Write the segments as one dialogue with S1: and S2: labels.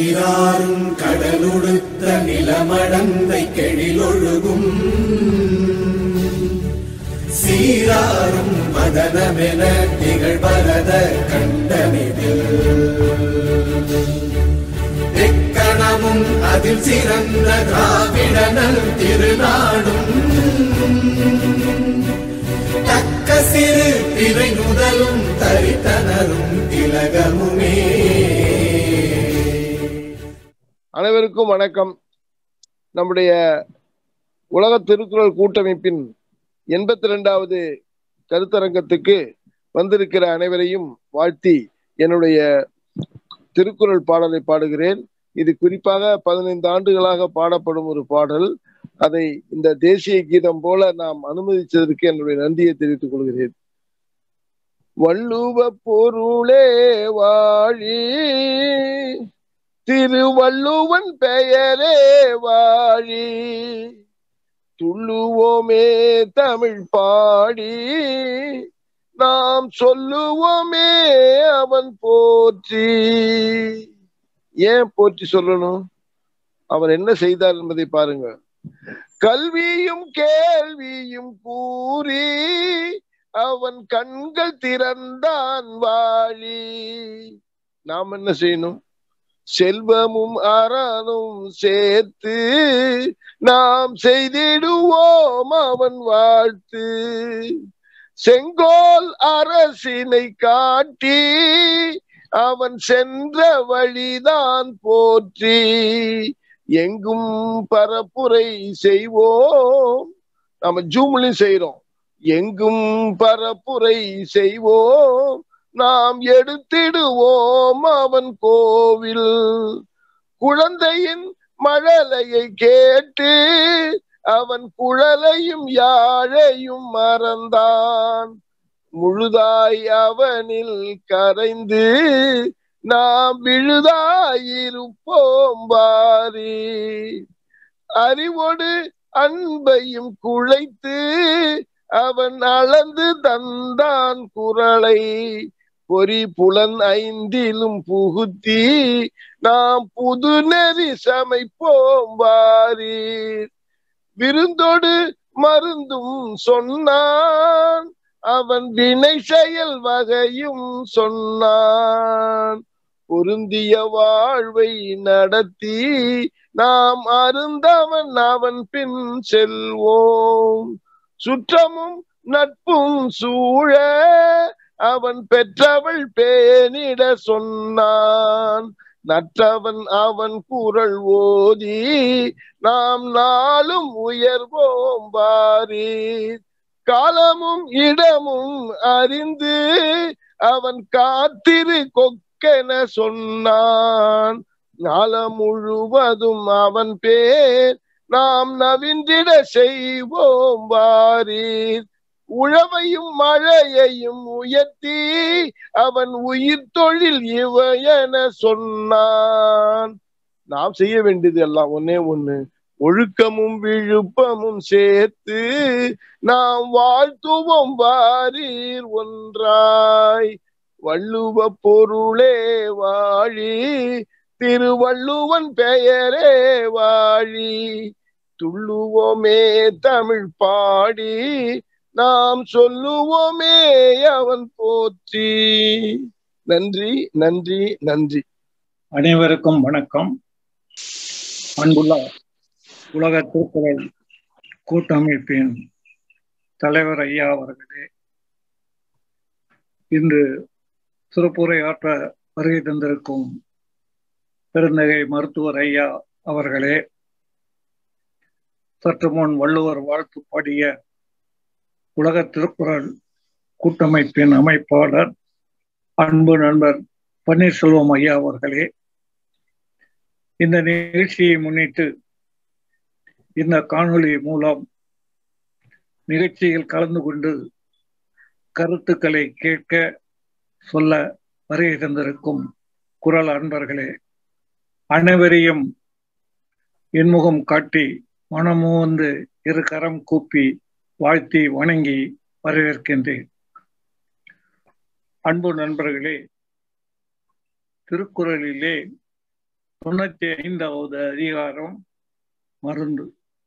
S1: நீராறும் கடலுடுத்த நிலமடந்தை கெழிலொழுகும் சீராறும் மதனமென திகழ்வரத கண்டனிதில் எக்கணமும் அதில் சிறந்த திராவிடனல் திருநாடும் தக்க சிறு பிறை முதலும் தரித்தனரும் திலகமுமே
S2: அனைவருக்கும் வணக்கம் நம்முடைய உலக திருக்குறள் கூட்டமைப்பின் எண்பத்தி ரெண்டாவது கருத்தரங்கத்துக்கு வந்திருக்கிற அனைவரையும் வாழ்த்தி என்னுடைய திருக்குறள் பாடலை பாடுகிறேன் இது குறிப்பாக பதினைந்து ஆண்டுகளாக பாடப்படும் ஒரு பாடல் அதை இந்த தேசிய கீதம் போல நாம் அனுமதித்ததற்கு என்னுடைய நன்றியை தெரிவித்துக் கொள்கிறேன் வள்ளுவ பொருளே வாழி திருவள்ளுவன் பெயரே வாழி துள்ளுவோமே தமிழ் பாடி நாம் சொல்லுவோமே அவன் போற்றி ஏன் போற்றி சொல்லணும் அவன் என்ன செய்தார் என்பதை பாருங்க கல்வியும் கேள்வியும் கூறி அவன் கண்கள் திறந்தான் வாழி நாம் என்ன செய்யணும் செல்வமும் அறனும் சேர்த்து நாம் செய்திடுவோம் அவன் வாழ்த்து செங்கோல் அரசினை காட்டி அவன் சென்ற வழிதான் போற்றி எங்கும் பரப்புரை செய்வோம் நம்ம ஜூம்லையும் செய்யறோம் எங்கும் பரப்புரை செய்வோம் நாம் எடுத்திடுவோம் அவன் கோவில் குழந்தையின் மழலையை கேட்டு அவன் குழலையும் யாழையும் மறந்தான் முழுதாய் அவனில் கரைந்து நாம் விழுதாயிருப்போம் பாரி அறிவோடு அன்பையும் குழைத்து அவன் அளந்து தந்தான் குரலை பொறி புலன் ஐந்திலும் புகுத்தி நாம் புது நெறி சமைப்போம் வாரீர் விருந்தோடு மருந்தும் சொன்னான் அவன் வினை செயல் வகையும் சொன்னான் பொருந்திய வாழ்வை நடத்தி நாம் அருந்தவன் அவன் பின் செல்வோம் சுற்றமும் நட்பும் சூழ அவன் பெற்றவள் பேனிட சொன்னான் நற்றவன் அவன் குரல் ஓதி நாம் நாளும் உயர்வோம் பாரி காலமும் இடமும் அறிந்து அவன் காத்திரு கொக்கென சொன்னான் ஞாலம் முழுவதும் அவன் பேர் நாம் நவின்றிட செய்வோம் வாரீர் உழவையும் மழையையும் உயர்த்தி அவன் உயிர் தொழில் இவையென சொன்னான் நாம் செய்ய வேண்டியது எல்லாம் ஒன்னே ஒண்ணு ஒழுக்கமும் விழுப்பமும் சேர்த்து நாம் வாழ்த்துவோம் வாரீர் ஒன்றாய் வள்ளுவ பொருளே வாழி திருவள்ளுவன் பெயரே வாழி துள்ளுவோமே தமிழ் பாடி நாம் சொல்லுவோமே அவன் போற்றி நன்றி நன்றி நன்றி
S3: அனைவருக்கும் வணக்கம் அன்புள்ள உலக திருக்குறள் கூட்டமைப்பின் தலைவர் ஐயா அவர்களே இன்று சிறப்புரை ஆற்ற வருகை தந்திருக்கும் பெருந்தகை மருத்துவர் ஐயா அவர்களே சற்று முன் வள்ளுவர் வாழ்த்து பாடிய உலக திருக்குறள் கூட்டமைப்பின் அமைப்பாளர் அன்பு நண்பர் பன்னீர்செல்வம் ஐயா அவர்களே இந்த நிகழ்ச்சியை முன்னிட்டு இந்த காணொளி மூலம் நிகழ்ச்சியில் கலந்து கொண்டு கருத்துக்களை கேட்க சொல்ல வருகை தந்திருக்கும் குரல் அன்பர்களே அனைவரையும் என்முகம் காட்டி மனமோந்து இரு கரம் கூப்பி வாழ்த்தி வணங்கி வரவேற்கின்றேன் அன்பு நண்பர்களே திருக்குறளிலே தொண்ணூத்தி ஐந்தாவது அதிகாரம் மருந்து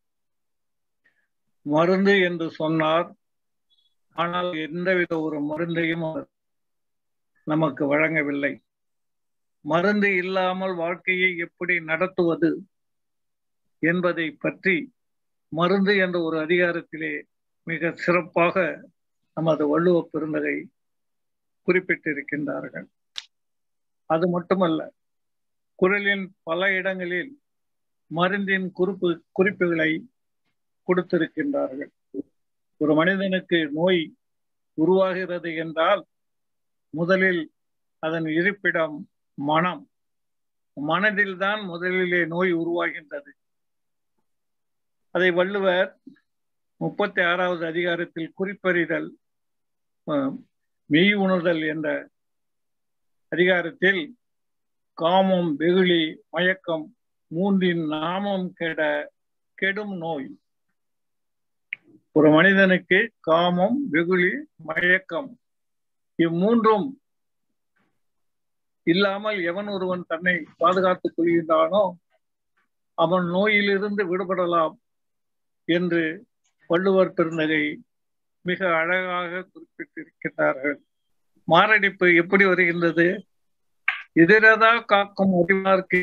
S3: மருந்து என்று சொன்னார் ஆனால் எந்தவித ஒரு மருந்தையும் அவர் நமக்கு வழங்கவில்லை மருந்து இல்லாமல் வாழ்க்கையை எப்படி நடத்துவது என்பதை பற்றி மருந்து என்ற ஒரு அதிகாரத்திலே மிக சிறப்பாக நமது வள்ளுவ பெருந்தகை குறிப்பிட்டிருக்கின்றார்கள் அது மட்டுமல்ல குரலின் பல இடங்களில் மருந்தின் குறிப்பு குறிப்புகளை கொடுத்திருக்கின்றார்கள் ஒரு மனிதனுக்கு நோய் உருவாகிறது என்றால் முதலில் அதன் இருப்பிடம் மனம் மனதில்தான் முதலிலே நோய் உருவாகின்றது அதை வள்ளுவர் முப்பத்தி ஆறாவது அதிகாரத்தில் குறிப்பறிதல் மெய் உணர்தல் என்ற அதிகாரத்தில் காமம் வெகுளி மயக்கம் மூன்றின் நாமம் கெட கெடும் நோய் ஒரு மனிதனுக்கு காமம் வெகுளி மயக்கம் இம்மூன்றும் இல்லாமல் எவன் ஒருவன் தன்னை பாதுகாத்துக் கொள்கின்றானோ அவன் நோயிலிருந்து விடுபடலாம் என்று வள்ளுவர் பெருந்தகை மிக அழகாக குறிப்பிட்டிருக்கிறார்கள் மாரடைப்பு எப்படி வருகின்றது எதிரதா காக்கும் அறிவார்க்கு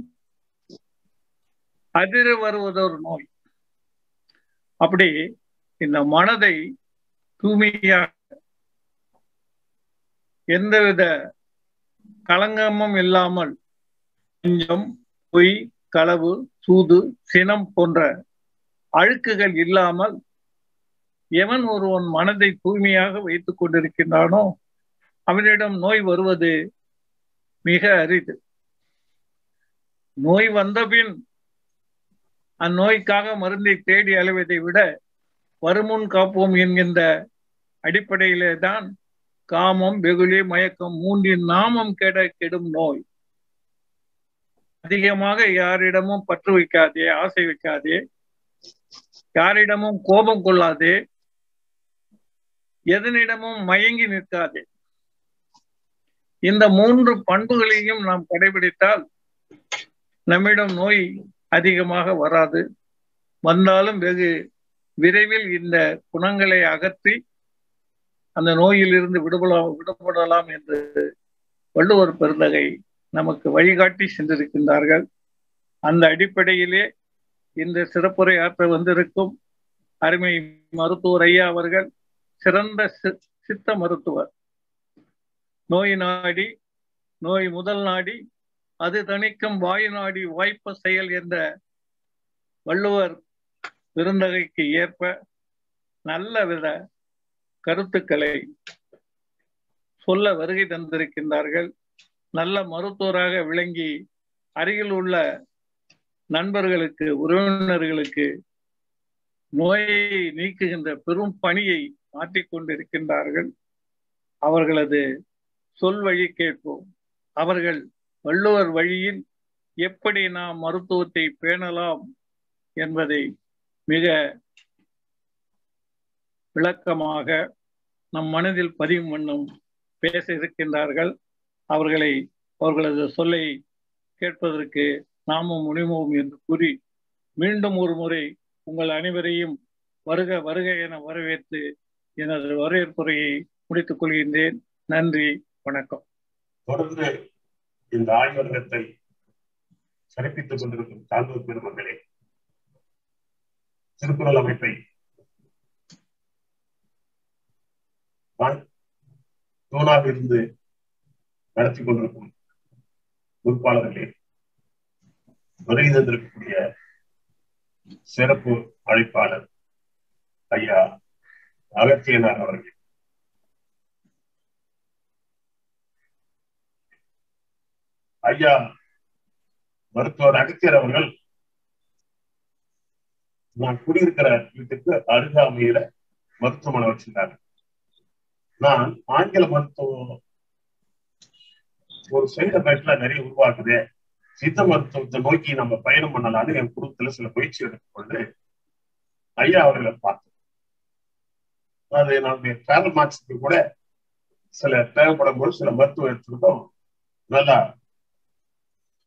S3: அதிர வருவதொரு நோய் அப்படி இந்த மனதை தூய்மையாக எந்தவித களங்கமும் இல்லாமல் கொஞ்சம் பொய் களவு சூது சினம் போன்ற அழுக்குகள் இல்லாமல் எவன் ஒருவன் மனதை தூய்மையாக வைத்துக் கொண்டிருக்கின்றானோ அவனிடம் நோய் வருவது மிக அரிது நோய் வந்தபின் அந்நோய்க்காக மருந்தை தேடி அலைவதை விட வருமுன் காப்போம் என்கின்ற அடிப்படையிலே தான் காமம் வெகுளி மயக்கம் மூன்றின் நாமம் கெட கெடும் நோய் அதிகமாக யாரிடமும் பற்று வைக்காதே ஆசை வைக்காதே யாரிடமும் கோபம் கொள்ளாதே எதனிடமும் மயங்கி நிற்காதே இந்த மூன்று பண்புகளையும் நாம் கடைபிடித்தால் நம்மிடம் நோய் அதிகமாக வராது வந்தாலும் வெகு விரைவில் இந்த குணங்களை அகற்றி அந்த நோயிலிருந்து விடுபடலாம் விடுபடலாம் என்று வள்ளுவர் பெருந்தகை நமக்கு வழிகாட்டி சென்றிருக்கின்றார்கள் அந்த அடிப்படையிலே இந்த சிறப்புரை ஆற்ற வந்திருக்கும் அருமை மருத்துவர் ஐயா அவர்கள் சிறந்த சித்த மருத்துவர் நோய் நாடி நோய் முதல் நாடி அது தணிக்கும் வாயு நாடி வாய்ப்ப செயல் என்ற வள்ளுவர் பெருந்தகைக்கு ஏற்ப நல்ல வித கருத்துக்களை சொல்ல வருகை தந்திருக்கின்றார்கள் நல்ல மருத்துவராக விளங்கி அருகில் உள்ள நண்பர்களுக்கு உறவினர்களுக்கு நோயை நீக்குகின்ற பெரும் பணியை மாற்றிக்கொண்டிருக்கின்றார்கள் அவர்களது சொல் வழி கேட்போம் அவர்கள் வள்ளுவர் வழியில் எப்படி நாம் மருத்துவத்தை பேணலாம் என்பதை மிக விளக்கமாக நம் மனதில் பதியும் வண்ணம் பேச இருக்கின்றார்கள் அவர்களை அவர்களது சொல்லை கேட்பதற்கு நாமும் முனைவோம் என்று கூறி மீண்டும் ஒரு முறை உங்கள் அனைவரையும் வருக வருக என வரவேற்று எனது வரவேற்புரையை முடித்துக் கொள்கின்றேன் நன்றி வணக்கம்
S4: தொடர்ந்து இந்த ஆய்வகத்தை சிறப்பித்துக் கொண்டிருக்கும் தாழ்வு பெருமக்களே திருக்குறள் அமைப்பை தூணாக இருந்து நடத்தி கொண்டிருக்கும் பொறுப்பாளர்களே வருகை தந்திருக்கக்கூடிய சிறப்பு அழைப்பாளர் ஐயா அகத்தியனார் அவர்கள் ஐயா மருத்துவர் அகத்தியர் அவர்கள் நான் குடியிருக்கிற வீட்டுக்கு அருகாமையில மருத்துவமனை வச்சிருந்தாங்க நான் ஆங்கில மருத்துவம் ஒரு சைடு எஃபெக்ட்ல நிறைய உருவாக்குது சித்த மருத்துவத்தை நோக்கி நம்ம பயணம் பண்ணலாம்னு என் குடும்பத்துல சில முயற்சி எடுத்துக்கொண்டு ஐயா அவர்களை பார்த்தேன் அது நம்முடைய டிராவல் மார்க்ஸுக்கு கூட சில தேவைப்படும் போது சில மருத்துவம் எடுத்துக்கிட்டோம் நல்லா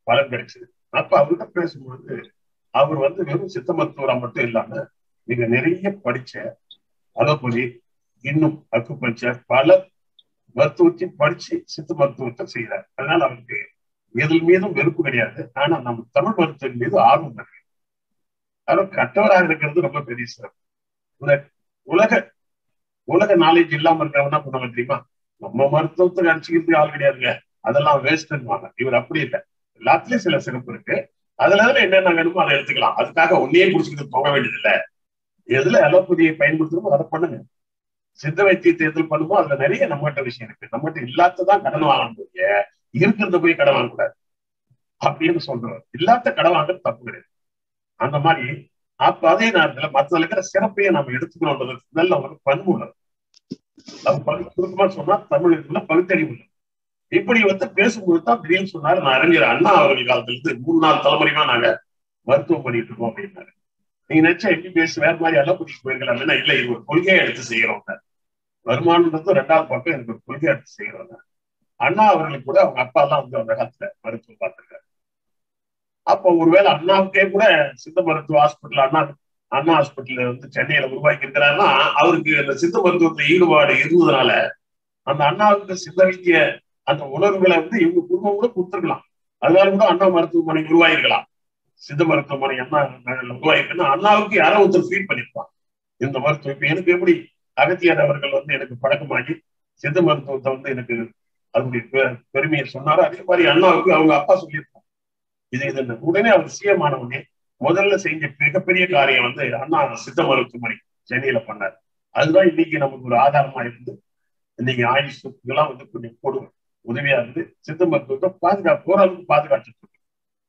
S4: பலன் கிடைச்சது அப்ப அவர்கிட்ட பேசும்போது அவர் வந்து வெறும் சித்த மருத்துவரா மட்டும் இல்லாம மிக நிறைய படிச்ச அலோபதி இன்னும் அக்குபஞ்சர் பல மருத்துவத்தையும் படிச்சு சித்த மருத்துவத்தை செய்யறார் அதனால அவருக்கு எதில் மீதும் வெறுப்பு கிடையாது ஆனா நம்ம தமிழ் மருத்துவம் மீது ஆர்வம் இருக்கு அவர் கற்றவராக இருக்கிறது ரொம்ப பெரிய சிறப்பு இந்த உலக உலக நாலேஜ் இல்லாம இருக்கிறவங்க என்ன பண்ணுவாங்க தெரியுமா நம்ம மருத்துவத்துக்கு அடிச்சுக்கிறதுக்கு ஆள் கிடையாதுங்க அதெல்லாம் வேஸ்ட்னுவாங்க இவர் அப்படி இல்லை எல்லாத்துலயும் சில சிறப்பு இருக்கு அதுல அதுல என்னென்ன வேணுமோ அதை எடுத்துக்கலாம் அதுக்காக ஒன்னையே குடிச்சுக்கிட்டு போக வேண்டியதில்லை எதுல அலோபதியை பயன்படுத்தணுமோ அதை பண்ணுங்க சித்த வைத்தியத்தை எதில் பண்ணுமோ அதுல நிறைய நம்மகிட்ட விஷயம் இருக்கு நம்மகிட்ட இல்லாததான் கடன் வாங்கணும் இருக்கிறத போய் கடன் வாங்கக்கூடாது அப்படின்னு சொல்றோம் இல்லாத கடன் வாங்குறது தப்பு கிடையாது அந்த மாதிரி அப்ப அதே நேரத்துல மற்றதுல இருக்கிற சிறப்பையை நம்ம எடுத்துக்கணும்ன்றது நல்ல ஒரு பண்பு உள்ளது அது பகு சுருக்கமா சொன்னா தமிழ் இதுல பகுத்தறிவு உள்ளது இப்படி வந்து பேசும்போது தான் திடீர்னு சொன்னாரு நான் அறிஞர் அண்ணா அவர்கள் காலத்துல இருந்து மூணு நாலு தலைமுறைமா நாங்க மருத்துவம் பண்ணிட்டு இருக்கோம் அப்படின்னாரு நீங்க நினைச்சா எப்படி பேசு வேற மாதிரி எல்லாம் கூட்டிட்டு போயிருக்கலாம் அப்படின்னா இல்ல இது ஒரு கொள்கையை எடுத்து செய்யறோம் வருமானம்ன்றது ரெண்டாவது பக்கம் எனக்கு ஒரு கொள்கையை எடுத்து செய்யறோம் அண்ணா அவர்களுக்கு கூட அவங்க அப்பா எல்லாம் வந்து அந்த காலத்துல மருத்துவம் பார்த்திருக்காரு அப்போ ஒருவேளை அண்ணாவுக்கே கூட சித்த மருத்துவ ஹாஸ்பிட்டல் அண்ணா அண்ணா ஹாஸ்பிட்டல் வந்து சென்னையில உருவாக்கி இருக்கிறாருன்னா அவருக்கு அந்த சித்த மருத்துவத்துல ஈடுபாடு இருந்ததுனால அந்த அண்ணாவுக்கு சித்த வைத்திய அந்த உணர்வுகளை வந்து இவங்க குடும்பம் கூட கொடுத்துருக்கலாம் அதனால கூட அண்ணா மருத்துவமனை உருவாயிருக்கலாம் சித்த மருத்துவமனை அண்ணா உருவாயிருக்குன்னா அண்ணாவுக்கு யாரோ ஒருத்தர் ஃபீட் பண்ணிருப்பான் இந்த மருத்துவம் இப்ப எனக்கு எப்படி அகத்தியர் அவர்கள் வந்து எனக்கு பழக்கமாகி சித்த மருத்துவத்தை வந்து எனக்கு அதனுடைய பெருமையை சொன்னாரோ அதே மாதிரி அண்ணாவுக்கு அவங்க அப்பா சொல்லியிருப்பாங்க இது இது உடனே அவர் சிஎம் ஆன உடனே முதல்ல செஞ்ச மிகப்பெரிய காரியம் வந்து அண்ணா சித்த மருத்துவமனை சென்னையில பண்ணார் அதுதான் இன்னைக்கு நமக்கு ஒரு ஆதாரமா இருந்து இன்னைக்கு ஆயுஷ் இதெல்லாம் வந்து கொஞ்சம் போடும் உதவியா இருந்து சித்த மருத்துவத்தை பாதுகாப்பு ஓரளவுக்கு பாதுகாத்துட்டு இருக்கு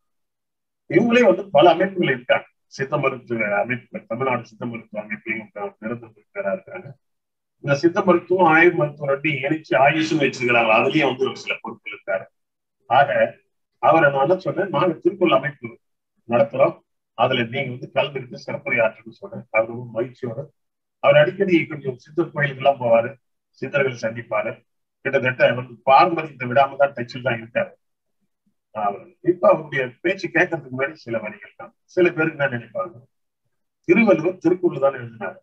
S4: இவங்களே வந்து பல அமைப்புகள் இருக்காங்க சித்த மருத்துவ அமைப்புகள் தமிழ்நாடு சித்த மருத்துவ அமைப்புலையும் நிரந்தர இருக்காங்க இந்த சித்த மருத்துவம் ஆயுள் மருத்துவம் ரெண்டு இணைச்சு ஆயுஷும் வச்சிருக்கிறாங்க அதுலயும் வந்து ஒரு சில பொறுப்புகள் இருக்காரு ஆக அவரை நான் என்ன சொன்னேன் நாங்க திருக்குறள் அமைப்பு நடத்துறோம் அதுல நீங்க வந்து கலந்துருக்கு சிறப்புரையாற்றுன்னு சொன்னேன் அவர் ரொம்ப மகிழ்ச்சியோட அவர் அடிக்கடி கொஞ்சம் சித்தர் கோயிலுக்கு எல்லாம் போவாரு சித்தர்கள் சந்திப்பாரு கிட்டத்தட்ட வந்து பாரம்பரியத்தை விடாம தான் டச்சில் தான் இருக்காரு அவர் இப்ப அவருடைய பேச்சு கேட்கறதுக்கு முன்னாடி சில வரிகள் தான் சில பேருக்கு என்ன நினைப்பாங்க திருவள்ளுவர் திருக்குறள் தான் எழுதினாரு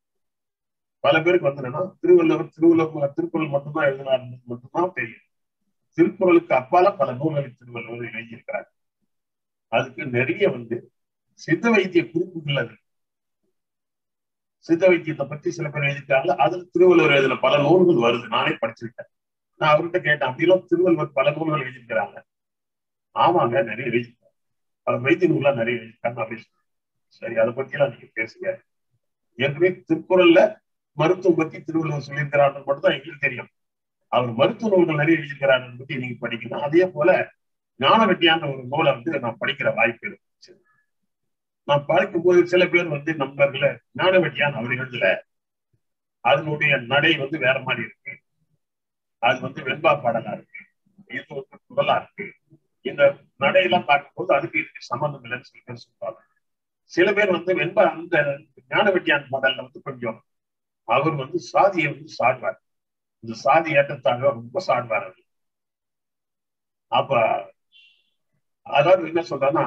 S4: பல பேருக்கு வந்து என்னன்னா திருவள்ளுவர் திருவள்ளுவர் திருக்குறள் மட்டும்தான் எழுதினார் மட்டும்தான் தெரியும் திருக்குறளுக்கு அப்பால பல நூல்களை திருவள்ளுவர் எழுதியிருக்கிறார் அதுக்கு நிறைய வந்து சித்த வைத்திய குறிப்புகள் அது சித்த வைத்தியத்தை பத்தி சில பேர் எழுதிட்டாங்க அதுல திருவள்ளுவர் எழுதின பல நூல்கள் வருது நானே படிச்சிருக்கேன் நான் அவர்கிட்ட கேட்டேன் அப்படிலாம் திருவள்ளுவர் பல நூல்கள் எழுதியிருக்கிறாங்க ஆமாங்க நிறைய எழுதியிருக்காங்க அவர் வைத்திய நூல்லாம் நிறைய எழுதியிருக்காங்க அப்படின்னு சரி அதை பத்தி எல்லாம் நீங்க பேசுங்க ஏற்கனவே திருக்குறள்ல மருத்துவம் பத்தி திருவள்ளுவர் சொல்லியிருக்கிறாருன்னு மட்டும் தான் எங்களுக்கு தெரியும் அவர் மருத்துவ நூல்கள் நிறைய எழுதியிருக்கிறாருன்னு பத்தி நீங்க படிக்கணும் அதே போல ஞான வெட்டியான ஒரு நூலை வந்து நான் படிக்கிற வாய்ப்பு இருந்துச்சு நான் படிக்கும் போது சில பேர் வந்து நண்பர்களை ஞான வெட்டியான் அவர் எழுதல அதனுடைய நடை வந்து வேற மாதிரி இருக்கு அது வந்து வெண்பா பாடலா இருக்கு இது வந்து குரலா இருக்கு இந்த நடையெல்லாம் பார்க்கும்போது அதுக்கு இதுக்கு சம்பந்தம் இல்லைன்னு சில பேர் சொல்றாங்க சில பேர் வந்து வெண்பா அந்த ஞான வெட்டியான் பாடல்ல வந்து கொஞ்சம் அவர் வந்து சாதியை வந்து சாடுவார் இந்த சாதி ஏற்றத்தாங்க ரொம்ப சாடுவார் அவர் அப்ப அதாவது என்ன சொல்றேன்னா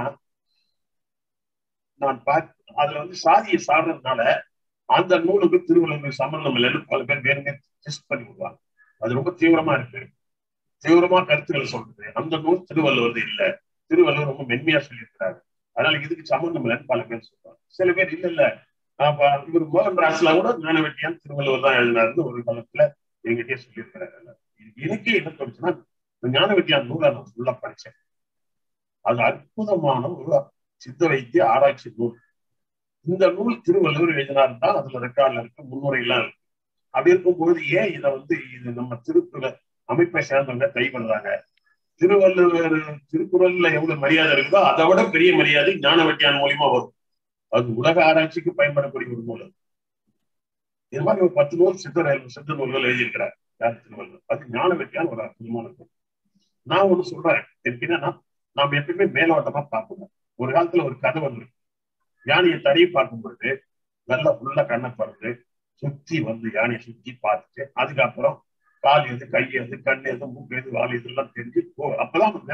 S4: நான் பார்த்து அதுல வந்து சாதியை சாடுறதுனால அந்த நூலுக்கு திருவள்ளுவர் சம்பந்தம் இல்லைன்னு பல பேர் வேணுமே டெஸ்ட் பண்ணி விடுவாங்க அது ரொம்ப தீவிரமா இருக்கு தீவிரமா கருத்துக்கள் சொல்றது அந்த நூல் திருவள்ளுவர் இல்ல திருவள்ளுவர் ரொம்ப மென்மையா சொல்லியிருக்கிறாரு அதனால இதுக்கு சம்பந்தம் இல்லைன்னு பல பேர் சொல்றாங்க சில பேர் இல்ல இல்ல இவர் மோகன் ராஸ்ல கூட ஞான வெட்டியான் திருவள்ளுவர் தான் எழுதினாருன்னு ஒரு காலத்துல எங்கிட்டே சொல்லியிருக்கிறாரு எனக்கே என்ன தோணுச்சுன்னா ஞான வெட்டியான் நூலை நான் ஃபுல்லா படிச்சேன் அது அற்புதமான ஒரு சித்த வைத்திய ஆராய்ச்சி நூல் இந்த நூல் திருவள்ளுவர் எழுதினார் தான் அதுல ரெக்கார்ட்ல இருக்கு முன்னுரை எல்லாம் இருக்கு அப்படி இருக்கும்போது ஏன் இதை வந்து இது நம்ம திருக்குற அமைப்பை சேர்ந்தவங்க கைவிடுறாங்க திருவள்ளுவர் திருக்குறள்ல எவ்வளவு மரியாதை இருக்குதோ அதை விட பெரிய மரியாதை ஞான வெட்டியான் மூலியமா வரும் அது உலக ஆராய்ச்சிக்கு பயன்படக்கூடிய ஒரு நூல் இது மாதிரி ஒரு பத்து நூல் சித்த சித்த நூல்கள் எழுதியிருக்கிறார் யார் திருவள்ளுவர் அது ஞான வெட்டியான் ஒரு அற்புதமான நூல் நான் ஒண்ணு சொல்றேன் எனக்கு என்னன்னா நாம் எப்பயுமே மேலோட்டமா பார்க்கணும் ஒரு காலத்துல ஒரு கதை வந்து யானையை தடவி பார்க்கும் பொழுது நல்லா ஃபுல்லா கண்ணை பறந்து சுத்தி வந்து யானையை சுத்தி பார்த்துட்டு அதுக்கப்புறம் கால் எது கை எது கண் எது மூக்கு எது வால் இதெல்லாம் தெரிஞ்சு போ அப்பதான்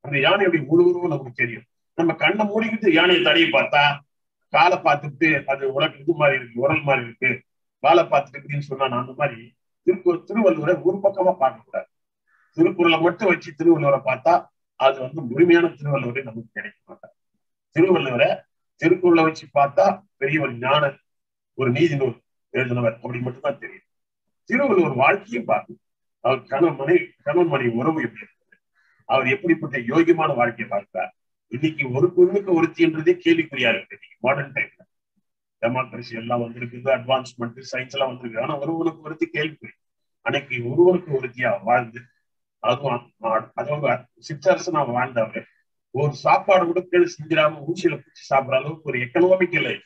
S4: அந்த யானையுடைய முழு உருவம் நமக்கு தெரியும் நம்ம கண்ணை மூடிக்கிட்டு யானையை தடையை பார்த்தா காலை பார்த்துட்டு அது உலக இது மாதிரி இருக்கு உரல் மாதிரி இருக்கு வாழை பார்த்துட்டு அப்படின்னு சொன்னா நான் அந்த மாதிரி திருக்கு திருவள்ளுவரை ஒரு பக்கமா பார்க்க கூடாது திருக்குறளை மட்டும் வச்சு திருவள்ளுவரை பார்த்தா அது வந்து முழுமையான திருவள்ளுவரை நமக்கு கிடைக்க மாட்டார் திருவள்ளுவரை திருக்குறளை வச்சு பார்த்தா பெரிய ஒரு ஞான ஒரு நீதி நூல் எழுதினவர் அப்படி மட்டும்தான் தெரியும் திருவள்ளுவர் வாழ்க்கையை பார்க்கணும் அவர் கணவன் மனை கணவன் மனை உறவு எப்படி இருக்குது அவர் எப்படிப்பட்ட யோகியமான வாழ்க்கையை பார்க்கிறார் இன்னைக்கு ஒரு பொருளுக்கு ஒருத்தின்றதே கேள்விக்குறியா இருக்கு இன்னைக்கு மாடர்ன் டைம்ல டெமோக்ரஸி எல்லாம் வந்திருக்குது அட்வான்ஸ்மெண்ட் சயின்ஸ் எல்லாம் வந்திருக்கு ஆனா ஒருவனுக்கு ஒருத்தி கேள்விக்குறி அன்னைக்கு ஒருவனுக்கு ஒருத்தியா வாழ்ந்து அதுவும் அதுவும் சிற்றரசனா வாழ்ந்தவர் ஒரு சாப்பாடு கூட கேள்வி செஞ்சிடாம ஊசியில பிடிச்சி சாப்பிடுற அளவுக்கு ஒரு எக்கனாமிக்கல் லைஃப்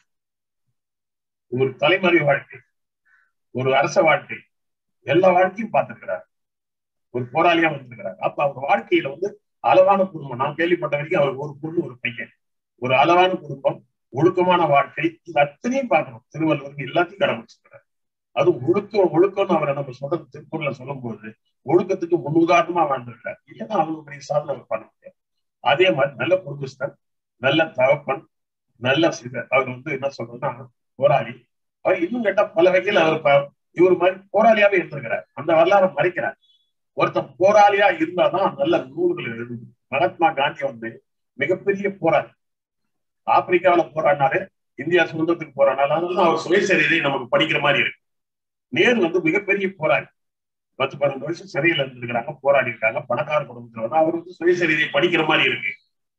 S4: ஒரு தலைமுறை வாழ்க்கை ஒரு அரச வாழ்க்கை எல்லா வாழ்க்கையும் பார்த்திருக்கிறார் ஒரு போராளியா வந்திருக்கிறார் அப்ப அவர் வாழ்க்கையில வந்து அளவான குடும்பம் நான் கேள்விப்பட்ட வரைக்கும் அவர் ஒரு பொண்ணு ஒரு பையன் ஒரு அளவான குடும்பம் ஒழுக்கமான வாழ்க்கை இது அத்தனையும் பார்க்கணும் திருவள்ளுவருக்கு எல்லாத்தையும் கடைபிடிச்சிருக்கிறார் அது ஒழுக்கம் ஒழுக்கம்னு அவரை நம்ம சொல்றது திருக்குறள்ல சொல்லும் போது ஒழுக்கத்துக்கு முன்னுதாரணமா வாழ்ந்திருக்கார் இல்லைன்னா அவ்வளவு பெரிய சாதனை அவர் பண்ண முடியாது அதே மாதிரி நல்ல குடும்பஸ்தன் நல்ல தகப்பன் நல்ல சிதர் அவர் வந்து என்ன சொல்றதுன்னா போராளி அவர் இன்னும் கேட்டா பல வகையில் அவர் இவர் மாதிரி போராளியாவே இருந்திருக்கிறார் அந்த வரலாறு மறைக்கிறார் ஒருத்தன் போராளியா இருந்தாதான் நல்ல நூல்கள் எழுதும் மகாத்மா காந்தி வந்து மிகப்பெரிய போராளி ஆப்பிரிக்காவில போராடினாரு இந்தியா சுதந்திரத்துக்கு போராடினாரு அதனால அவர் சுயசரிதை நமக்கு படிக்கிற மாதிரி இருக்கு நேரு வந்து மிகப்பெரிய போராளி பத்து பன்னெண்டு வருஷம் சிறையில இருந்திருக்கிறாங்க போராடி இருக்காங்க பணக்கார குடும்பத்துல வந்து அவர் வந்து சுயசரிதை படிக்கிற மாதிரி இருக்கு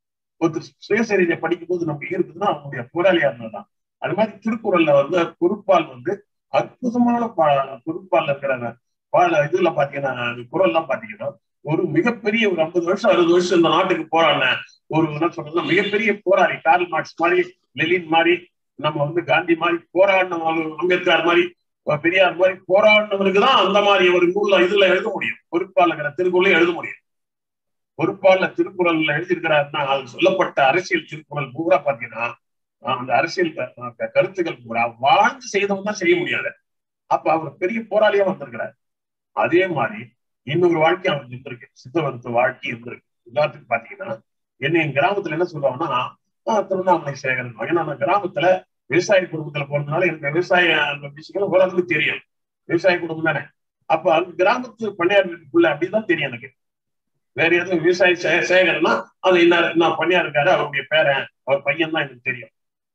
S4: ஒரு சுயசரிதை படிக்கும் போது நமக்கு இருக்குதுன்னா அவங்களுடைய போராளியா இருந்ததுதான் அது மாதிரி திருக்குறள்ல வந்து பொறுப்பால் வந்து அற்புதமான பொறுப்பால் இருக்கிற பால இதுல பாத்தீங்கன்னா குரல் எல்லாம் பாத்தீங்கன்னா ஒரு மிகப்பெரிய ஒரு ஐம்பது வருஷம் அறுபது வருஷம் இந்த நாட்டுக்கு போராடின ஒரு என்ன சொல்றதுன்னா மிகப்பெரிய போராளி கார்ல் மார்க்ஸ் மாதிரி லெலின் மாதிரி நம்ம வந்து காந்தி மாதிரி போராடின அம்பேத்கர் மாதிரி பெரியார் மாதிரி போராடினவருக்கு தான் அந்த மாதிரி ஒரு நூல்ல இதுல எழுத முடியும் பொறுப்பாளர் திருக்குறளையும் எழுத முடியும் பொறுப்பாளர் திருக்குறள்ல எழுதியிருக்கிறாருன்னா அது சொல்லப்பட்ட அரசியல் திருக்குறள் பூரா பாத்தீங்கன்னா அந்த அரசியல் கருத்துக்கள் பூரா வாழ்ந்து செய்தவங்க தான் செய்ய முடியாது அப்ப அவர் பெரிய போராளியா வந்திருக்கிறார் அதே மாதிரி இன்னொரு வாழ்க்கை அவருக்கு இருந்திருக்கு சித்தவருத்த வாழ்க்கை இருந்திருக்கு எல்லாத்துக்கும் பாத்தீங்கன்னா என்ன என் கிராமத்துல என்ன சொல்லுவாங்கன்னா திருவண்ணாமலை சேகரன் ஏன்னா அந்த கிராமத்துல விவசாய குடும்பத்துல போறதுனால எனக்கு விவசாய அந்த விஷயங்கள் ஓரளவுக்கு தெரியும் விவசாய குடும்பம் தானே அப்ப அந்த கிராமத்து பண்ணையார் வீட்டுக்குள்ள அப்படிதான் தெரியும் எனக்கு வேற எதுவும் விவசாய சேகரன்னா அது என்ன பண்ணியார் இருக்காரு அவருடைய பேரன் அவர் பையன் தான் எனக்கு தெரியும்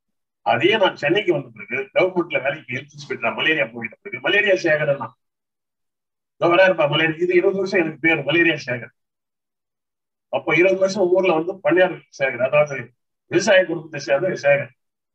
S4: அதே நான் சென்னைக்கு வந்த பிறகு கவர்மெண்ட்ல வேலைக்கு ஹெல்த் இன்ஸ்பெக்டர் மலேரியா போயிட்ட பிறகு மலேரியா சேகரன் தான் வரா இருப்பா மலேரியா இது இருபது வருஷம் எனக்கு பேர் மலேரியா சேகர் அப்ப இருபது வருஷம் ஊர்ல வந்து பண்ணையார் சேகர் அதாவது விவசாய குடும்பத்தை சேர்ந்த சேகர்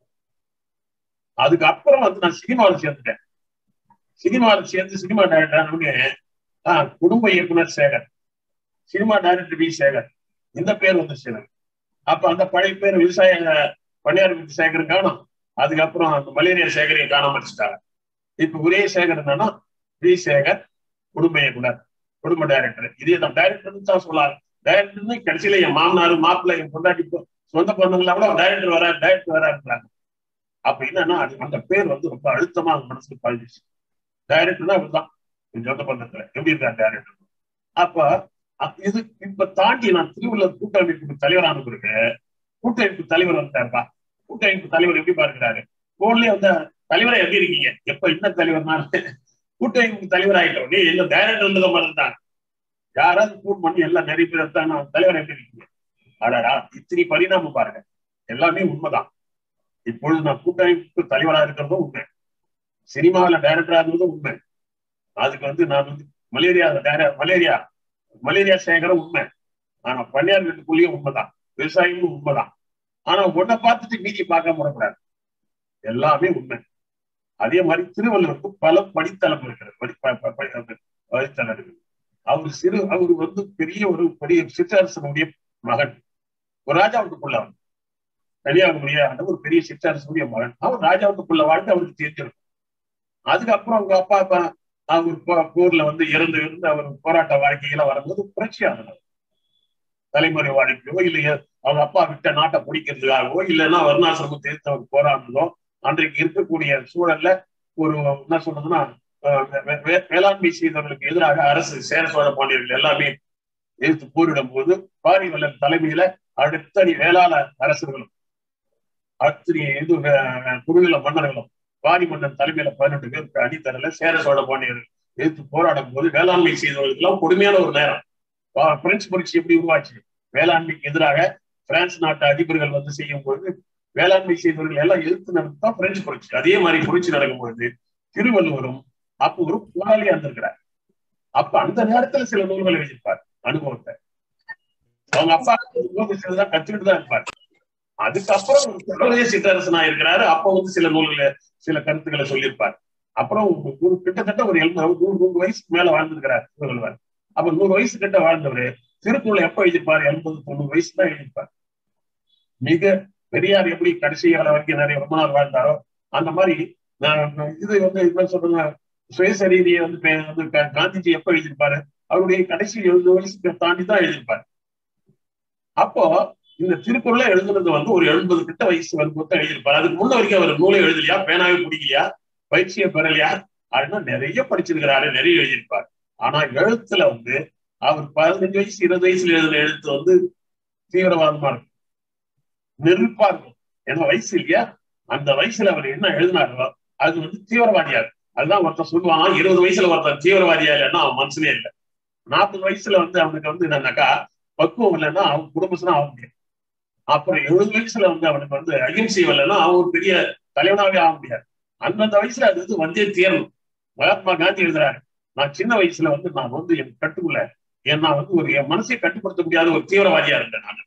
S4: அதுக்கு அப்புறம் வந்து நான் சினிமாவில் சேர்ந்துட்டேன் சினிமாவில் சேர்ந்து சினிமா டைரக்டர் குடும்ப இயக்குனர் Sekar cinema director P Sekar இந்த பேர் வந்து சேகர் அப்ப அந்த பழைய பேர் விவசாய பணியார் வீட்டு சேகர் காணும் அதுக்கப்புறம் அந்த மலேரியா சேகரையை காணாம வச்சுட்டாங்க இப்ப ஒரே சேகர் என்னன்னா பி சேகர் குடும்ப இயக்குனர் குடும்ப டைரக்டர் இதே தான் டைரக்டர் தான் சொல்லாரு டைரக்டர் கடைசியில என் மாமனார் மாப்பிள்ளை என் பொண்டாட்டி சொந்த பொண்ணுங்களா கூட டைரக்டர் வர டைரக்டர் வர இருக்கிறாங்க அப்ப என்னன்னா அது அந்த பேர் வந்து ரொம்ப அழுத்தமா அவங்க மனசுக்கு பதிஞ்சிச்சு டைரக்டர் தான் இப்படிதான் சொந்த பந்தத்துல எப்படி இருக்காரு டைரக்டர் அப்ப இது இப்ப தாண்டி நான் திருவள்ளுவர் கூட்டமைப்பு தலைவரான பிறகு கூட்டமைப்பு தலைவர் வந்தாருப்பா கூட்டமைப்பு தலைவர் எப்படி பார்க்கிறாரு போன்லயே வந்து தலைவரா எப்படி இருக்கீங்க எப்ப என்ன தலைவர்னால கூட்டமைப்பு தலைவர் ஆயிட்டோம் நீ என்ன டைரக்டர் இருந்தத மாதிரி தான் யாராவது கூட் பண்ணி எல்லாம் நிறைய பேர் தான் தலைவர் எப்படி இருக்கீங்க அடாடா இத்தனை பரிணாமம் பாருங்க எல்லாமே உண்மைதான் இப்பொழுது நான் கூட்டமைப்பு தலைவராக இருக்கிறதும் உண்மை சினிமாவில் டைரக்டரா இருந்ததும் உண்மை அதுக்கு வந்து நான் வந்து மலேரியா மலேரியா மலேரியா சேகரம் உண்மை ஆனா பன்னியார் வீட்டுக்குள்ளேயும் உண்மைதான் விவசாயமும் உண்மைதான் ஆனா உன்னை பார்த்துட்டு மீதி பார்க்க முடக்கூடாது எல்லாமே உண்மை அதே மாதிரி திருவள்ளுவருக்கு பல படித்தளம் இருக்கிறது படித்தளம் அவர் சிறு அவர் வந்து பெரிய ஒரு பெரிய சிற்றரசனுடைய மகன் ஒரு ராஜாவுக்குள்ள அவன் கன்னியாகுமரியா ஒரு பெரிய சிற்றரசனுடைய மகன் அவர் ராஜாவுக்குள்ள வாழ்ந்து அவருக்கு தெரிஞ்சிருக்கும் அதுக்கப்புறம் அவங்க அப்பா அப்பா அவர் போர்ல வந்து இறந்து இருந்து அவர் போராட்ட வாழ்க்கையில வரும்போது புரட்சியானவர் தலைமுறை வாழ்க்கையோ இல்லையா அவங்க அப்பா விட்ட நாட்டை பிடிக்கிறதுக்காகவோ இல்லைன்னா வர்ணாசிரமத்தை எதிர்த்து அவர் போராடுறதோ அன்றைக்கு இருக்கக்கூடிய சூழல்ல ஒரு என்ன சொல்றதுன்னா வேளாண்மை செய்தவர்களுக்கு எதிராக அரசு சேர சோழ பாண்டியர்கள் எல்லாமே எதிர்த்து போரிடும் போது பாரிவல்லன் தலைமையில அடுத்தடி வேளாள அரசர்களும் அத்தனை இது அஹ், குறுநில மன்னர்களும் பாரி மன்னன் தலைமையில பதினெட்டு பேர் அணித்தரல சேர சோழ பாண்டியர்கள் எதிர்த்து போராடும் போது வேளாண்மை செய்தவர்களுக்கு எல்லாம் கொடுமையான ஒரு நேரம் பா- பிரெஞ்சு புரட்சி எப்படி உருவாச்சு வேளாண்மைக்கு எதிராக பிரான்ஸ் நாட்டு அதிபர்கள் வந்து செய்யும் பொழுது வேளாண்மை செய்தவர்கள் எல்லாம் எதிர்த்து நடத்தான் பிரெஞ்சு புரட்சி அதே மாதிரி புரட்சி நடக்கும் பொழுது திருவள்ளுவரும் அப்ப ஒரு போராளியா இருந்திருக்கிறார் அப்ப அந்த நேரத்துல சில நூல்களை எழுதியிருப்பார் அனுபவத்தை அவங்க அப்பா தான் கத்துக்கிட்டு தான் இருப்பார் அதுக்கப்புறம் ஒரு தொடர்ந்து சித்தரசனா இருக்கிறாரு அப்ப வந்து சில நூல்களை சில கருத்துக்களை சொல்லியிருப்பார் அப்புறம் ஒரு ஒரு கிட்டத்தட்ட ஒரு எழுநூறு நூறு நூறு வயசுக்கு மேல வாழ்ந்திருக்கிறார் திருவள்ளுவர் அப்ப நூறு வயசு கிட்ட வாழ்ந்தவர் திருக்குறள் எப்ப எழுதியிருப்பார் எண்பது தொண்ணூறு வயசு தான் எழுதியிருப்பார் மிக பெரியார் எப்படி கடைசி காலம் வரைக்கும் நிறைய ரொம்ப நாள் வாழ்ந்தாரோ அந்த மாதிரி நான் இது வந்து என்ன சொல்றேங்க சுயசரீதியை வந்து பே- வந்து கா- காந்திஜி எப்ப எழுதியிருப்பாரு அவருடைய கடைசி எழுபது வயசுக்கு தாண்டி தான் எழுதியிருப்பாரு அப்போ இந்த திருக்குறளை எழுதுனது வந்து ஒரு எழுபது கிட்ட வயசு வரும்போது தான் எழுதியிருப்பாரு அதுக்கு முன்ன வரைக்கும் அவர் நூலை எழுதலையா பேனாவே பிடிக்கலையா பயிற்சியை பெறலையா அப்படின்னா நிறைய படிச்சிருக்கிறாரு நிறைய எழுதியிருப்பார் ஆனா எழுத்துல வந்து அவர் பதினஞ்சு வயசு இருபது வயசுல எழுதின எழுத்து வந்து தீவிரவாதமா இருக்கும் நெருப்பா இருக்கும் ஏன்னா வயசு இல்லையா அந்த வயசுல அவர் என்ன எழுதினாரோ அது வந்து தீவிரவாதியா இருக்கு அதுதான் ஒருத்தன் சொல்லுவான் இருபது வயசுல ஒருத்தன் தீவிரவாதியா இல்லைன்னா அவன் மனுஷனே இல்லை நாற்பது வயசுல வந்து அவனுக்கு வந்து என்னன்னாக்கா பக்குவம் இல்லைன்னா அவன் குடும்பஸ்தான் ஆக முடியும் அப்புறம் எழுபது வயசுல வந்து அவனுக்கு வந்து அகிம்சை இல்லைன்னா அவன் ஒரு பெரிய தலைவனாவே ஆக முடியாது அந்தந்த வயசுல அது வந்து வந்தே தீரணும் மகாத்மா காந்தி எழுதுறாரு நான் சின்ன வயசுல வந்து நான் வந்து என் கட்டுக்குள்ள ஏன் நான் வந்து ஒரு என் மனசை கட்டுப்படுத்த முடியாத ஒரு தீவிரவாதியா இருந்தேன் நான்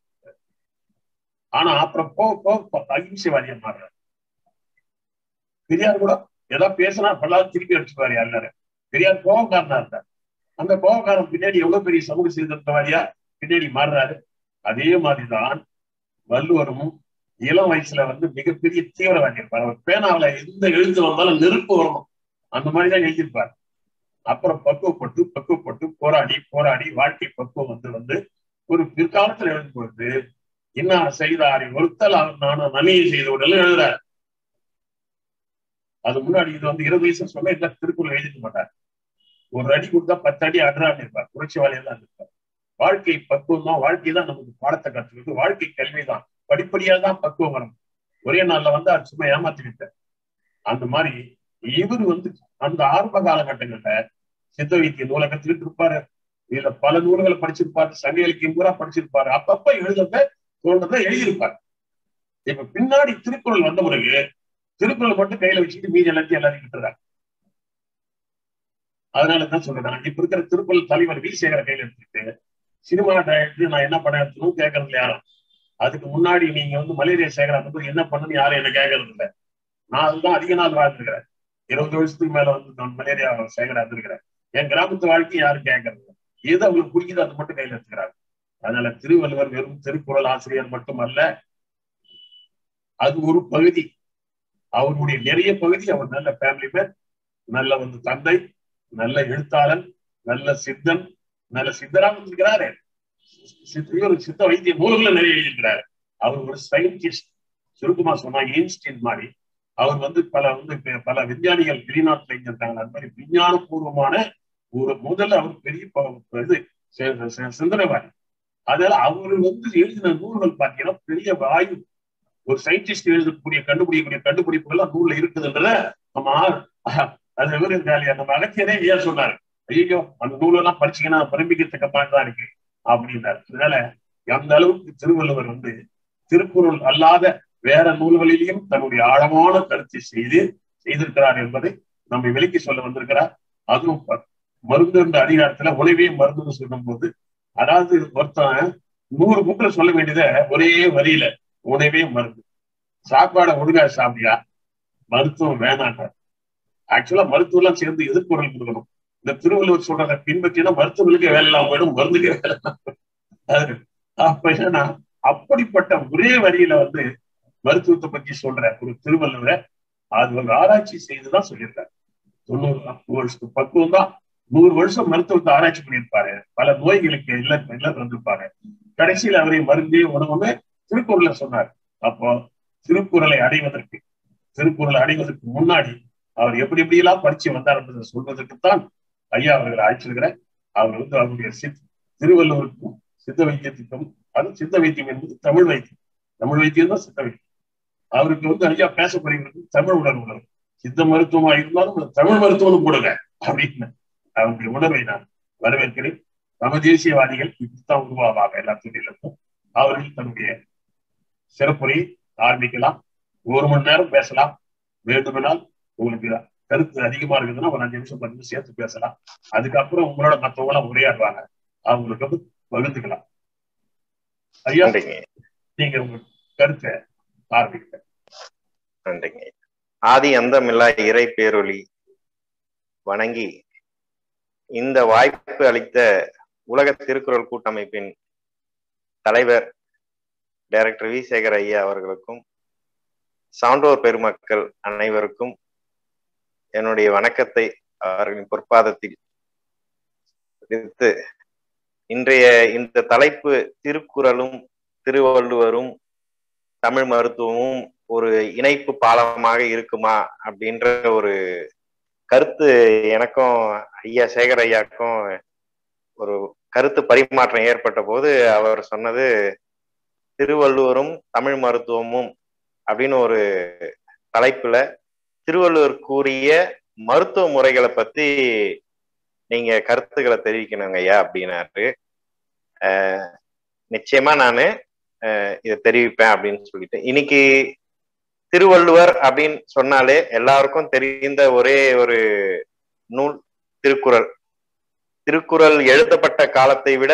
S4: ஆனா அப்புறம் போக போக அகிம்சைவாதியா மாறுறேன் பெரியார் கூட ஏதாவது பேசினா பல்லாவது திருப்பி அடிச்சுப்பாரு எல்லாரும் பெரியார் கோபக்காரனா இருந்தார் அந்த கோபக்காரன் பின்னாடி எவ்வளவு பெரிய சமூக சீர்திருத்தவாதியா பின்னாடி மாறுறாரு அதே மாதிரிதான் வள்ளுவரும் இளம் வயசுல வந்து மிகப்பெரிய தீவிரவாதி இருப்பார் அவர் பேனாவில எந்த எழுத்து வந்தாலும் நெருப்பு வரணும் அந்த மாதிரிதான் எழுதியிருப்பார் அப்புறம் பக்குவப்பட்டு பக்குவப்பட்டு போராடி போராடி வாழ்க்கை பக்குவம் வந்து வந்து ஒரு பிற்காலத்துல எழுதும் பொழுது இன்னார் செய்தாரை ஒருத்தல் அவர் நானும் நனியை செய்த உடனே எழுதுறாரு அது முன்னாடி இது வந்து இருபது வயசு சொன்னா இந்த திருக்குறள் எழுதிக்க மாட்டார் ஒரு அடி கொடுத்தா பத்து அடி அடுறான்னு இருப்பார் புரட்சிவாளியா தான் இருப்பார் வாழ்க்கை பக்குவம் தான் வாழ்க்கை தான் நமக்கு பாடத்தை கற்றுக்கிட்டு வாழ்க்கை கல்வி தான் படிப்படியா தான் பக்குவம் வரும் ஒரே நாள்ல வந்து அது சும்மா ஏமாத்தி விட்டார் அந்த மாதிரி இவர் வந்து அந்த ஆரம்ப காலகட்டங்கள்ல சித்த வைத்திய நூலை கத்துக்கிட்டு இருப்பாரு இதுல பல நூல்களை படிச்சிருப்பாரு சங்க இலக்கியம் பூரா படிச்சிருப்பாரு அப்பப்ப எழுதப்ப தோன்றதை எழுதியிருப்பார் இப்ப பின்னாடி திருக்குறள் வந்த பிறகு திருக்குறள் மட்டும் கையில வச்சுட்டு மீதி எல்லாத்தையும் எல்லாத்தையும் விட்டுறாங்க அதனால தான் சொல்றேன் இப்ப இருக்கிற திருக்குறள் தலைவர் வி சேகர கையில எடுத்துக்கிட்டு சினிமா டைரக்டர் நான் என்ன படம் எடுத்துணும் கேட்கறது யாரும் அதுக்கு முன்னாடி நீங்க வந்து மலேரியா சேகரா வந்து என்ன பண்ணுன்னு யாரும் என்ன கேட்கறது இல்லை நான் அதுதான் அதிக நாள் வாழ்ந்துருக்கிறேன் இருபது வருஷத்துக்கு மேல வந்து நான் மலேரியா சேகரா இருந்திருக்கிறேன் என் கிராமத்து வாழ்க்கை யாரும் கேட்கறது இல்லை. எது அவங்களுக்கு பிடிக்குதோ அது மட்டும் கையில எடுத்துக்கிறாங்க அதனால திருவள்ளுவர் வெறும் திருக்குறள் ஆசிரியர் மட்டுமல்ல அது ஒரு பகுதி அவருடைய நிறைய பகுதி அவர் நல்ல ஃபேமிலி மேன் நல்ல வந்து தந்தை நல்ல எழுத்தாளன் நல்ல சித்தன் நல்ல சித்தராக இருக்கிறாரு ஒரு சித்த வைத்திய நூல்களை நிறைய எழுதியிருக்கிறாரு அவர் ஒரு சயின்டிஸ்ட் சுருக்கமா சொன்னா ஐன்ஸ்டீன் மாதிரி அவர் வந்து பல வந்து ப- பல விஞ்ஞானிகள் வெளிநாட்டுல இருந்திருக்காங்க அது மாதிரி விஞ்ஞானபூர்வமான ஒரு முதல்ல அவர் பெரிய ப- இது சி- சி- சிந்தனைவாதி அதனால அவர் வந்து எழுதின நூல்கள் பாத்தீங்கன்னா பெரிய ஆய்வு ஒரு சயின்டிஸ்ட் எழுதக்கூடிய கண்டுபிடிக்கக்கூடிய கண்டுபிடிப்புகள் எல்லாம் நூல்ல இருக்குதுன்றத நம்ம ஆ- அது எவரு இருக்காரு நம்ம அகத்தியரே ஏன் சொன்னாரு ஐயோ அந்த நூலெல்லாம் படிச்சீங்கன்னா பிரமிக்கத்தக்க தான் இருக்கு அப்படின்னாரு அதனால அந்த அளவுக்கு திருவள்ளுவர் வந்து திருக்குறள் அல்லாத வேற நூல்களிலேயும் தன்னுடைய ஆழமான கருத்தை செய்து செய்திருக்கிறார் என்பதை நம்ம விலக்கி சொல்ல வந்திருக்கிறார் அதுவும் ப- மருந்து என்ற அதிகாரத்துல உணவே மருந்துன்னு சொல்லும் போது அதாவது ஒருத்தன் நூறு புக்ல சொல்ல வேண்டியத ஒரே வரியில உணவே மருந்து சாப்பாடை ஒழுங்கா சாப்பிடியா மருத்துவம் வேணான்றார் ஆக்சுவலா மருத்துவம் சேர்ந்து எதிர்ப்புறல் கொடுக்கணும் இந்த திருவள்ளுவர் சொல்றதை பின்பற்றினா மருத்துவர்களுக்கு வேலை இல்லாம போயிடும் மருந்துக்கு வேலை இல்லாம போயிடும். அது அப்ப என்னன்னா அப்படிப்பட்ட ஒரே வரியில வந்து மருத்துவத்தை பத்தி சொல்ற ஒரு திருவள்ளுவரை அது ஒரு ஆராய்ச்சி செய்துதான் சொல்லியிருக்காரு தொண்ணூறு நூறு வருஷத்துக்கு பக்குவம் தான் நூறு வருஷம் மருத்துவத்தை ஆராய்ச்சி பண்ணியிருப்பாரு பல நோய்களுக்கு இல்ல இல்ல வந்திருப்பாரு கடைசியில் அவரை மருந்தே உணவுமே திருக்குறளை சொன்னார் அப்போ திருக்குறளை அடைவதற்கு திருக்குறளை அடைவதற்கு முன்னாடி அவர் எப்படி எப்படியெல்லாம் படிச்சு வந்தார் என்பதை சொல்வதற்குத்தான் ஐயா அவர்களை அழைச்சிருக்கிறேன் அவர் வந்து அவருடைய சித் திருவள்ளுவருக்கும் சித்த வைத்தியத்துக்கும் அது சித்த வைத்தியம் என்பது தமிழ் வைத்தியம் தமிழ் வைத்தியம் தான் சித்த வைத்தியம் அவருக்கு வந்து ஐயா பேசப்படுகிறது தமிழ் உணர்வு உணர்வு சித்த மருத்துவமா இருந்தாலும் அது தமிழ் மருத்துவம் போடுங்க அப்படின்னு அவருடைய உணர்வை நான் வரவேற்கிறேன் நம்ம தேசியவாதிகள் இப்படித்தான் உருவாவாங்க எல்லா துறையிலும் அவர்கள் தன்னுடைய சிறப்புரையை ஆரம்பிக்கலாம் ஒரு மணி நேரம் பேசலாம் வேண்டுமெனால் உங்களுக்கு கருத்து அதிகமா இருக்குதுன்னா ஒரு அஞ்சு நிமிஷம் பத்து நிமிஷம் சேர்த்து பேசலாம் அதுக்கப்புறம் உங்களோட மற்றவங்களாம் உரையாடுவாங்க அவங்களுக்கு வந்து பகிர்ந்துக்கலாம் ஐயா
S5: நன்றிங்க
S4: நீங்க உங்க கருத்தை ஆரம்பிக்க
S5: நன்றிங்க ஆதி அந்தமில்லா இறை பேரொளி வணங்கி இந்த வாய்ப்பு அளித்த உலக திருக்குறள் கூட்டமைப்பின் தலைவர் டைரக்டர் வி சேகர் ஐயா அவர்களுக்கும் சான்றோர் பெருமக்கள் அனைவருக்கும் என்னுடைய வணக்கத்தை அவர்களின் பொற்பாதத்தில் விடுத்து இன்றைய இந்த தலைப்பு திருக்குறளும் திருவள்ளுவரும் தமிழ் மருத்துவமும் ஒரு இணைப்பு பாலமாக இருக்குமா அப்படின்ற ஒரு கருத்து எனக்கும் ஐயா சேகர் ஐயாக்கும் ஒரு கருத்து பரிமாற்றம் ஏற்பட்ட போது அவர் சொன்னது திருவள்ளுவரும் தமிழ் மருத்துவமும் அப்படின்னு ஒரு தலைப்புல திருவள்ளுவர் கூறிய மருத்துவ முறைகளை பத்தி நீங்க கருத்துக்களை தெரிவிக்கணுங்க ஐயா அப்படின்னாரு அஹ் நிச்சயமா நானு அஹ் இதை தெரிவிப்பேன் அப்படின்னு சொல்லிட்டு இன்னைக்கு திருவள்ளுவர் அப்படின்னு சொன்னாலே எல்லாருக்கும் தெரிந்த ஒரே ஒரு நூல் திருக்குறள் திருக்குறள் எழுதப்பட்ட காலத்தை விட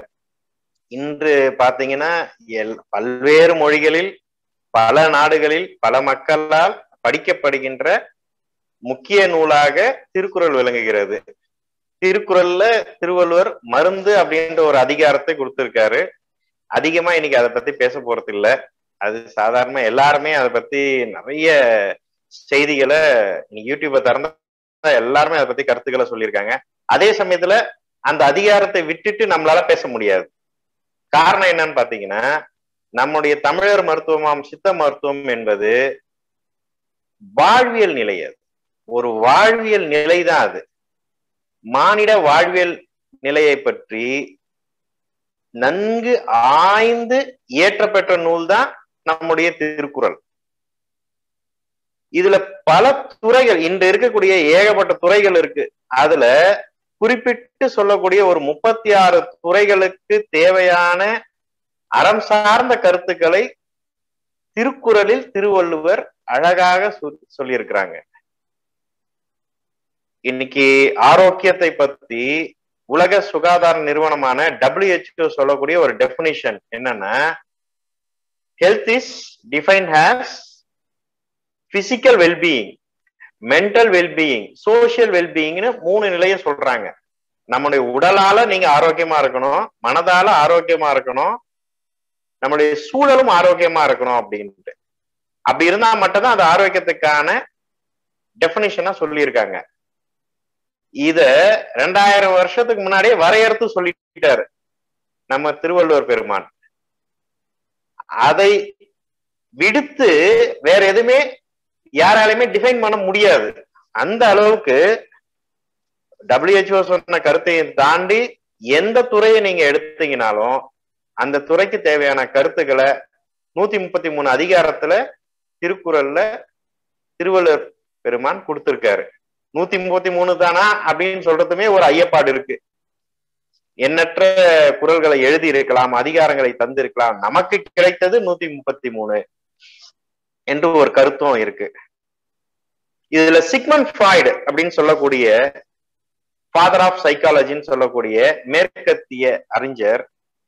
S5: இன்று பாத்தீங்கன்னா எல் பல்வேறு மொழிகளில் பல நாடுகளில் பல மக்களால் படிக்கப்படுகின்ற முக்கிய நூலாக திருக்குறள் விளங்குகிறது திருக்குறள்ல திருவள்ளுவர் மருந்து அப்படின்ற ஒரு அதிகாரத்தை கொடுத்திருக்காரு அதிகமா இன்னைக்கு அதை பத்தி பேச போறது இல்ல அது சாதாரண எல்லாருமே அதை பத்தி நிறைய செய்திகளை இன்னைக்கு யூடியூப்பை திறந்தா எல்லாருமே அதை பத்தி கருத்துக்களை சொல்லியிருக்காங்க அதே சமயத்துல அந்த அதிகாரத்தை விட்டுட்டு நம்மளால பேச முடியாது காரணம் என்னன்னு பாத்தீங்கன்னா நம்முடைய தமிழர் மருத்துவமாம் சித்த மருத்துவம் என்பது வாழ்வியல் நிலை அது ஒரு வாழ்வியல் நிலைதான் அது மானிட வாழ்வியல் நிலையை பற்றி நன்கு ஆய்ந்து இயற்றப்பெற்ற நூல் தான் நம்முடைய திருக்குறள் இதுல பல துறைகள் இன்று இருக்கக்கூடிய ஏகப்பட்ட துறைகள் இருக்கு அதுல குறிப்பிட்டு சொல்லக்கூடிய ஒரு முப்பத்தி ஆறு துறைகளுக்கு தேவையான அறம் சார்ந்த கருத்துக்களை திருக்குறளில் திருவள்ளுவர் அழகாக சொல்லியிருக்கிறாங்க இன்னைக்கு ஆரோக்கியத்தை பத்தி உலக சுகாதார நிறுவனமான டபிள்யூஹெச்ஓ சொல்லக்கூடிய ஒரு டெபினிஷன் என்னன்னா health is define has physical wellbeing mental wellbeing social வெல்பீயிங்னு மூணு நிலைய சொல்றாங்க நம்முடைய உடலால நீங்க ஆரோக்கியமா இருக்கணும் மனதால ஆரோக்கியமா இருக்கணும் நம்மளுடைய சூழலும் ஆரோக்கியமா இருக்கணும் அப்படின்ட்டு அப்படி இருந்தா மட்டும்தான் அது ஆரோக்கியத்துக்கான டெபினிஷனா சொல்லியிருக்காங்க இத ரெண்டாயிரம் வருஷத்துக்கு முன்னாடியே வரையறுத்து சொல்லிட்டாரு நம்ம திருவள்ளுவர் பெருமான் அதை விடுத்து வேற எதுவுமே யாராலையுமே டிஃபைன் பண்ண முடியாது அந்த அளவுக்கு டபிள்யூஹெச்ஓ சொன்ன கருத்தையும் தாண்டி எந்த துறையை நீங்க எடுத்தீங்கனாலும் அந்த துறைக்கு தேவையான கருத்துக்களை நூத்தி முப்பத்தி மூணு அதிகாரத்துல திருக்குறள்ல திருவள்ளுவர் பெருமான் கொடுத்திருக்காரு நூத்தி முப்பத்தி மூணு தானா அப்படின்னு சொல்றதுமே ஒரு ஐயப்பாடு இருக்கு எண்ணற்ற குரல்களை எழுதி இருக்கலாம் அதிகாரங்களை தந்திருக்கலாம் நமக்கு கிடைத்தது நூத்தி முப்பத்தி மூணு என்று ஒரு கருத்தும் இருக்கு இதுல சிக்மன் ஃப்ராய்டு அப்படின்னு சொல்லக்கூடிய ஃபாதர் ஆஃப் சைக்காலஜின்னு சொல்லக்கூடிய மேற்கத்திய அறிஞர்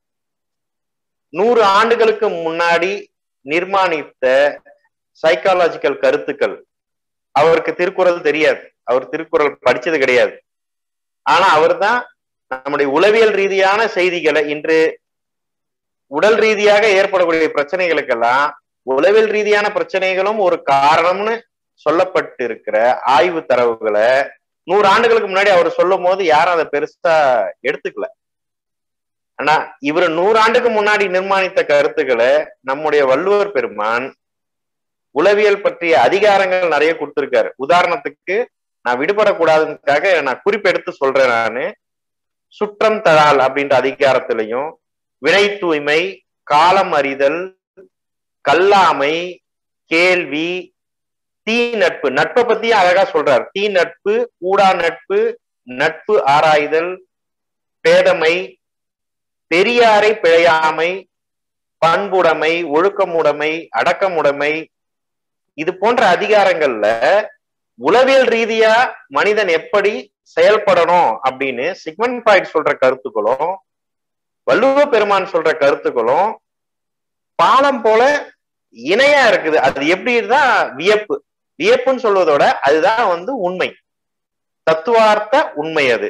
S5: நூறு ஆண்டுகளுக்கு முன்னாடி நிர்மாணித்த சைக்காலஜிக்கல் கருத்துக்கள் அவருக்கு திருக்குறள் தெரியாது அவர் திருக்குறள் படிச்சது கிடையாது ஆனா அவர் தான் நம்முடைய உளவியல் ரீதியான செய்திகளை இன்று உடல் ரீதியாக ஏற்படக்கூடிய பிரச்சனைகளுக்கெல்லாம் உளவியல் ரீதியான பிரச்சனைகளும் ஒரு காரணம்னு சொல்லப்பட்டு இருக்கிற ஆய்வு தரவுகளை நூறு ஆண்டுகளுக்கு முன்னாடி அவர் சொல்லும் போது யாரும் அதை பெருசா எடுத்துக்கல ஆனா இவர் நூறு ஆண்டுக்கு முன்னாடி நிர்மாணித்த கருத்துக்களை நம்முடைய வள்ளுவர் பெருமான் உளவியல் பற்றிய அதிகாரங்கள் நிறைய கொடுத்திருக்காரு உதாரணத்துக்கு நான் விடுபடக்கூடாதுக்காக நான் குறிப்பெடுத்து சொல்றேன் நானு சுற்றம் தழால் அப்படின்ற அதிகாரத்திலையும் வினை தூய்மை காலம் அறிதல் கல்லாமை கேள்வி தீ நட்பு நட்பை பத்தியும் அழகா சொல்றார் தீ நட்பு கூடா நட்பு நட்பு ஆராய்தல் பேதமை பெரியாரை பிழையாமை பண்புடைமை ஒழுக்கமுடைமை அடக்கமுடைமை இது போன்ற அதிகாரங்கள்ல உளவியல் ரீதியா மனிதன் எப்படி செயல்படணும் அப்படின்னு சிக்மன் பாயிண்ட் சொல்ற கருத்துக்களும் வள்ளுவ பெருமான் சொல்ற கருத்துக்களும் பாலம் போல இணையா இருக்குது அது எப்படிதான் வியப்பு வியப்புன்னு சொல்வதோட அதுதான் வந்து உண்மை தத்துவார்த்த உண்மை அது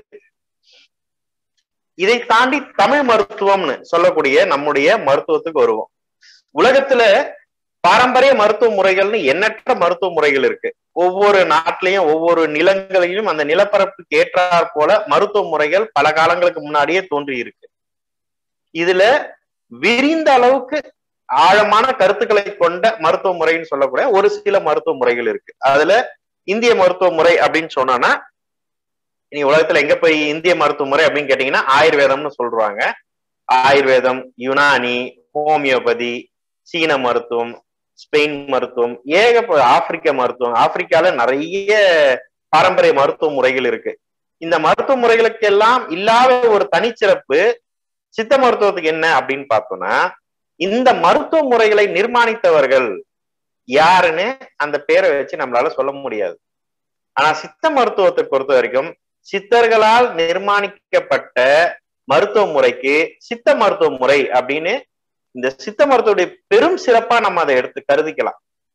S5: இதை தாண்டி தமிழ் மருத்துவம்னு சொல்லக்கூடிய நம்முடைய மருத்துவத்துக்கு வருவோம் உலகத்துல பாரம்பரிய மருத்துவ முறைகள்னு எண்ணற்ற மருத்துவ முறைகள் இருக்கு ஒவ்வொரு நாட்டிலையும் ஒவ்வொரு நிலங்களிலும் அந்த நிலப்பரப்புக்கு ஏற்றாற் போல மருத்துவ முறைகள் பல காலங்களுக்கு முன்னாடியே தோன்றி இருக்கு இதுல விரிந்த அளவுக்கு ஆழமான கருத்துக்களை கொண்ட மருத்துவ முறைன்னு சொல்லக்கூடிய ஒரு சில மருத்துவ முறைகள் இருக்கு அதுல இந்திய மருத்துவ முறை அப்படின்னு சொன்னோம்னா இனி உலகத்துல எங்க போய் இந்திய மருத்துவ முறை அப்படின்னு கேட்டீங்கன்னா ஆயுர்வேதம்னு சொல்றாங்க ஆயுர்வேதம் யுனானி ஹோமியோபதி சீன மருத்துவம் ஸ்பெயின் மருத்துவம் ஏக ஆப்பிரிக்க மருத்துவம் ஆப்பிரிக்கால நிறைய பாரம்பரிய மருத்துவ முறைகள் இருக்கு இந்த மருத்துவ முறைகளுக்கு எல்லாம் இல்லாத ஒரு தனிச்சிறப்பு சித்த மருத்துவத்துக்கு என்ன அப்படின்னு பார்த்தோம்னா இந்த மருத்துவ முறைகளை நிர்மாணித்தவர்கள் யாருன்னு அந்த பேரை வச்சு நம்மளால சொல்ல முடியாது ஆனா சித்த மருத்துவத்தை பொறுத்த வரைக்கும் சித்தர்களால் நிர்மாணிக்கப்பட்ட மருத்துவ முறைக்கு சித்த மருத்துவ முறை அப்படின்னு இந்த சித்த மருத்துவடைய பெரும் சிறப்பா நம்ம அதை எடுத்து கருதிக்கலாம்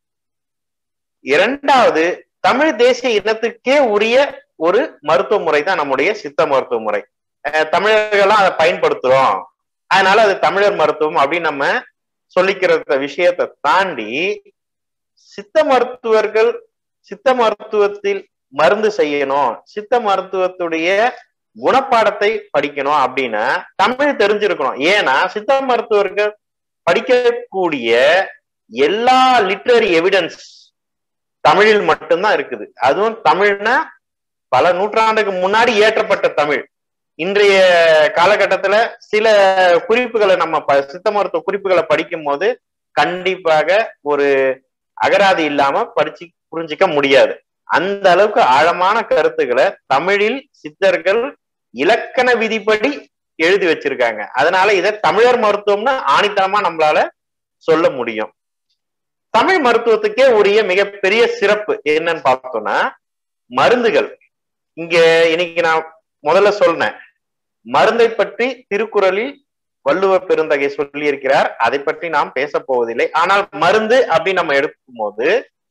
S5: இரண்டாவது தமிழ் தேசிய இனத்துக்கே உரிய ஒரு மருத்துவ முறை தான் நம்முடைய சித்த மருத்துவ முறை தமிழர்கள்லாம் அதை பயன்படுத்துறோம் அதனால அது தமிழர் மருத்துவம் அப்படின்னு நம்ம சொல்லிக்கிற விஷயத்தை தாண்டி சித்த மருத்துவர்கள் சித்த மருத்துவத்தில் மருந்து செய்யணும் சித்த மருத்துவத்துடைய குணப்பாடத்தை படிக்கணும் அப்படின்னா தமிழ் தெரிஞ்சிருக்கணும் ஏன்னா சித்த மருத்துவர்கள் படிக்கக்கூடிய எல்லா லிட்ரரி எவிடன்ஸ் தமிழில் மட்டும்தான் இருக்குது அதுவும் தமிழ்னா பல நூற்றாண்டுக்கு முன்னாடி ஏற்றப்பட்ட தமிழ் இன்றைய காலகட்டத்துல சில குறிப்புகளை நம்ம சித்த மருத்துவ குறிப்புகளை படிக்கும் போது கண்டிப்பாக ஒரு அகராதி இல்லாம படிச்சு புரிஞ்சிக்க முடியாது அந்த அளவுக்கு ஆழமான கருத்துக்களை தமிழில் சித்தர்கள் இலக்கண விதிப்படி எழுதி வச்சிருக்காங்க அதனால இதை தமிழர் மருத்துவம்னு ஆணித்தனமா நம்மளால சொல்ல முடியும் தமிழ் மருத்துவத்துக்கே உரிய மிகப்பெரிய சிறப்பு என்னன்னு பார்த்தோம்னா மருந்துகள் இங்க இன்னைக்கு நான் முதல்ல சொன்னேன் மருந்தை பற்றி திருக்குறளில் வள்ளுவ பெருந்தகை சொல்லி இருக்கிறார் அதை பற்றி நாம் பேச போவதில்லை ஆனால் மருந்து அப்படின்னு நம்ம எடுக்கும் போது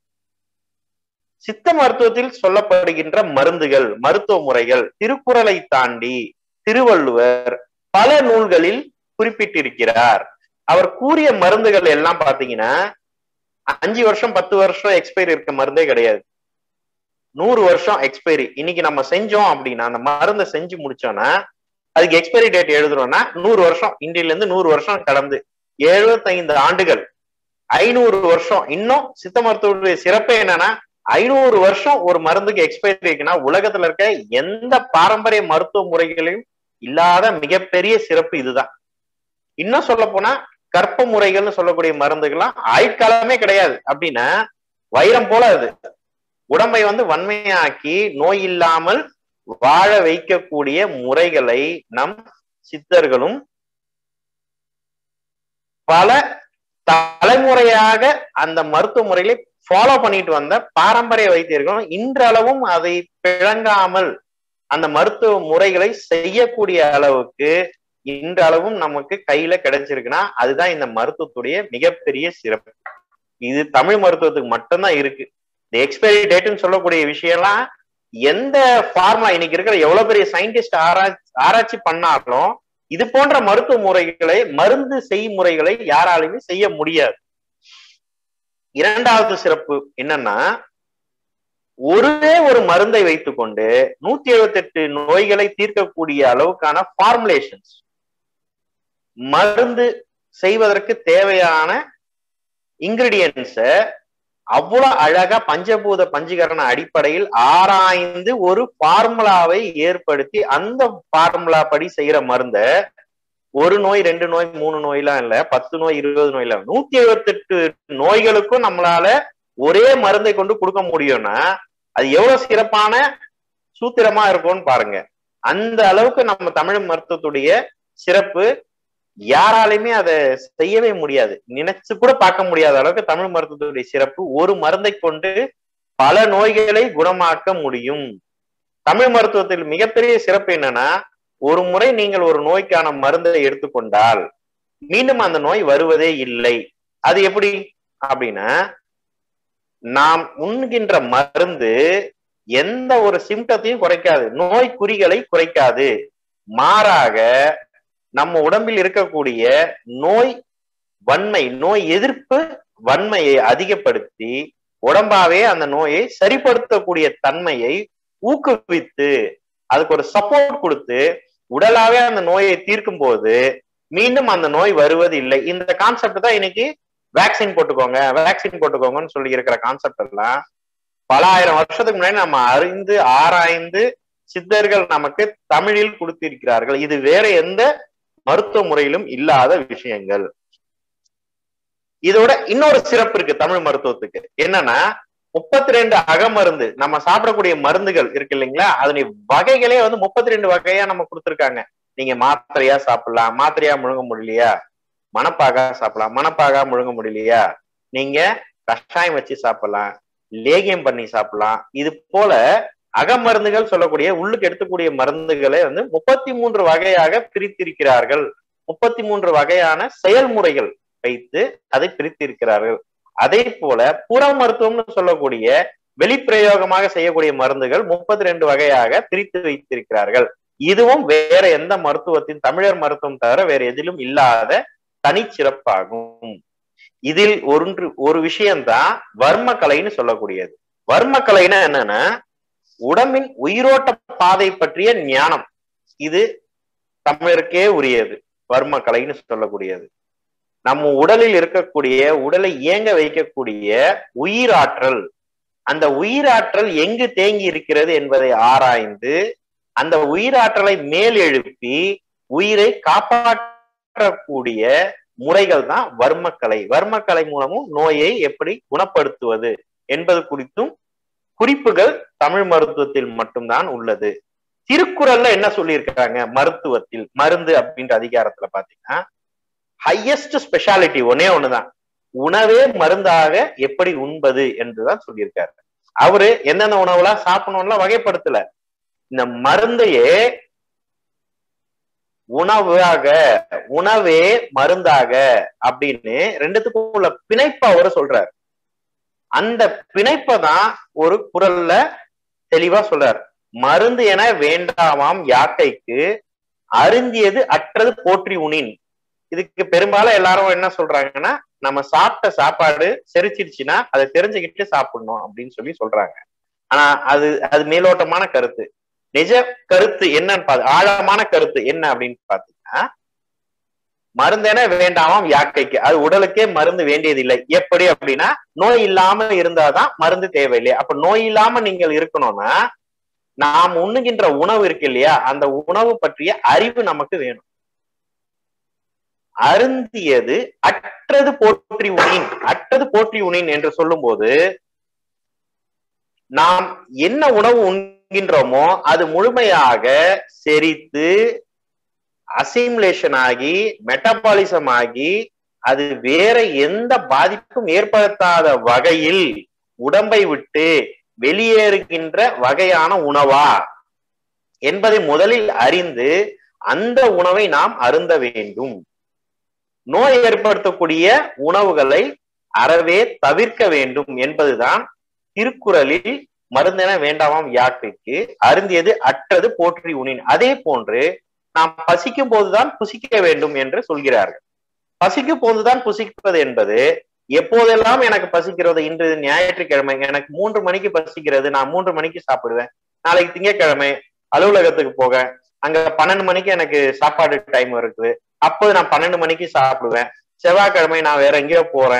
S5: சித்த மருத்துவத்தில் சொல்லப்படுகின்ற மருந்துகள் மருத்துவ முறைகள் திருக்குறளை தாண்டி திருவள்ளுவர் பல நூல்களில் குறிப்பிட்டிருக்கிறார் அவர் கூறிய மருந்துகள் எல்லாம் பாத்தீங்கன்னா அஞ்சு வருஷம் பத்து வருஷம் எக்ஸ்பைரி இருக்க மருந்தே கிடையாது நூறு வருஷம் எக்ஸ்பைரி இன்னைக்கு நம்ம செஞ்சோம் அப்படின்னா அந்த மருந்தை செஞ்சு முடிச்சோம்னா அதுக்கு எக்ஸ்பைரி டேட் எழுதுறோம்னா நூறு வருஷம் இந்தியில இருந்து நூறு வருஷம் கடந்து எழுபத்தைந்து ஆண்டுகள் ஐநூறு வருஷம் இன்னும் சித்த மருத்துவருடைய சிறப்பே என்னன்னா ஐநூறு வருஷம் ஒரு மருந்துக்கு எக்ஸ்பைரி இருக்குன்னா உலகத்துல இருக்க எந்த பாரம்பரிய மருத்துவ முறைகளையும் இல்லாத மிகப்பெரிய சிறப்பு இதுதான் இன்னும் சொல்ல போனா கற்ப முறைகள்னு சொல்லக்கூடிய மருந்துகள்லாம் ஆயுட்காலமே கிடையாது அப்படின்னா வைரம் போல அது உடம்பை வந்து வன்மையாக்கி நோய் இல்லாமல் வாழ வைக்கக்கூடிய முறைகளை நம் சித்தர்களும் பல தலைமுறையாக அந்த மருத்துவ முறைகளை ஃபாலோ பண்ணிட்டு வந்த பாரம்பரிய வைத்தியர்களும் இன்றளவும் அதை பிழங்காமல் அந்த மருத்துவ முறைகளை செய்யக்கூடிய அளவுக்கு இன்றளவும் நமக்கு கையில கிடைச்சிருக்குன்னா அதுதான் இந்த மருத்துவத்துடைய மிகப்பெரிய சிறப்பு இது தமிழ் மருத்துவத்துக்கு மட்டும்தான் இருக்கு இந்த எக்ஸ்பைரி டேட்னு சொல்லக்கூடிய விஷயம்லாம் எந்த ஃபார்முலா இன்னைக்கு இருக்கிற எவ்வளவு பெரிய சயின்டிஸ்ட் ஆராய்ச்சி ஆராய்ச்சி பண்ணாலும் இது போன்ற மருத்துவ முறைகளை மருந்து செய்முறைகளை யாராலுமே செய்ய முடியாது இரண்டாவது சிறப்பு என்னன்னா ஒரே ஒரு மருந்தை வைத்துக்கொண்டு நூத்தி எழுபத்தி எட்டு நோய்களை தீர்க்கக்கூடிய அளவுக்கான ஃபார்முலேஷன்ஸ் மருந்து செய்வதற்கு தேவையான இன்கிரீடியன்ஸ அவ்வளவு அழகா பஞ்சபூத பஞ்சீகரண அடிப்படையில் ஆராய்ந்து ஒரு ஃபார்முலாவை ஏற்படுத்தி அந்த ஃபார்முலா படி செய்யற மருந்த ஒரு நோய் ரெண்டு நோய் மூணு நோயெல்லாம் இல்ல பத்து நோய் இருபது நோய் இல்ல நூத்தி எழுபத்தெட்டு நோய்களுக்கும் நம்மளால ஒரே மருந்தை கொண்டு கொடுக்க முடியும்னா அது எவ்வளவு சிறப்பான சூத்திரமா இருக்கும்னு பாருங்க அந்த அளவுக்கு நம்ம தமிழ் மருத்துவத்துடைய சிறப்பு யாராலையுமே அதை செய்யவே முடியாது நினைச்சு கூட பார்க்க முடியாத அளவுக்கு தமிழ் மருத்துவத்துடைய சிறப்பு ஒரு மருந்தை கொண்டு பல நோய்களை குணமாக்க முடியும் தமிழ் மருத்துவத்தில் மிகப்பெரிய சிறப்பு என்னன்னா ஒரு முறை நீங்கள் ஒரு நோய்க்கான மருந்தை எடுத்துக்கொண்டால் மீண்டும் அந்த நோய் வருவதே இல்லை அது எப்படி அப்படின்னா நாம் உண்கின்ற மருந்து எந்த ஒரு சிம்டத்தையும் குறைக்காது நோய் குறிகளை குறைக்காது மாறாக நம்ம உடம்பில் இருக்கக்கூடிய நோய் வன்மை நோய் எதிர்ப்பு வன்மையை அதிகப்படுத்தி உடம்பாவே அந்த நோயை சரிப்படுத்தக்கூடிய தன்மையை ஊக்குவித்து அதுக்கு ஒரு சப்போர்ட் கொடுத்து உடலாவே அந்த நோயை தீர்க்கும் போது மீண்டும் அந்த நோய் வருவது இல்லை இந்த கான்செப்ட் தான் இன்னைக்கு வேக்சின் போட்டுக்கோங்க வேக்சின் போட்டுக்கோங்கன்னு சொல்லி இருக்கிற கான்செப்ட் எல்லாம் பல ஆயிரம் வருஷத்துக்கு முன்னாடி நம்ம அறிந்து ஆராய்ந்து சித்தர்கள் நமக்கு தமிழில் கொடுத்திருக்கிறார்கள் இது வேற எந்த மருத்துவ முறையிலும் இல்லாத விஷயங்கள் இதோட இன்னொரு சிறப்பு இருக்கு தமிழ் மருத்துவத்துக்கு என்னன்னா முப்பத்தி ரெண்டு அகமருந்து நம்ம சாப்பிடக்கூடிய மருந்துகள் இருக்கு இல்லைங்களா அதனுடைய வகைகளே வந்து முப்பத்தி ரெண்டு வகையா நம்ம கொடுத்துருக்காங்க நீங்க மாத்திரையா சாப்பிடலாம் மாத்திரையா முழுங்க முடியலையா மணப்பாகா சாப்பிடலாம் மணப்பாகா முழுங்க முடியலையா நீங்க கஷாயம் வச்சு சாப்பிடலாம் லேகியம் பண்ணி சாப்பிடலாம் இது போல அகமருந்துகள் சொல்லக்கூடிய உள்ளுக்கு எடுத்துக்கூடிய மருந்துகளை வந்து முப்பத்தி மூன்று வகையாக பிரித்திருக்கிறார்கள் முப்பத்தி மூன்று வகையான செயல்முறைகள் வைத்து அதை பிரித்திருக்கிறார்கள் அதே போல புற மருத்துவம்னு சொல்லக்கூடிய வெளிப்பிரயோகமாக செய்யக்கூடிய மருந்துகள் முப்பத்தி ரெண்டு வகையாக பிரித்து வைத்திருக்கிறார்கள் இதுவும் வேற எந்த மருத்துவத்தின் தமிழர் மருத்துவம் தவிர வேற எதிலும் இல்லாத தனிச்சிறப்பாகும் இதில் ஒன்று ஒரு விஷயம்தான் வர்மக்கலைன்னு சொல்லக்கூடியது வர்மக்கலைன்னா என்னன்னா உடம்பின் உயிரோட்ட பாதை பற்றிய ஞானம் இது தமிழருக்கே உரியது வர்மக்கலைன்னு சொல்லக்கூடியது நம்ம உடலில் இருக்கக்கூடிய உடலை இயங்க வைக்கக்கூடிய உயிராற்றல் அந்த உயிராற்றல் எங்கு தேங்கி இருக்கிறது என்பதை ஆராய்ந்து அந்த உயிராற்றலை மேல் எழுப்பி உயிரை காப்பாற்றக்கூடிய முறைகள் தான் வர்மக்கலை வர்மக்கலை மூலமும் நோயை எப்படி குணப்படுத்துவது என்பது குறித்தும் குறிப்புகள் தமிழ் மருத்துவத்தில் மட்டும்தான் உள்ளது திருக்குறள்ல என்ன சொல்லியிருக்காங்க மருத்துவத்தில் மருந்து அப்படின்ற அதிகாரத்துல பாத்தீங்கன்னா ஹையஸ்ட் ஸ்பெஷாலிட்டி ஒன்னே ஒண்ணுதான் உணவே மருந்தாக எப்படி உண்பது என்றுதான் சொல்லியிருக்காரு அவரு எந்தெந்த உணவுலாம் சாப்பிடணும்லாம் வகைப்படுத்தல இந்த மருந்தையே உணவாக உணவே மருந்தாக அப்படின்னு ரெண்டுத்துக்கும் உள்ள பிணைப்பை அவரு சொல்றாரு அந்த பிணைப்பை தான் ஒரு குரல்ல தெளிவா சொல்றார் மருந்து என வேண்டாமாம் யாக்கைக்கு அருந்தியது அற்றது போற்றி உனின் இதுக்கு பெரும்பாலும் எல்லாரும் என்ன சொல்றாங்கன்னா நம்ம சாப்பிட்ட சாப்பாடு செரிச்சிருச்சுன்னா அதை தெரிஞ்சுக்கிட்டு சாப்பிடணும் அப்படின்னு சொல்லி சொல்றாங்க ஆனா அது அது மேலோட்டமான கருத்து நிஜ கருத்து என்னன்னு பாத்து ஆழமான கருத்து என்ன அப்படின்னு பாத்தீங்கன்னா மருந்தென வேண்டாமாம் யாக்கைக்கு அது உடலுக்கே மருந்து வேண்டியதில்லை எப்படி அப்படின்னா நோய் இல்லாம இருந்தாதான் மருந்து தேவையில்லை அப்ப நோய் இல்லாம நீங்கள் இருக்கணும்னா நாம் உண்ணுகின்ற உணவு இருக்கு இல்லையா அந்த உணவு பற்றிய அறிவு நமக்கு வேணும் அருந்தியது அற்றது போற்றி உனின் அற்றது போற்றி உனின் என்று சொல்லும் போது நாம் என்ன உணவு உண்கின்றோமோ அது முழுமையாக செரித்து அசிமுலேஷன் ஆகி மெட்டபாலிசம் ஆகி அது வேற எந்த பாதிப்பும் ஏற்படுத்தாத வகையில் உடம்பை விட்டு வெளியேறுகின்ற வகையான உணவா என்பதை முதலில் அறிந்து அந்த உணவை நாம் அருந்த வேண்டும் நோய் ஏற்படுத்தக்கூடிய உணவுகளை அறவே தவிர்க்க வேண்டும் என்பதுதான் திருக்குறளில் மருந்தென வேண்டாமாம் யாக்கைக்கு அருந்தியது அற்றது போற்றி உனின் அதே போன்று நாம் பசிக்கும் போதுதான் புசிக்க வேண்டும் என்று சொல்கிறார்கள் பசிக்கும் போதுதான் புசிப்பது என்பது எப்போதெல்லாம் எனக்கு பசிக்கிறது இன்று ஞாயிற்றுக்கிழமை எனக்கு மூன்று மணிக்கு பசிக்கிறது நான் மூன்று மணிக்கு சாப்பிடுவேன் நாளைக்கு திங்கட்கிழமை அலுவலகத்துக்கு போக அங்க பன்னெண்டு மணிக்கு எனக்கு சாப்பாடு டைம் இருக்குது அப்போது நான் பன்னெண்டு மணிக்கு சாப்பிடுவேன் செவ்வாய்க்கிழமை நான் வேற எங்கேயோ போறேன்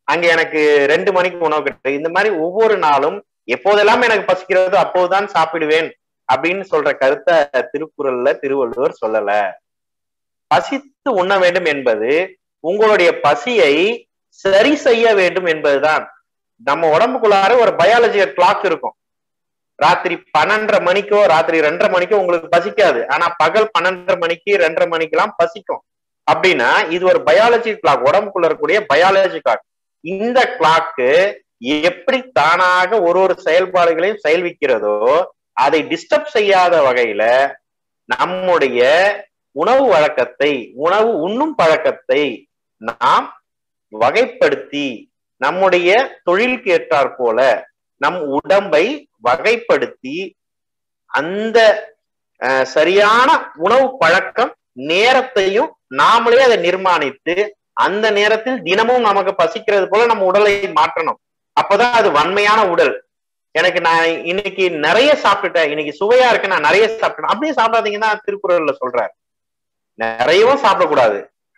S5: அங்க எனக்கு ரெண்டு மணிக்கு உணவு கிடைக்கும் இந்த மாதிரி ஒவ்வொரு நாளும் எப்போதெல்லாம் எனக்கு பசிக்கிறதோ அப்போதுதான் சாப்பிடுவேன் அப்படின்னு சொல்ற கருத்தை திருக்குறள்ல திருவள்ளுவர் சொல்லல பசித்து உண்ண வேண்டும் என்பது உங்களுடைய பசியை சரி செய்ய வேண்டும் என்பதுதான் நம்ம உடம்புக்குள்ளார ஒரு பயாலஜிக்கல் கிளாக் இருக்கும் ராத்திரி பன்னெண்டரை மணிக்கோ ராத்திரி ரெண்டரை மணிக்கோ உங்களுக்கு பசிக்காது ஆனா பகல் பன்னெண்டரை மணிக்கு ரெண்டரை மணிக்கெல்லாம் பசிக்கும் அப்படின்னா இது ஒரு பயாலஜி கிளாக் உடம்புக்குள்ள இருக்கக்கூடிய பயாலஜி கிளாக் இந்த கிளாக்கு எப்படி தானாக ஒரு ஒரு செயல்பாடுகளையும் செயல்விக்கிறதோ அதை டிஸ்டர்ப் செய்யாத வகையில நம்முடைய உணவு வழக்கத்தை உணவு உண்ணும் பழக்கத்தை நாம் வகைப்படுத்தி நம்முடைய தொழிலுக்கு ஏற்றாற் போல நம் உடம்பை வகைப்படுத்தி அந்த அஹ், சரியான உணவு பழக்கம் நேரத்தையும் நாமளே அதை நிர்மாணித்து அந்த நேரத்தில் தினமும் நமக்கு பசிக்கிறது போல நம்ம உடலை மாற்றணும் அப்பதான் அது வன்மையான உடல் எனக்கு நான் இன்னைக்கு நிறைய சாப்பிட்டுட்டேன் இன்னைக்கு சுவையா இருக்கு நான் நிறைய சாப்பிட்டேன் அப்படியே சாப்பிடாதீங்கன்னா திருக்குறள்ல சொல்றாரு நிறையவும் சாப்பிடக்கூடாது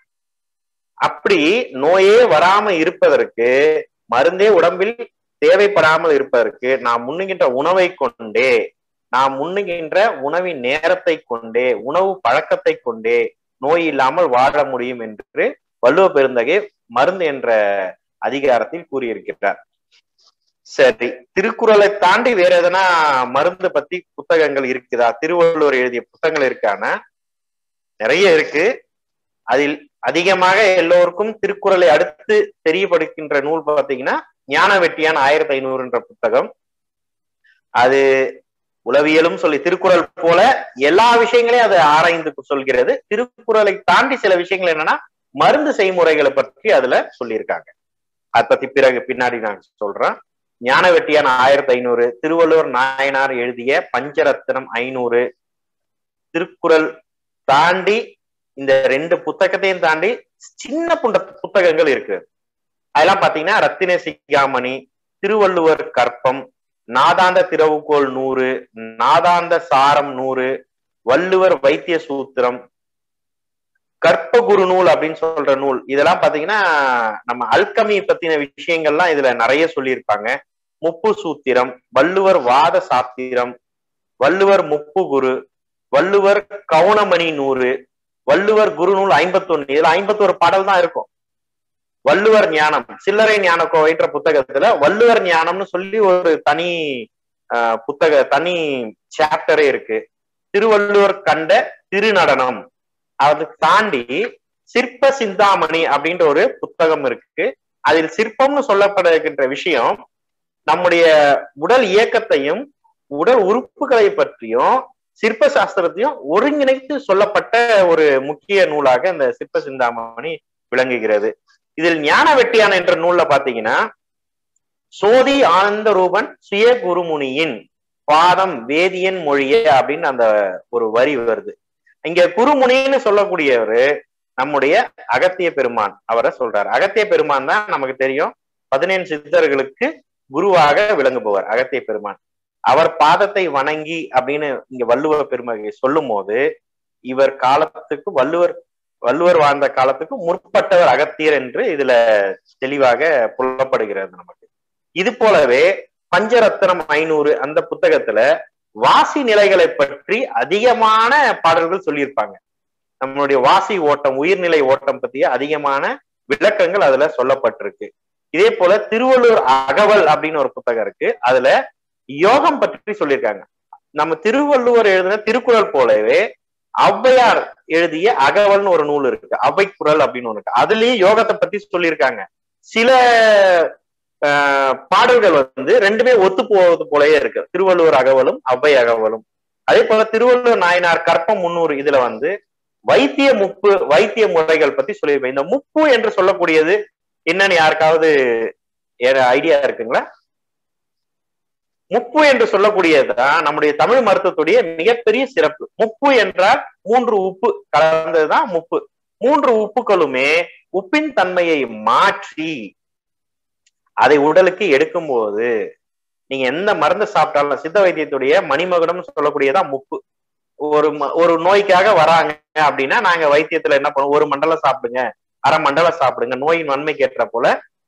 S5: அப்படி நோயே வராம இருப்பதற்கு மருந்தே உடம்பில் தேவைப்படாமல் இருப்பதற்கு நாம் உண்ணுகின்ற உணவை கொண்டே நாம் உண்ணுகின்ற உணவின் நேரத்தை கொண்டே உணவு பழக்கத்தை கொண்டே நோய் இல்லாமல் வாழ முடியும் என்று வள்ளுவ பெருந்தகை மருந்து என்ற அதிகாரத்தில் கூறியிருக்கிறார் சரி திருக்குறளை தாண்டி வேற எதனா மருந்து பத்தி புத்தகங்கள் இருக்குதா திருவள்ளுவர் எழுதிய புத்தகங்கள் இருக்கானா நிறைய இருக்கு அதில் அதிகமாக எல்லோருக்கும் திருக்குறளை அடுத்து தெரியப்படுகின்ற நூல் பார்த்தீங்கன்னா ஞான வெட்டியான் ஆயிரத்தி ஐநூறுன்ற புத்தகம் அது உளவியலும் சொல்லி திருக்குறள் போல எல்லா விஷயங்களையும் அது ஆராய்ந்து சொல்கிறது திருக்குறளை தாண்டி சில விஷயங்கள் என்னன்னா மருந்து செய்முறைகளை பற்றி அதுல சொல்லியிருக்காங்க அதை பத்தி பிறகு பின்னாடி நான் சொல்றேன் ஞான வெட்டியான் ஆயிரத்தி ஐநூறு திருவள்ளுவர் நாயனார் எழுதிய பஞ்சரத்னம் ஐநூறு திருக்குறள் தாண்டி இந்த ரெண்டு புத்தகத்தையும் தாண்டி சின்ன புண்ட புத்தகங்கள் இருக்கு அதெல்லாம் பாத்தீங்கன்னா ரத்தின சிகாமணி திருவள்ளுவர் கற்பம் நாதாந்த திறவுகோல் நூறு நாதாந்த சாரம் நூறு வள்ளுவர் வைத்திய சூத்திரம் கற்ப குரு நூல் அப்படின்னு சொல்ற நூல் இதெல்லாம் பாத்தீங்கன்னா நம்ம அல்கமி பத்தின விஷயங்கள்லாம் இதுல நிறைய சொல்லியிருப்பாங்க முப்பு சூத்திரம் வள்ளுவர் வாத சாத்திரம் வள்ளுவர் முப்பு குரு வள்ளுவர் கவுனமணி நூறு வள்ளுவர் குருநூல் ஐம்பத்தொன்னு இதுல ஐம்பத்தோரு பாடல் தான் இருக்கும் வள்ளுவர் ஞானம் சில்லறை ஞான கோவைன்ற புத்தகத்துல வள்ளுவர் ஞானம்னு சொல்லி ஒரு தனி ஆஹ், புத்தக தனி சாப்டரே இருக்கு திருவள்ளுவர் கண்ட திருநடனம் அதை தாண்டி சிற்ப சிந்தாமணி அப்படின்ற ஒரு புத்தகம் இருக்கு அதில் சிற்பம்னு சொல்லப்படுகின்ற விஷயம் நம்முடைய உடல் இயக்கத்தையும் உடல் உறுப்புகளை பற்றியும் சிற்ப சாஸ்திரத்தையும் ஒருங்கிணைத்து சொல்லப்பட்ட ஒரு முக்கிய நூலாக இந்த சிற்ப சிந்தாமணி விளங்குகிறது இதில் ஞான வெட்டியான் என்ற நூல்ல பாத்தீங்கன்னா சோதி ஆனந்த ரூபன் சுய குருமுனியின் பாதம் வேதியன் மொழியே அப்படின்னு அந்த ஒரு வரி வருது இங்க குருமுனின்னு சொல்லக்கூடியவர் நம்முடைய அகத்திய பெருமான் அவரை சொல்றாரு அகத்திய பெருமான் தான் நமக்கு தெரியும் பதினேழு சித்தர்களுக்கு குருவாக விளங்குபவர் அகத்திய பெருமான் அவர் பாதத்தை வணங்கி அப்படின்னு இங்க வள்ளுவ பெருமகை சொல்லும் போது இவர் காலத்துக்கு வள்ளுவர் வள்ளுவர் வாழ்ந்த காலத்துக்கு முற்பட்டவர் அகத்தியர் என்று இதுல தெளிவாக புலப்படுகிறது நமக்கு இது போலவே பஞ்சரத்னம் ஐநூறு அந்த புத்தகத்துல வாசி நிலைகளை பற்றி அதிகமான பாடல்கள் சொல்லியிருப்பாங்க நம்மளுடைய வாசி ஓட்டம் உயிர்நிலை ஓட்டம் பற்றிய அதிகமான விளக்கங்கள் அதுல சொல்லப்பட்டிருக்கு இதே போல திருவள்ளூர் அகவல் அப்படின்னு ஒரு புத்தகம் இருக்கு அதுல யோகம் பற்றி சொல்லியிருக்காங்க நம்ம திருவள்ளுவர் எழுதின திருக்குறள் போலவே ஔவையார் எழுதிய அகவல்னு ஒரு நூல் இருக்கு அவை குரல் அப்படின்னு ஒண்ணு இருக்கு அதுலயும் யோகத்தை பத்தி சொல்லியிருக்காங்க சில ஆஹ், பாடல்கள் வந்து ரெண்டுமே ஒத்து போவது போலயே இருக்கு திருவள்ளுவர் அகவலும் அவ்வை அகவலும் அதே போல திருவள்ளுவர் நாயனார் கற்பம் முன்னூறு இதுல வந்து வைத்திய முப்பு வைத்திய முறைகள் பத்தி சொல்லியிருப்பேன் இந்த முப்பு என்று சொல்லக்கூடியது என்னன்னு யாருக்காவது ஐடியா இருக்குங்களா முப்பு என்று சொல்லக்கூடியதுதான் நம்முடைய தமிழ் மருத்துவத்துடைய மிகப்பெரிய சிறப்பு முப்பு என்றால் மூன்று உப்பு கலந்ததுதான் முப்பு மூன்று உப்புகளுமே உப்பின் தன்மையை மாற்றி அதை உடலுக்கு எடுக்கும்போது நீங்க எந்த மருந்து சாப்பிட்டாலும் சித்த வைத்தியத்துடைய மணிமகுடம் சொல்லக்கூடியதான் முப்பு ஒரு ம- ஒரு நோய்க்காக வராங்க அப்படின்னா நாங்க வைத்தியத்துல என்ன பண்ணுவோம் ஒரு மண்டலம் சாப்பிடுங்க அரை மண்டலம் சாப்பிடுங்க நோயின் வன்மைக்கு ஏற்ற போல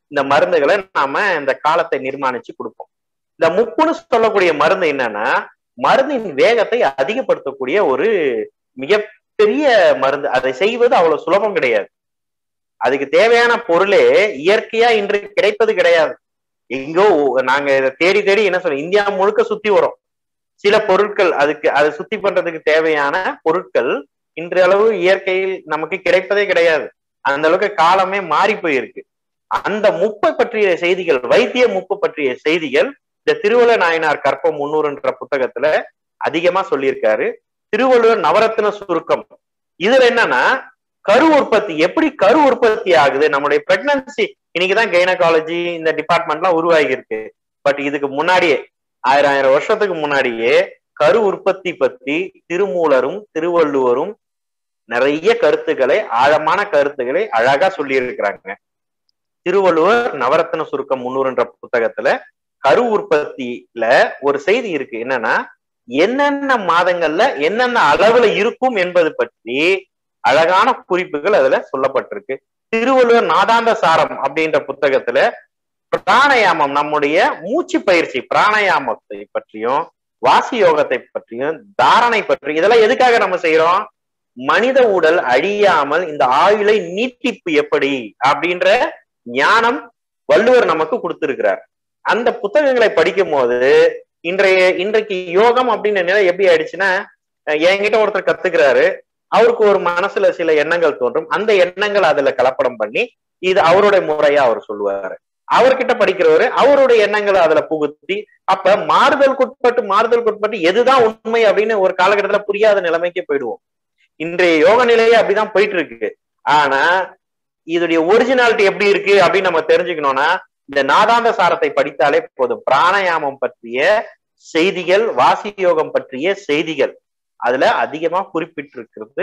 S5: இந்த மருந்துகளை நாம இந்த காலத்தை நிர்மாணிச்சு கொடுப்போம் இந்த முப்புன்னு சொல்லக்கூடிய மருந்து என்னன்னா மருந்தின் வேகத்தை அதிகப்படுத்தக்கூடிய ஒரு மிகப்பெரிய மருந்து அதை செய்வது அவ்வளவு சுலபம் கிடையாது அதுக்கு தேவையான பொருளே இயற்கையா இன்று கிடைப்பது கிடையாது எங்கோ நாங்க இதை தேடி தேடி என்ன சொல்றோம் இந்தியா முழுக்க சுத்தி வரும் சில பொருட்கள் அதுக்கு அதை சுத்தி பண்றதுக்கு தேவையான பொருட்கள் இன்று அளவு இயற்கையில் நமக்கு கிடைப்பதே கிடையாது அந்த அளவுக்கு காலமே மாறி போயிருக்கு அந்த முப்பை பற்றிய செய்திகள் வைத்திய முப்பு பற்றிய செய்திகள் இந்த திருவள்ள நாயனார் கற்பம் முன்னூறுன்ற புத்தகத்துல அதிகமா சொல்லியிருக்காரு திருவள்ளுவர் நவரத்ன சுருக்கம் இதுல என்னன்னா கரு உற்பத்தி எப்படி கரு உற்பத்தி ஆகுது நம்மளுடைய பிரெக்னன்சி இன்னைக்குதான் கைனகாலஜி இந்த டிபார்ட்மெண்ட்லாம் உருவாகி இருக்கு பட் இதுக்கு முன்னாடியே ஆயிரம் ஆயிரம் வருஷத்துக்கு முன்னாடியே கரு உற்பத்தி பத்தி திருமூலரும் திருவள்ளுவரும் நிறைய கருத்துக்களை ஆழமான கருத்துக்களை அழகா சொல்லி இருக்கிறாங்க திருவள்ளுவர் நவரத்ன சுருக்கம் முன்னூறுன்ற புத்தகத்துல கரு உற்பத்தியில ஒரு செய்தி இருக்கு என்னன்னா என்னென்ன மாதங்கள்ல என்னென்ன அளவுல இருக்கும் என்பது பற்றி அழகான குறிப்புகள் அதுல சொல்லப்பட்டிருக்கு திருவள்ளுவர் நாதாந்த சாரம் அப்படின்ற புத்தகத்துல பிராணயாமம் நம்முடைய மூச்சு பயிற்சி பிராணயாமத்தை பற்றியும் வாசி யோகத்தை பற்றியும் தாரணை பற்றி இதெல்லாம் எதுக்காக நம்ம செய்யறோம் மனித உடல் அழியாமல் இந்த ஆயுளை நீட்டிப்பு எப்படி அப்படின்ற ஞானம் வள்ளுவர் நமக்கு கொடுத்திருக்கிறார் அந்த புத்தகங்களை படிக்கும் போது இன்றைய இன்றைக்கு யோகம் அப்படின்ற நிலை எப்படி ஆயிடுச்சுன்னா என்கிட்ட ஒருத்தர் கத்துக்கிறாரு அவருக்கு ஒரு மனசுல சில எண்ணங்கள் தோன்றும் அந்த எண்ணங்கள் அதுல கலப்படம் பண்ணி இது அவருடைய முறையா அவர் சொல்லுவாரு அவர்கிட்ட படிக்கிறவரு அவருடைய எண்ணங்களை அதுல புகுத்தி அப்ப மாறுதலுக்குட்பட்டு மாறுதலுக்குட்பட்டு எதுதான் உண்மை அப்படின்னு ஒரு காலகட்டத்துல புரியாத நிலைமைக்கு போயிடுவோம் இன்றைய யோக நிலையே அப்படிதான் போயிட்டு இருக்கு ஆனா இதோடைய ஒரிஜினாலிட்டி எப்படி இருக்கு அப்படின்னு நம்ம தெரிஞ்சுக்கணும்னா இந்த நாதாந்த சாரத்தை படித்தாலே போதும் பிராணயாமம் பற்றிய செய்திகள் வாசி யோகம் பற்றிய செய்திகள் அதுல அதிகமா குறிப்பிட்டிருக்கிறது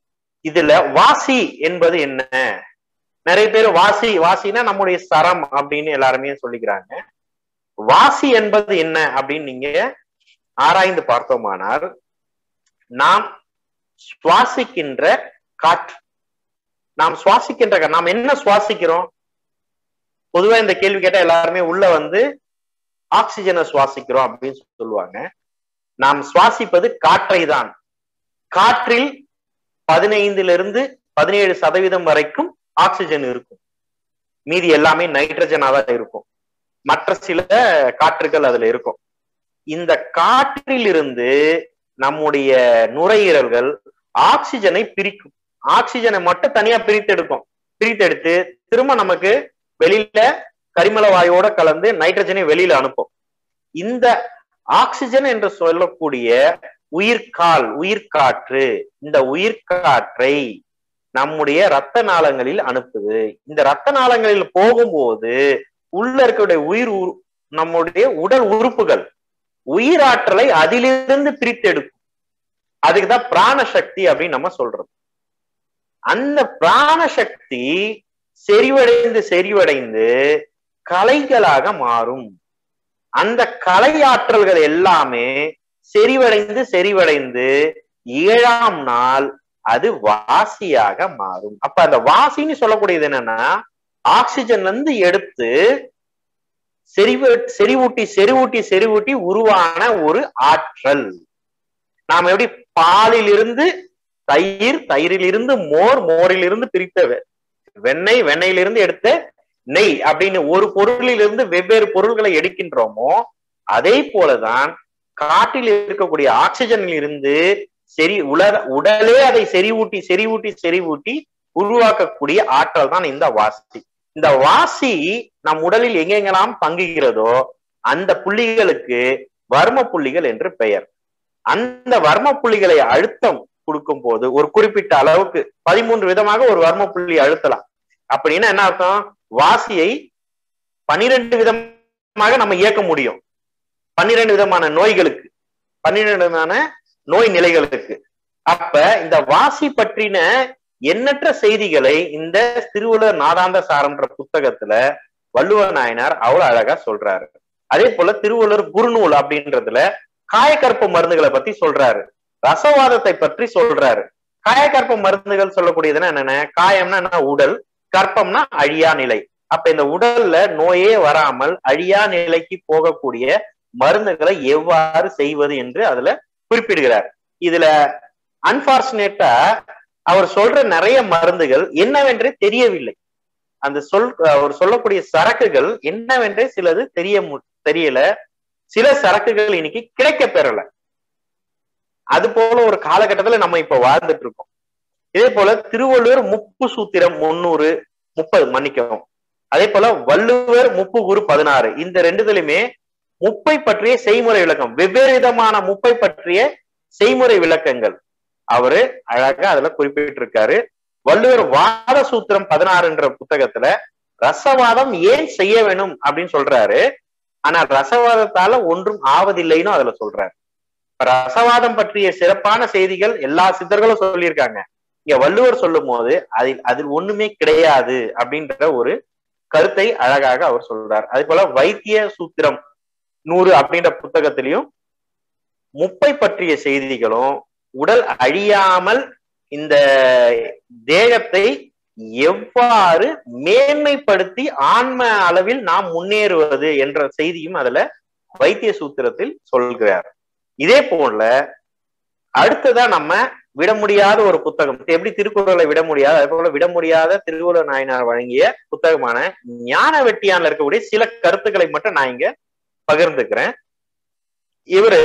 S5: இதுல வாசி என்பது என்ன நிறைய பேர் வாசி வாசினா நம்முடைய சரம் அப்படின்னு எல்லாருமே சொல்லிக்கிறாங்க வாசி என்பது என்ன அப்படின்னு நீங்க ஆராய்ந்து பார்த்தோமானால் நாம் சுவாசிக்கின்ற காற்று நாம் சுவாசிக்கின்ற நாம் என்ன சுவாசிக்கிறோம் பொதுவா இந்த கேள்வி கேட்டா எல்லாருமே உள்ள வந்து ஆக்சிஜனை சுவாசிக்கிறோம் அப்படின்னு சொல்லுவாங்க நாம் சுவாசிப்பது காற்றை தான் காற்றில் பதினைந்திலிருந்து பதினேழு சதவீதம் வரைக்கும் ஆக்சிஜன் இருக்கும் மீதி எல்லாமே நைட்ரஜனா தான் இருக்கும் மற்ற சில காற்றுகள் அதுல இருக்கும் இந்த காற்றிலிருந்து நம்முடைய நுரையீரல்கள் ஆக்சிஜனை பிரிக்கும் ஆக்சிஜனை மட்டும் தனியா பிரித்தெடுக்கும் பிரித்தெடுத்து திரும்ப நமக்கு வெளியில கரிமல வாயுவோட கலந்து நைட்ரஜனை வெளியில அனுப்பும் இந்த ஆக்சிஜன் என்று சொல்லக்கூடிய உயிர்கால் உயிர்காற்று இந்த உயிர்காற்றை நம்முடைய ரத்த நாளங்களில் அனுப்புது இந்த ரத்த நாளங்களில் போகும்போது உள்ள இருக்கக்கூடிய உயிர் நம்முடைய உடல் உறுப்புகள் உயிராற்றலை அதிலிருந்து பிரித்தெடுக்கும் அதுக்குதான் பிராணசக்தி அப்படின்னு நம்ம சொல்றோம் அந்த பிராணசக்தி செறிவடைந்து செறிவடைந்து கலைகளாக மாறும் அந்த கலையாற்றல்கள் எல்லாமே செறிவடைந்து செறிவடைந்து ஏழாம் நாள் அது வாசியாக மாறும் அப்ப அந்த வாசின்னு சொல்லக்கூடியது என்னன்னா ஆக்சிஜன்ல இருந்து எடுத்து செறிவு செறிவூட்டி செறிவூட்டி செறிவூட்டி உருவான ஒரு ஆற்றல் நாம் எப்படி பாலிலிருந்து தயிர் தயிரிலிருந்து மோர் மோரிலிருந்து பிரித்த வெண்ணெய் வெண்ணெயிலிருந்து எடுத்த நெய் அப்படின்னு ஒரு பொருளிலிருந்து வெவ்வேறு பொருள்களை எடுக்கின்றோமோ அதே போலதான் காற்றில் இருக்கக்கூடிய ஆக்சிஜனில் இருந்து செறி உல உடலே அதை செறிவூட்டி செறிவூட்டி செறிவூட்டி உருவாக்கக்கூடிய ஆற்றல் தான் இந்த வாசி இந்த வாசி நம் உடலில் எங்கெங்கெல்லாம் பங்குகிறதோ அந்த புள்ளிகளுக்கு வர்ம புள்ளிகள் என்று பெயர் அந்த வர்ம புள்ளிகளை அழுத்தம் கொடுக்கும் போது ஒரு குறிப்பிட்ட அளவுக்கு பதிமூன்று விதமாக ஒரு வர்ம புள்ளி அழுத்தலாம் அப்படின்னா என்ன அர்த்தம் வாசியை பனிரெண்டு விதமாக நம்ம இயக்க முடியும் பன்னிரெண்டு விதமான நோய்களுக்கு பன்னிரெண்டு விதமான நோய் நிலைகளுக்கு அப்ப இந்த வாசி பற்றின எண்ணற்ற செய்திகளை இந்த திருவள்ளுவர் நாதாந்த சாரம்ன்ற புத்தகத்துல வள்ளுவர் நாயனார் அவ்வளவு அழகா சொல்றாரு அதே போல திருவள்ளுவர் குருநூல் அப்படின்றதுல காயக்கற்ப மருந்துகளை பத்தி சொல்றாரு ரசவாதத்தை பற்றி சொல்றாரு காயக்கற்ப மருந்துகள் சொல்லக்கூடியதுன்னா என்னென்ன காயம்னா என்ன உடல் கற்பம்னா அழியா நிலை அப்ப இந்த உடல்ல நோயே வராமல் அழியா நிலைக்கு போகக்கூடிய மருந்துகளை எவ்வாறு செய்வது என்று அதுல குறிப்பிடுகிறார் இதுல அன்பார்ச்சுனேட்டா அவர் சொல்ற நிறைய மருந்துகள் என்னவென்றே தெரியவில்லை அந்த சொல் அவர் சொல்லக்கூடிய சரக்குகள் என்னவென்றே சிலது தெரிய மு- தெரியல சில சரக்குகள் இன்னைக்கு கிடைக்க பெறல அது போல ஒரு காலகட்டத்துல நம்ம இப்ப வாழ்ந்துட்டு இருக்கோம் இதே போல திருவள்ளுவர் முப்பு சூத்திரம் முன்னூறு முப்பது மன்னிக்கவும் அதே போல வள்ளுவர் முப்பு குரு பதினாறு இந்த ரெண்டுதுலயுமே முப்பை பற்றிய செய்முறை விளக்கம் வெவ்வேறு விதமான முப்பை பற்றிய செய்முறை விளக்கங்கள் அவரு அழகா அதுல குறிப்பிட்டிருக்காரு வள்ளுவர் வாத சூத்திரம் பதினாறுன்ற புத்தகத்துல ரசவாதம் ஏன் செய்ய வேணும் அப்படின்னு சொல்றாரு ஆனா ரசவாதத்தால ஒன்றும் ஆவதில்லைன்னு அதுல சொல்றாரு இப்ப ரசவாதம் பற்றிய சிறப்பான செய்திகள் எல்லா சித்தர்களும் சொல்லியிருக்காங்க இங்க வள்ளுவர் சொல்லும் போது அதில் அதில் ஒண்ணுமே கிடையாது அப்படின்ற ஒரு கருத்தை அழகாக அவர் சொல்றார் அதே போல வைத்திய சூத்திரம் நூறு அப்படின்ற புத்தகத்திலையும் முப்பை பற்றிய செய்திகளும் உடல் அழியாமல் இந்த தேகத்தை எவ்வாறு மேன்மைப்படுத்தி ஆன்ம அளவில் நாம் முன்னேறுவது என்ற செய்தியும் அதுல வைத்திய சூத்திரத்தில் சொல்கிறார் இதே போல அடுத்ததா நம்ம விட முடியாத ஒரு புத்தகம் எப்படி திருக்குறளை விட முடியாது அதே போல விட முடியாத திருவள்ளுவர் நாயனார் வழங்கிய புத்தகமான ஞான வெட்டியான்ல இருக்கக்கூடிய சில கருத்துக்களை மட்டும் நான் இங்க பகிர்ந்துக்கிறேன் இவரு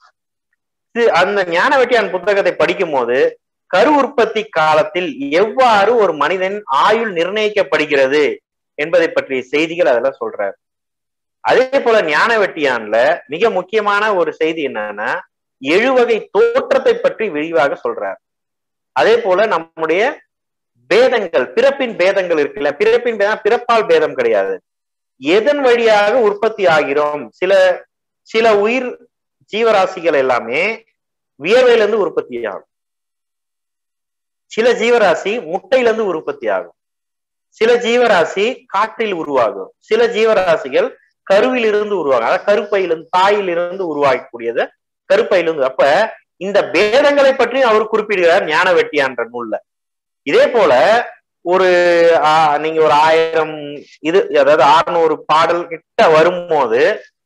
S5: தி- அந்த ஞான வெட்டியான் புத்தகத்தை படிக்கும் போது கரு உற்பத்தி காலத்தில் எவ்வாறு ஒரு மனிதன் ஆயுள் நிர்ணயிக்கப்படுகிறது என்பதை பற்றிய செய்திகள் அதெல்லாம் சொல்றாரு அதே போல ஞான வெட்டியான்ல மிக முக்கியமான ஒரு செய்தி என்னன்னா எழுவகை தோற்றத்தை பற்றி விரிவாக சொல்றார் அதே போல நம்முடைய பேதங்கள் பிறப்பின் பேதங்கள் இருக்குல்ல பிறப்பின் பேதம் பிறப்பால் பேதம் கிடையாது எதன் வழியாக உற்பத்தி ஆகிறோம் சில சில உயிர் ஜீவராசிகள் எல்லாமே வியர்வையில இருந்து உற்பத்தி ஆகும் சில ஜீவராசி முட்டையில இருந்து உற்பத்தி ஆகும் சில ஜீவராசி காற்றில் உருவாகும் சில ஜீவராசிகள் கருவில் இருந்து உருவாகும் அதாவது கருப்பையிலிருந்து தாயிலிருந்து உருவாகக்கூடியத கருப்பையிலிருந்து அப்ப இந்த பேதங்களை பற்றி அவர் குறிப்பிடுகிறார் ஞான வெட்டியான்ற நூல்ல இதே போல ஒரு ஆஹ், நீங்க ஒரு ஆயிரம் இது அதாவது ஆறுநூறு பாடல் கிட்ட வரும்போது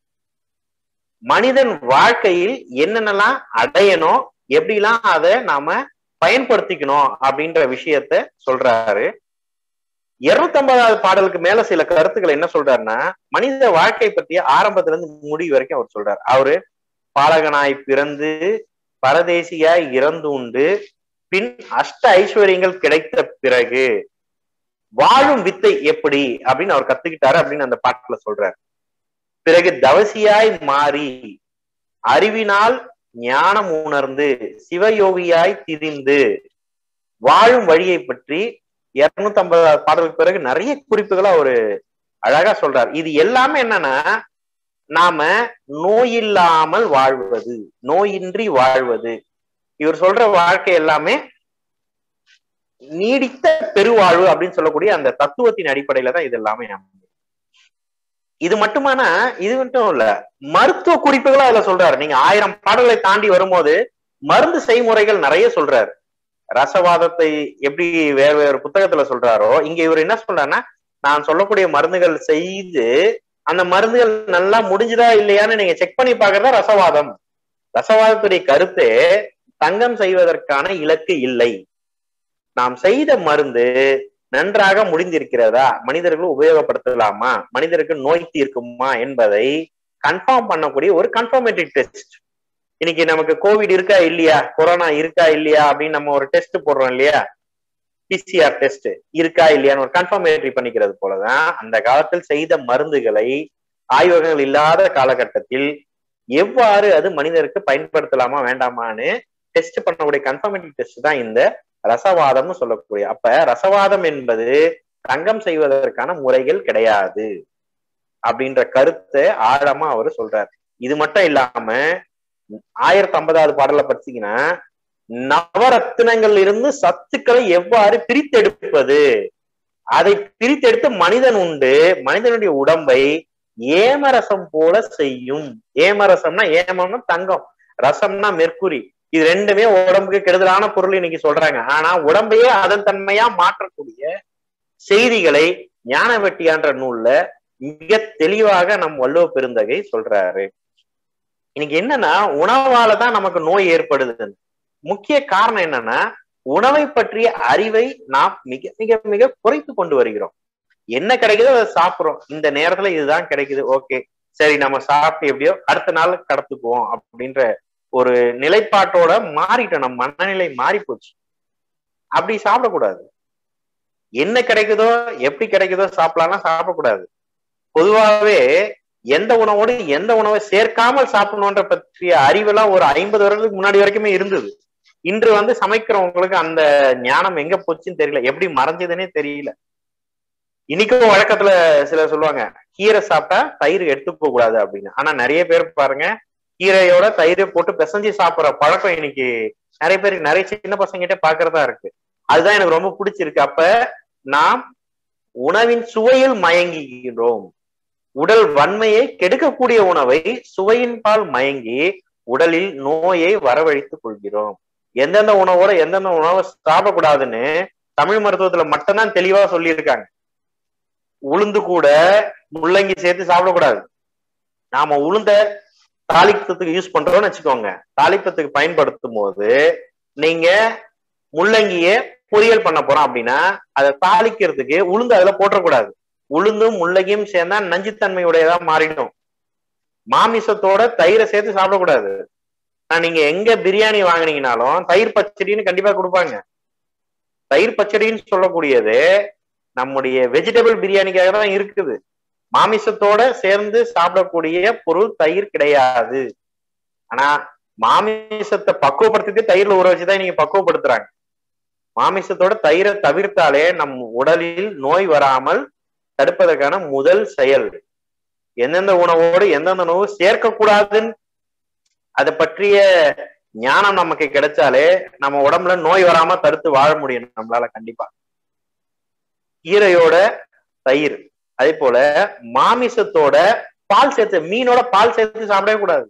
S5: மனிதன் வாழ்க்கையில் என்னென்னலாம் அடையணும் எப்படிலாம் அதை நாம பயன்படுத்திக்கணும் அப்படின்ற விஷயத்த சொல்றாரு இருநூத்தி ஐம்பதாவது பாடலுக்கு மேல சில கருத்துக்கள் என்ன சொல்றாருன்னா மனித வாழ்க்கை பற்றிய ஆரம்பத்துல இருந்து முடிவு வரைக்கும் அவர் சொல்றாரு அவரு பாலகனாய் பிறந்து பரதேசியாய் இறந்து உண்டு பின் அஷ்ட ஐஸ்வர்யங்கள் கிடைத்த பிறகு வாழும் வித்தை எப்படி அப்படின்னு அவர் கத்துக்கிட்டாரு அப்படின்னு அந்த பாட்டுல சொல்றாரு பிறகு தவசியாய் மாறி அறிவினால் ஞானம் உணர்ந்து சிவயோகியாய் திரிந்து வாழும் வழியை பற்றி இருநூத்தி ஐம்பதாவது பாடலுக்கு பிறகு நிறைய குறிப்புகளை அவரு அழகா சொல்றார் இது எல்லாமே என்னன்னா நாம நோயில்லாமல் வாழ்வது நோயின்றி வாழ்வது இவர் சொல்ற வாழ்க்கை எல்லாமே நீடித்த பெருவாழ்வு அப்படின்னு சொல்லக்கூடிய அந்த தத்துவத்தின் அடிப்படையில தான் இது எல்லாமே அமையும். இது மட்டுமானா இது மட்டும் இல்ல மருத்துவ குறிப்புகளும் அதுல சொல்றாரு நீங்க ஆயிரம் பாடல்களை தாண்டி வரும்போது மருந்து செய்முறைகள் நிறைய சொல்றாரு ரசவாதத்தை எப்படி வேற வேற புத்தகத்துல சொல்றாரோ இங்க இவர் என்ன சொல்றாருன்னா நான் சொல்லக்கூடிய மருந்துகள் செய்து அந்த மருந்துகள் நல்லா முடிஞ்சுதா இல்லையான்னு நீங்க செக் பண்ணி பாக்குறதா ரசவாதம் ரசவாதத்துடைய கருத்து தங்கம் செய்வதற்கான இலக்கு இல்லை நாம் செய்த மருந்து நன்றாக முடிந்திருக்கிறதா மனிதர்கள் உபயோகப்படுத்தலாமா மனிதருக்கு நோய் தீர்க்குமா என்பதை கன்ஃபார்ம் பண்ணக்கூடிய ஒரு கன்ஃபர்மேட்டரி டெஸ்ட் இன்னைக்கு நமக்கு கோவிட் இருக்கா இல்லையா கொரோனா இருக்கா இல்லையா அப்படின்னு நம்ம ஒரு டெஸ்ட் போடுறோம் இல்லையா பிசிஆர் டெஸ்ட் இருக்கா இல்லையான்னு ஒரு கன்ஃபர்மேட்டரி பண்ணிக்கிறது போலதான் அந்த காலத்தில் செய்த மருந்துகளை ஆய்வகங்கள் இல்லாத காலகட்டத்தில் எவ்வாறு அது மனிதருக்கு பயன்படுத்தலாமா வேண்டாமான்னு டெஸ்ட் பண்ணக்கூடிய கன்ஃபர்மேட்டரி டெஸ்ட் தான் இந்த ரசவாதம்னு சொல்லக்கூடிய அப்ப ரசவாதம் என்பது தங்கம் செய்வதற்கான முறைகள் கிடையாது அப்படின்ற கருத்தை ஆழமா அவர் சொல்றார் இது மட்டும் இல்லாம ஆயிரத்தி ஐம்பதாவது பாடல படிச்சீங்கன்னா நவரத்தினங்கள் இருந்து சத்துக்களை எவ்வாறு பிரித்தெடுப்பது அதை பிரித்தெடுத்து மனிதன் உண்டு மனிதனுடைய உடம்பை ஏமரசம் போல செய்யும் ஏமரசம்னா ஏமம்னா தங்கம் ரசம்னா மெர்க்குரி இது ரெண்டுமே உடம்புக்கு கெடுதலான பொருள் இன்னைக்கு சொல்றாங்க ஆனா உடம்பையே அதன் தன்மையா மாற்றக்கூடிய செய்திகளை ஞான வெட்டியான்ற நூல்ல மிக தெளிவாக நம் வள்ளுவ பெருந்தகை சொல்றாரு இன்னைக்கு என்னன்னா உணவால தான் நமக்கு நோய் ஏற்படுது முக்கிய காரணம் என்னன்னா உணவை பற்றிய அறிவை நாம் மிக மிக மிக குறைத்து கொண்டு வருகிறோம் என்ன கிடைக்குதோ அதை சாப்பிடுறோம் இந்த நேரத்துல இதுதான் கிடைக்குது ஓகே சரி நம்ம சாப்பிட்டு எப்படியோ அடுத்த நாள் கடத்துக்குவோம் அப்படின்ற ஒரு நிலைப்பாட்டோட மாறிட்டோம் நம்ம மனநிலை மாறி போச்சு அப்படி சாப்பிடக்கூடாது என்ன கிடைக்குதோ எப்படி கிடைக்குதோ சாப்பிடலாம்னா சாப்பிடக்கூடாது பொதுவாகவே எந்த உணவோடு எந்த உணவை சேர்க்காமல் சாப்பிடணுன்ற பற்றிய அறிவெல்லாம் ஒரு ஐம்பது வருடத்துக்கு முன்னாடி வரைக்குமே இருந்தது இன்று வந்து சமைக்கிறவங்களுக்கு அந்த ஞானம் எங்க போச்சுன்னு தெரியல எப்படி மறைஞ்சதுன்னே தெரியல இன்னைக்கும் வழக்கத்துல சிலர் சொல்லுவாங்க கீரை சாப்பிட்டா தயிர் எடுத்துக்க கூடாது அப்படின்னு ஆனா நிறைய பேர் பாருங்க கீரையோட தயிரை போட்டு பிசைஞ்சு சாப்பிடுற பழக்கம் இன்னைக்கு நிறைய பேருக்கு நிறைய சின்ன பசங்கிட்ட பாக்குறதா இருக்கு அதுதான் எனக்கு ரொம்ப பிடிச்சிருக்கு அப்ப நாம் உணவின் சுவையில் மயங்குகிறோம் உடல் வன்மையை கெடுக்கக்கூடிய உணவை சுவையின் பால் மயங்கி உடலில் நோயை வரவழைத்துக் கொள்கிறோம் எந்தெந்த உணவோட எந்தெந்த உணவை சாப்பிடக்கூடாதுன்னு தமிழ் மருத்துவத்துல மட்டும்தான் தெளிவா சொல்லியிருக்காங்க உளுந்து கூட முள்ளங்கி சேர்த்து சாப்பிடக்கூடாது நாம உளுந்த தாளிப்பத்துக்கு யூஸ் பண்றோம்னு வச்சுக்கோங்க தாளிப்பத்துக்கு பயன்படுத்தும் போது நீங்க முள்ளங்கிய பொரியல் பண்ண போறோம் அப்படின்னா அதை தாளிக்கிறதுக்கு உளுந்து அதுல போட்டக்கூடாது உளுந்தும் முள்ளங்கியும் சேர்ந்தா நஞ்சுத்தன்மையுடையதா மாறிடும் மாமிசத்தோட தயிரை சேர்த்து சாப்பிடக்கூடாது நான் நீங்க எங்க பிரியாணி வாங்கினீங்கனாலும் தயிர் பச்சடின்னு கண்டிப்பா கொடுப்பாங்க தயிர் பச்சடின்னு சொல்லக்கூடியது நம்முடைய வெஜிடபிள் பிரியாணிக்காக தான் இருக்குது மாமிசத்தோட சேர்ந்து சாப்பிடக்கூடிய பொருள் தயிர் கிடையாது ஆனா மாமிசத்தை பக்குவப்படுத்திட்டு தயிர்ல ஊற வச்சுதான் நீங்க பக்குவப்படுத்துறாங்க மாமிசத்தோட தயிரை தவிர்த்தாலே நம் உடலில் நோய் வராமல் தடுப்பதற்கான முதல் செயல் எந்தெந்த உணவோடு எந்தெந்த உணவு சேர்க்கக்கூடாதுன்னு அதை பற்றிய ஞானம் நமக்கு கிடைச்சாலே நம்ம உடம்புல நோய் வராம தடுத்து வாழ முடியும் நம்மளால கண்டிப்பா கீரையோட தயிர் அதே போல மாமிசத்தோட பால் சேர்த்து மீனோட பால் சேர்த்து சாப்பிடவே கூடாது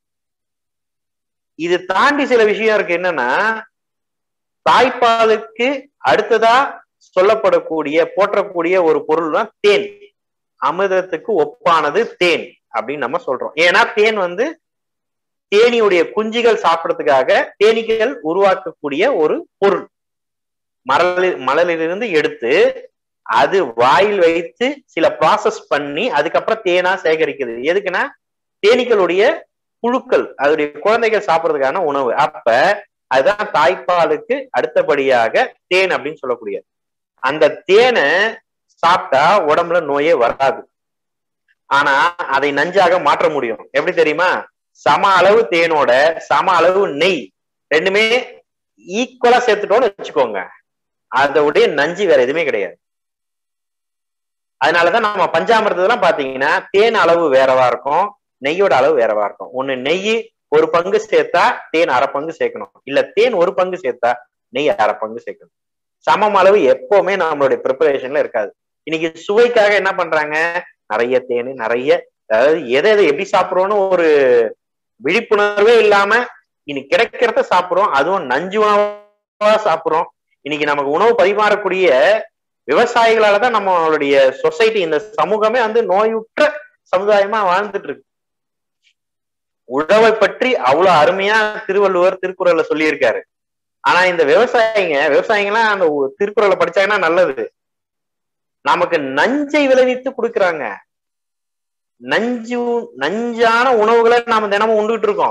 S5: இது தாண்டி சில விஷயம் இருக்கு என்னன்னா தாய்ப்பாலுக்கு அடுத்ததா சொல்லப்படக்கூடிய போற்றக்கூடிய ஒரு பொருள் தான் தேன் அமிர்தத்துக்கு ஒப்பானது தேன் அப்படின்னு நம்ம சொல்றோம் ஏன்னா தேன் வந்து தேனியுடைய குஞ்சுகள் சாப்பிடறதுக்காக தேனீக்கள் உருவாக்கக்கூடிய ஒரு பொருள் மரலில் மலரிலிருந்து எடுத்து அது வாயில் வைத்து சில ப்ராசஸ் பண்ணி அதுக்கப்புறம் தேனா சேகரிக்குது எதுக்குன்னா தேனீக்களுடைய புழுக்கள் அதோடைய குழந்தைகள் சாப்பிட்றதுக்கான உணவு அப்ப அதுதான் தாய்ப்பாலுக்கு அடுத்தபடியாக தேன் அப்படின்னு சொல்லக்கூடியது அந்த தேனை சாப்பிட்டா உடம்புல நோயே வராது ஆனா அதை நஞ்சாக மாற்ற முடியும் எப்படி தெரியுமா சம அளவு தேனோட சம அளவு நெய் ரெண்டுமே ஈக்குவலா சேர்த்துட்டோம்னு வச்சுக்கோங்க அதோடைய நஞ்சு வேற எதுவுமே கிடையாது அதனாலதான் நம்ம பஞ்சாமிரதெல்லாம் பாத்தீங்கன்னா தேன் அளவு வேறவா இருக்கும் நெய்யோட அளவு வேறவா இருக்கும் ஒண்ணு நெய் ஒரு பங்கு சேர்த்தா தேன் அரை பங்கு சேர்க்கணும் இல்ல தேன் ஒரு பங்கு சேர்த்தா நெய் அரை பங்கு சேர்க்கணும் சமம் அளவு எப்பவுமே நம்மளுடைய ப்ரிப்பரேஷன்ல இருக்காது இன்னைக்கு சுவைக்காக என்ன பண்றாங்க நிறைய தேன் நிறைய அதாவது எதை எதை எப்படி சாப்பிடுறோம்னு ஒரு விழிப்புணர்வே இல்லாம இன்னைக்கு கிடைக்கிறத சாப்பிடுறோம் அதுவும் நஞ்சு உணவா சாப்பிடுறோம் இன்னைக்கு நமக்கு உணவு பரிமாறக்கூடிய விவசாயிகளாலதான் நம்மளுடைய சொசைட்டி இந்த சமூகமே வந்து நோயுற்ற சமுதாயமா வாழ்ந்துட்டு இருக்கு உழவை பற்றி அவ்வளவு அருமையா திருவள்ளுவர் திருக்குறள்ல சொல்லியிருக்காரு ஆனா இந்த விவசாயிங்க விவசாயிங்கலாம் அந்த திருக்குறளை படிச்சாங்கன்னா நல்லது நமக்கு நஞ்சை விளைவித்து கொடுக்குறாங்க நஞ்சு நஞ்சான உணவுகளை நாம தினமும் உண்டுகிட்டு இருக்கோம்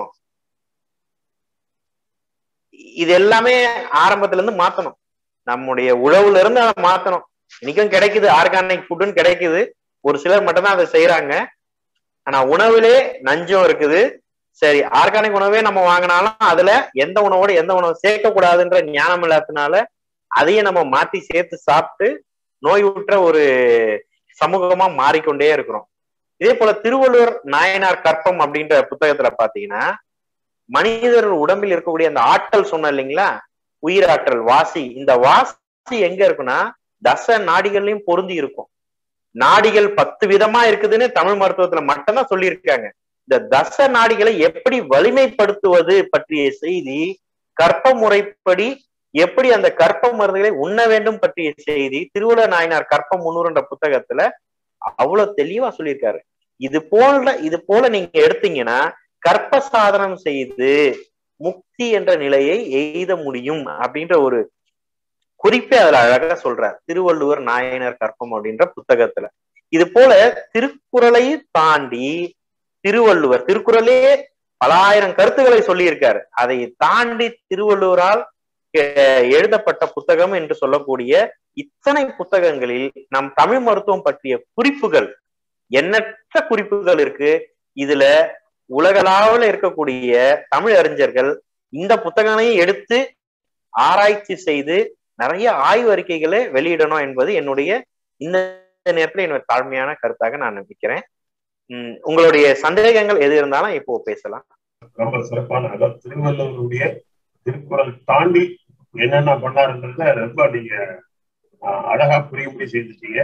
S5: இது எல்லாமே ஆரம்பத்துல இருந்து மாத்தணும் நம்முடைய உழவுல இருந்து அதை மாத்தணும் இன்னைக்கும் கிடைக்குது ஆர்கானிக் ஃபுட்டுன்னு கிடைக்குது ஒரு சிலர் மட்டும்தான் அதை செய்யறாங்க ஆனா உணவுலே நஞ்சும் இருக்குது சரி ஆர்கானிக் உணவே நம்ம வாங்கினாலும் அதுல எந்த உணவோட எந்த உணவு சேர்க்க கூடாதுன்ற ஞானம் இல்லாததுனால அதையும் நம்ம மாத்தி சேர்த்து சாப்பிட்டு நோயுற்ற ஒரு சமூகமா மாறிக்கொண்டே இருக்கிறோம் இதே போல திருவள்ளுவர் நாயனார் கற்பம் அப்படின்ற புத்தகத்துல பாத்தீங்கன்னா மனிதர் உடம்பில் இருக்கக்கூடிய அந்த ஆற்றல் சொன்ன இல்லைங்களா உயிராற்றல் வாசி இந்த வாசி எங்க இருக்குன்னா தச நாடிகள்லயும் பொருந்தி இருக்கும் நாடிகள் பத்து விதமா இருக்குதுன்னு தமிழ் மருத்துவத்துல மட்டும்தான் சொல்லியிருக்காங்க இந்த தச நாடிகளை எப்படி வலிமைப்படுத்துவது பற்றிய செய்தி கற்ப முறைப்படி எப்படி அந்த கற்ப மருந்துகளை உண்ண வேண்டும் பற்றிய செய்தி திருவள்ளுவர் நாயனார் கற்ப முன்னூறுன்ற புத்தகத்துல அவ்வளவு தெளிவா சொல்லியிருக்காரு இது போல இது போல நீங்க எடுத்தீங்கன்னா கற்ப சாதனம் செய்து முக்தி என்ற நிலையை எய்த முடியும் அப்படின்ற ஒரு குறிப்பே அதுல அழகா சொல்றார் திருவள்ளுவர் நாயனர் கற்பம் அப்படின்ற புத்தகத்துல இது போல திருக்குறளை தாண்டி திருவள்ளுவர் திருக்குறளே பலாயிரம் கருத்துக்களை சொல்லியிருக்காரு அதை தாண்டி திருவள்ளுவரால் அஹ், எழுதப்பட்ட புத்தகம் என்று சொல்லக்கூடிய இத்தனை புத்தகங்களில் நம் தமிழ் மருத்துவம் பற்றிய குறிப்புகள் எண்ணற்ற குறிப்புகள் இருக்கு இதுல உலகளாவில் இருக்கக்கூடிய தமிழ் அறிஞர்கள் இந்த புத்தகங்களையும் எடுத்து ஆராய்ச்சி செய்து நிறைய ஆய்வு அறிக்கைகளை வெளியிடணும் என்பது என்னுடைய இந்த நேரத்துல என்னோட தாழ்மையான கருத்தாக நான் நம்பிக்கிறேன் உம் உங்களுடைய சந்தேகங்கள் எது இருந்தாலும் இப்போ பேசலாம்
S4: ரொம்ப சிறப்பான அதாவது திருவள்ளுவருடைய திருக்குறள் தாண்டி என்னென்ன பண்ணாருன்றத ரொம்ப நீங்க ஆஹ், அழகா புரியும்படி செஞ்சுட்டீங்க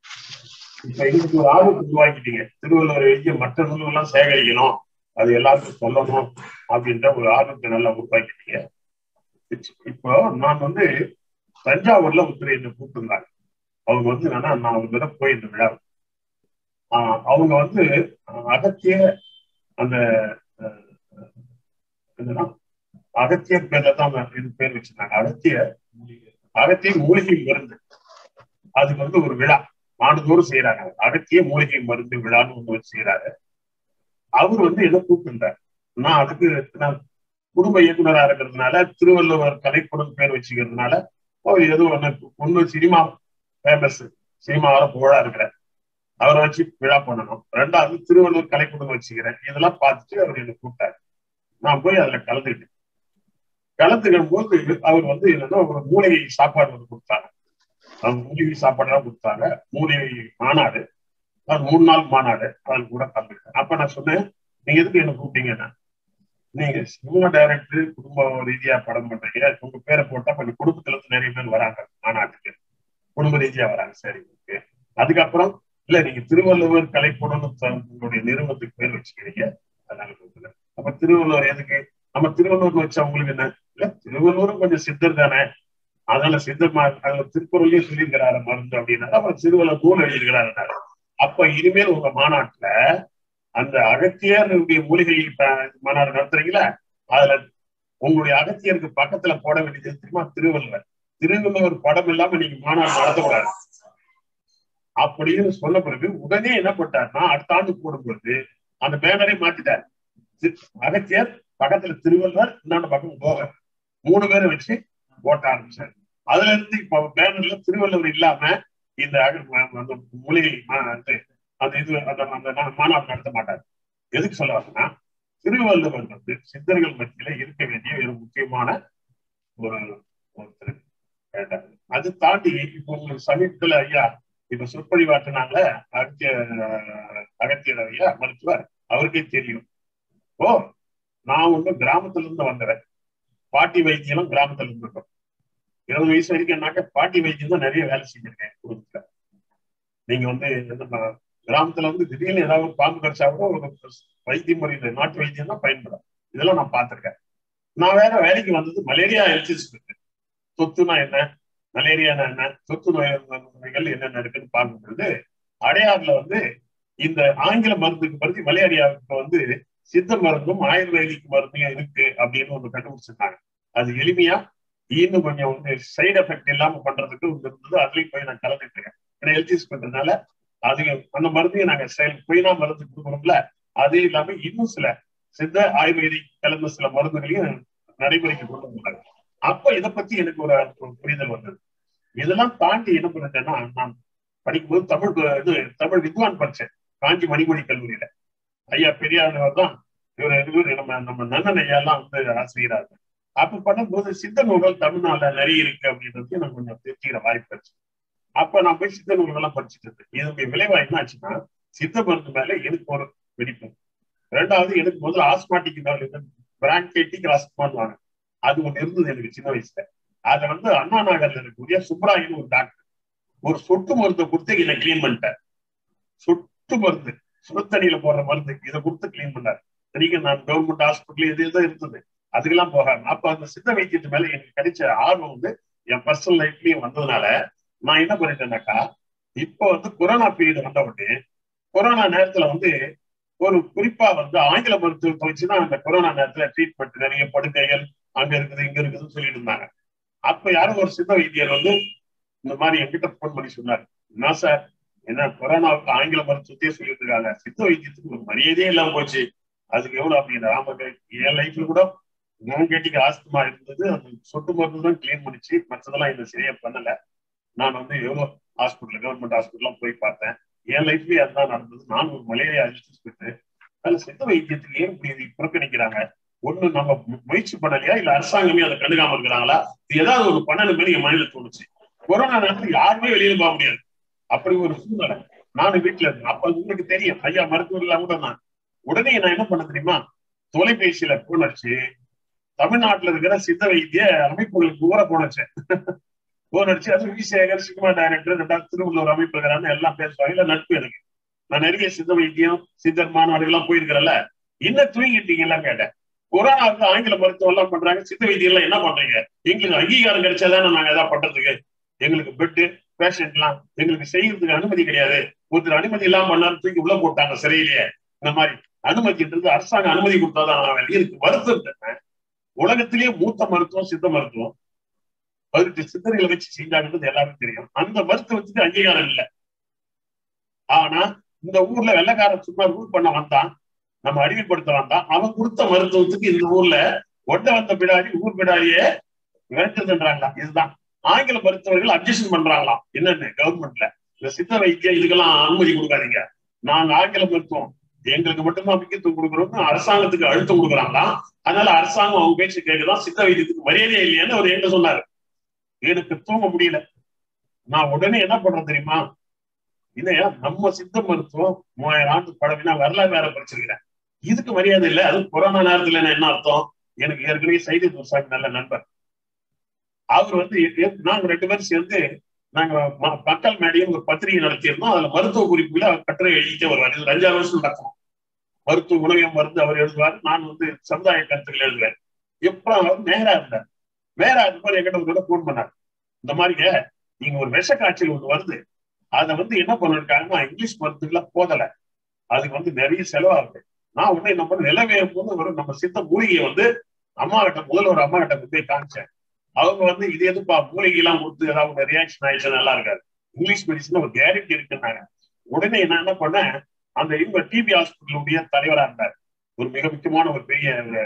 S4: இப்ப இன்னைக்கு ஒரு ஆர்வத்தை உருவாக்கிட்டீங்க திருவள்ளுவர் எழுதிய மற்ற நூல்கள்லாம் சேகரிக்கணும் அது எல்லாருக்கும் சொல்லணும் அப்படின்ற ஒரு ஆர்வத்தை நல்லா உருவாக்கிட்டீங்க இப்போ நான் வந்து தஞ்சாவூர்ல ஒருத்தர் என்னை கூப்பிட்டுருந்தாங்க அவங்க வந்து என்னன்னா நான் ஒரு தடவை போயிருந்தேன் விழா ஆஹ் அவங்க வந்து ஆஹ், அகத்திய அந்த ஆஹ், என்னன்னா அகத்தியர் பேர்ல தான் அவங்க இது பேர் வச்சிருந்தாங்க அகத்திய அகத்திய மூலிகை மருந்து அதுக்கு வந்து ஒரு விழா ஆண்டுதோறும் செய்யறாங்க அகத்திய மூலிகை மருந்து விழான்னு ஒண்ணு வச்சு செய்யறாரு அவர் வந்து என்ன கூப்பிட்டுருந்தார் நான் அதுக்கு நான் குடும்ப இயக்குனரா இருக்கிறதுனால திருவள்ளுவர் கலைப்படம் பேர் வச்சுக்கிறதுனால அவர் ஏதோ ஒண்ணு ஒண்ணு சினிமா ஃபேமஸ் சினிமாவில புகழா இருக்கிறேன் அவரை வச்சு விழா பண்ணணும் ரெண்டாவது திருவள்ளுவர் கலைக்கூடம் வச்சுக்கிறேன் இதெல்லாம் பார்த்துட்டு அவர் என்னை கூப்பிட்டாரு நான் போய் அதுல கலந்துக்கிட்டேன் கலந்துக்கும் போது அவர் வந்து என்னன்னா ஒரு மூலிகை சாப்பாடு வந்து கொடுத்தாங்க அவங்க மூலிகை சாப்பாடு கொடுத்தாங்க மூலிகை மாநாடு அது மூணு நாள் மாநாடு அதில் கூட கலந்துக்கிட்டேன் அப்ப நான் சொன்னேன் நீங்க எதுக்கு என்ன கூப்பிட்டீங்கன்னா நீங்க சினிமா டைரக்டர் குடும்ப ரீதியா படம் பண்றீங்க உங்க பேரை போட்டா கொஞ்சம் குடும்பத்துல இருந்து நிறைய பேர் வராங்க மாநாட்டுக்கு குடும்ப ரீதியா வராங்க சரி ஓகே அதுக்கப்புறம் இல்ல நீங்க திருவள்ளுவர் கலைப்படம் உங்களுடைய நிறுவனத்துக்கு பேர் வச்சுக்கிறீங்க அதனால கூப்பிடல அப்ப திருவள்ளுவர் எதுக்கு நம்ம திருவள்ளுவர் வச்சா உங்களுக்கு என்ன இல்ல திருவள்ளுவரும் கொஞ்சம் சித்தர் தானே அதனால சித்தர் மா- அதுல திருக்குறளையும் சொல்லியிருக்கிறாரு மருந்து அப்படின்னா அப்புறம் திருவள்ளுவர் நூல் எழுதியிருக்கிறாரு அப்ப இனிமேல் உங்க மாநாட்டுல அந்த அகத்தியருடைய மூலிகை ப- மாநாடு நடத்துறீங்களா அதுல உங்களுடைய அகத்தியருக்கு பக்கத்துல போட வேண்டியது தெரியுமா திருவள்ளுவர் திருவள்ளுவர் படம் இல்லாம நீங்க மாநாடு நடத்தக்கூடாது அப்படின்னு சொன்ன பிறகு உடனே என்ன பண்ணாருன்னா அடுத்த ஆண்டு போடும்போது அந்த பேனரை மாத்திட்டார் தி- அகத்தியர் பக்கத்துல திருவள்ளுவர் இன்னொரு பக்கம் போக மூணு பேரை வச்சு போட்ட ஆரம்பிச்சாரு அதுல இருந்து இப்ப பேனர்ல திருவள்ளுவர் இல்லாம இந்த அக- ம- அந்த மூலிகை மா- இது, அந்த இது அந்த அந்த நா- மாநாடு நடத்த மாட்டார் எதுக்கு சொல்ல வரேன்னா திருவள்ளுவர் வந்து சித்தர்கள் மத்தியில இருக்க வேண்டிய ஒரு முக்கியமான ஒரு ஒருத்தர் வேண்டாம். அது தாண்டி இப்போ உங்களுக்கு சமீபத்துல ஐயா இப்ப சொற்பொழிவாட்டினாங்கள அகத்திய அகத்தியர் ஐயா மருத்துவர் அவருக்கே தெரியும் ஓ நான் வந்து கிராமத்துல இருந்து வந்தவன் பாட்டி வைத்தியம் கிராமத்துல இருந்திருக்கோம் இருபது வயசு வரைக்கும் என்னாக்க பாட்டி வைத்தியம் தான் நிறைய வேலை செஞ்சிருக்கேன் குடும்பத்துல நீங்க வந்து என்ன கிராமத்துல வந்து திடீர்னு ஏதாவது ஒரு பாம்பு கடிச்சா கூட ஒரு வைத்திய முறையில நாட்டு வைத்தியம் தான் பயன்படும் இதெல்லாம் நான் பார்த்திருக்கேன் நான் வேற வேலைக்கு வந்தது மலேரியா ஹெல்த் இன்ஸ்பெக்டர் தொத்துனா என்ன மலேரியானா என்ன தொத்து நோய் நோய்கள் என்னென்ன இருக்குன்னு பார்க்கும் பொழுது அடையாறுல வந்து இந்த ஆங்கில மருந்துக்கு பற்றி மலேரியாவுக்கு வந்து சித்த மருந்தும் ஆயுர்வேதிக் மருந்தும் இருக்கு அப்படின்னு ஒண்ணு கண்டுபிடிச்சிருந்தாங்க அது எளிமையா இன்னும் கொஞ்சம் வந்து சைடு எஃபெக்ட் இல்லாம பண்றதுக்கு ஒண்ணு இருந்தது அதுலயும் போய் நான் கலந்துட்டு இருக்கேன் ஏன்னா ஹெல்த் இன்ஸ்பெக்டர்னால அது அந்த மருந்தையும் நாங்க செயல் பொய்னா மருந்து கொடுக்குறோம்ல அது இல்லாம இன்னும் சில சித்த ஆயுர்வேதிக் கலந்த சில மருந்துகளையும் நடைமுறைக்கு கொண்டு வந்தாங்க அப்ப இதை பத்தி எனக்கு ஒரு ஒரு புரிதல் வந்தது இதெல்லாம் தாண்டி என்ன பண்ணிட்டேன்னா நான் படிக்கும்போது தமிழ் ப- இது தமிழ் வித்வான் படிச்சேன் காஞ்சி மணிமொழி கல்லூரியில ஐயா பெரியார் தான் இவர் இவர் நம்ம நம்ம நன்னன் ஐயா எல்லாம் வந்து ஆசிரியரா இருக்காங்க அப்ப பண்ணும்போது சித்த நூல்கள் தமிழ்நாடுல நிறைய இருக்கு அப்படின்றது நான் கொஞ்சம் தெரிஞ்சுக்கிற வாய்ப்பு இருந்துச்சு அப்ப நான் போய் சித்த நூல்கள்லாம் படிச்சுட்டு இருந்தேன் இதனுடைய விளைவா என்ன ஆச்சுன்னா சித்த மருந்து மேல எனக்கு ஒரு வெடிப்பு ரெண்டாவது எனக்கு முதல்ல ஆஸ்மாட்டிக் பிராங்கைட்டிக் ஆஸ்மான்னு அது ஒண்ணு இருந்தது எனக்கு சின்ன வயசுல அதை வந்து அண்ணா நகர்ல இருக்கக்கூடிய சுப்ராயன் ஒரு டாக்டர் ஒரு சொட்டு மருந்தை கொடுத்து என்னை கிளீன் பண்ணிட்டார் சொட்டு மருந்து சுடுத்தண்ணியில போடுற மருந்து இதை கொடுத்து கிளீன் பண்ணார் சரிங்க நான் கவர்மெண்ட் ஹாஸ்பிட்டல் இது தான் இருந்தது அதுக்கெல்லாம் போகாம அப்ப அந்த சித்த வைத்தியத்து மேல எனக்கு கிடைச்ச ஆர்வம் வந்து என் பர்சனல் லைஃப்லயும் வந்ததுனால நான் என்ன பண்ணிட்டேன்னாக்கா இப்போ வந்து கொரோனா பீரியட் வந்த உடனே கொரோனா நேரத்துல வந்து ஒரு குறிப்பா வந்து ஆங்கில மருத்துவத்தை வச்சுதான் அந்த கொரோனா நேரத்துல ட்ரீட்மெண்ட் நிறைய படுக்கைகள் அங்க இருக்குது இங்க இருக்குதுன்னு சொல்லிட்டு இருந்தாங்க அப்ப யாரோ ஒரு சித்த வைத்தியர் வந்து இந்த மாதிரி என்கிட்ட போன் பண்ணி சொன்னார் என்ன சார் என்ன கொரோனாவுக்கு ஆங்கில மருத்துவத்தையே சொல்லிட்டு இருக்காங்க சித்த வைத்தியத்துக்கு ஒரு மரியாதையே இல்லாம போச்சு அதுக்கு எவ்வளவு அப்படின்ற ஆமாங்க என் லைஃப்ல கூட கேட்டிக்கு ஆஸ்துமா இருந்தது அந்த சொட்டு மருந்து தான் கிளீன் பண்ணிச்சு மற்றதெல்லாம் இந்த சரியா பண்ணல நான் வந்து எவ்வளவு ஹாஸ்பிட்டல் கவர்மெண்ட் ஹாஸ்பிட்டல்லாம் போய் பார்த்தேன் என் லைஃப்லயே அதுதான் நடந்தது நான் ஒரு மலேரியா அடிச்சு போயிட்டு அதுல சித்த வைத்தியத்துக்கு ஏன் இப்படி புறக்கணிக்கிறாங்க ஒண்ணு நம்ம முயற்சி பண்ணலையா இல்ல அரசாங்கமே அதை கண்டுக்காம இருக்கிறாங்களா இது ஏதாவது ஒரு பண்ணணும் மாதிரி என் மனதில் தோணுச்சு கொரோனா நேரத்துல யாருமே வெளியில போக முடியாது அப்படி ஒரு சூழ்நிலை நானும் வீட்டுல இருந்தேன் அப்ப உங்களுக்கு தெரியும் ஐயா மருத்துவர்கள் கூட நான் உடனே நான் என்ன பண்ண தெரியுமா தொலைபேசியில போன் அடிச்சு தமிழ்நாட்டுல இருக்கிற சித்த வைத்திய அமைப்புகளுக்கு கூட போன் அடிச்சேன் போன் அடிச்சு அது வி சேகர் சினிமா டைரக்டர் ரெண்டாவது திருவள்ளூர் அமைப்பு இருக்கிறான்னு எல்லாம் பேசுவாங்க இல்ல நட்பு எனக்கு நான் நிறைய சித்த வைத்தியம் சித்தர் மாநாடுகள்லாம் போயிருக்கிறேன்ல இன்னும் தூங்கிட்டீங்களா கேட்டேன் கொரோனாவுக்கு ஆங்கில மருத்துவம் எல்லாம் பண்றாங்க சித்த வைத்தியம் எல்லாம் என்ன பண்றீங்க எங்களுக்கு அங்கீகாரம் கிடைச்சாதானே நாங்க ஏதாவது பண்றதுக்கு எங்களுக்கு பெட்டு பேஷண்ட் எல்லாம் எங்களுக்கு செய்யறதுக்கு அனுமதி கிடையாது ஒருத்தர் அனுமதி இல்லாம பண்ணாரு தூக்கி உள்ள போட்டாங்க சிறையிலேயே இந்த மாதிரி அனுமதின்றது அரசாங்கம் அனுமதி கொடுத்தாதான் நான் வேலை இருக்கு மருத்துவம் உலகத்திலேயே மூத்த மருத்துவம் சித்த மருத்துவம் பதினெட்டு சித்தர்களை வச்சு செஞ்சாங்கன்றது எல்லாருக்கும் தெரியும் அந்த மருத்துவத்துக்கு அங்கீகாரம் இல்லை ஆனா இந்த ஊர்ல வெள்ளக்காரன் சும்மா ரூல் பண்ண வந்தான் நம்ம அறிவுப்படுத்த வந்தான் அவன் கொடுத்த மருத்துவத்துக்கு இந்த ஊர்ல ஒட்ட வந்த பிடாரி ஊர் பிடாரியே விரட்டுதுன்றாங்களா இதுதான் ஆங்கில மருத்துவர்கள் அப்ஜெக்ஷன் பண்றாங்களாம் என்னன்னு கவர்மெண்ட்ல இந்த சித்த வைத்தியம் இதுக்கெல்லாம் அனுமதி கொடுக்காதீங்க நாங்க ஆங்கில மருத்துவம் எங்களுக்கு மட்டும்தான் முக்கியத்துவம் கொடுக்குறோம்னு அரசாங்கத்துக்கு அழுத்தம் கொடுக்குறாங்களாம் அதனால அரசாங்கம் அவங்க பேச்சு கேட்கலாம் சித்த வைத்தியத்துக்கு மரியாதை இல்லையான்னு அவர் என்கிட்ட சொன்னாரு எனக்கு தூங்க முடியல நான் உடனே என்ன பண்றேன் தெரியுமா இல்லையா நம்ம சித்த மருத்துவம் மூவாயிரம் ஆண்டு பழவினா வரலாறு வேற படிச்சிருக்கிறேன் இதுக்கு மரியாதை இல்லை அது கொரோனா நேரத்துல என்ன அர்த்தம் எனக்கு ஏற்கனவே சைதி துர்சாமி நல்ல நண்பர் அவர் வந்து நாங்க ரெண்டு பேரும் சேர்ந்து நாங்க மக்கள் மேடையும் ஒரு பத்திரிகை நடத்தியிருந்தோம் அதுல மருத்துவ குறிப்புல கட்டுரை எழுதிட்டே வருவார் இது அஞ்சாறு வருஷம் நடக்கும் மருத்துவ உணவியம் மருந்து அவர் எழுதுவார் நான் வந்து சமுதாய கருத்துக்கள் எழுதுவேன் எப்ப அவர் நேரா இருந்தார் நேரா இருந்தவர் என்கிட்ட ஒரு கூட போன் பண்ணார் இந்த மாதிரிங்க நீங்க ஒரு விஷ காய்ச்சல் ஒண்ணு வருது அதை வந்து என்ன பண்ணிருக்காங்கன்னா இங்கிலீஷ் மருந்துகளை போதல அதுக்கு வந்து நிறைய செலவாகுது நான் உடனே நம்ம நிலவேயும் போது ஒரு நம்ம சித்த மூலிகையை வந்து அம்மா கிட்ட முதல்ல ஒரு அம்மா கிட்ட போய் காமிச்சேன் அவங்க வந்து இது எதுப்பா மூலிகை எல்லாம் கொடுத்து ஏதாவது ரியாக்ஷன் ஆயிடுச்சு நல்லா இருக்காது இங்கிலீஷ் மெடிசன் ஒரு கேரண்டி இருக்குன்னாங்க உடனே நான் என்ன பண்ணேன் அந்த இவங்க டிபி ஹாஸ்பிட்டலுடைய தலைவரா இருந்தார் ஒரு மிக முக்கியமான ஒரு பெரிய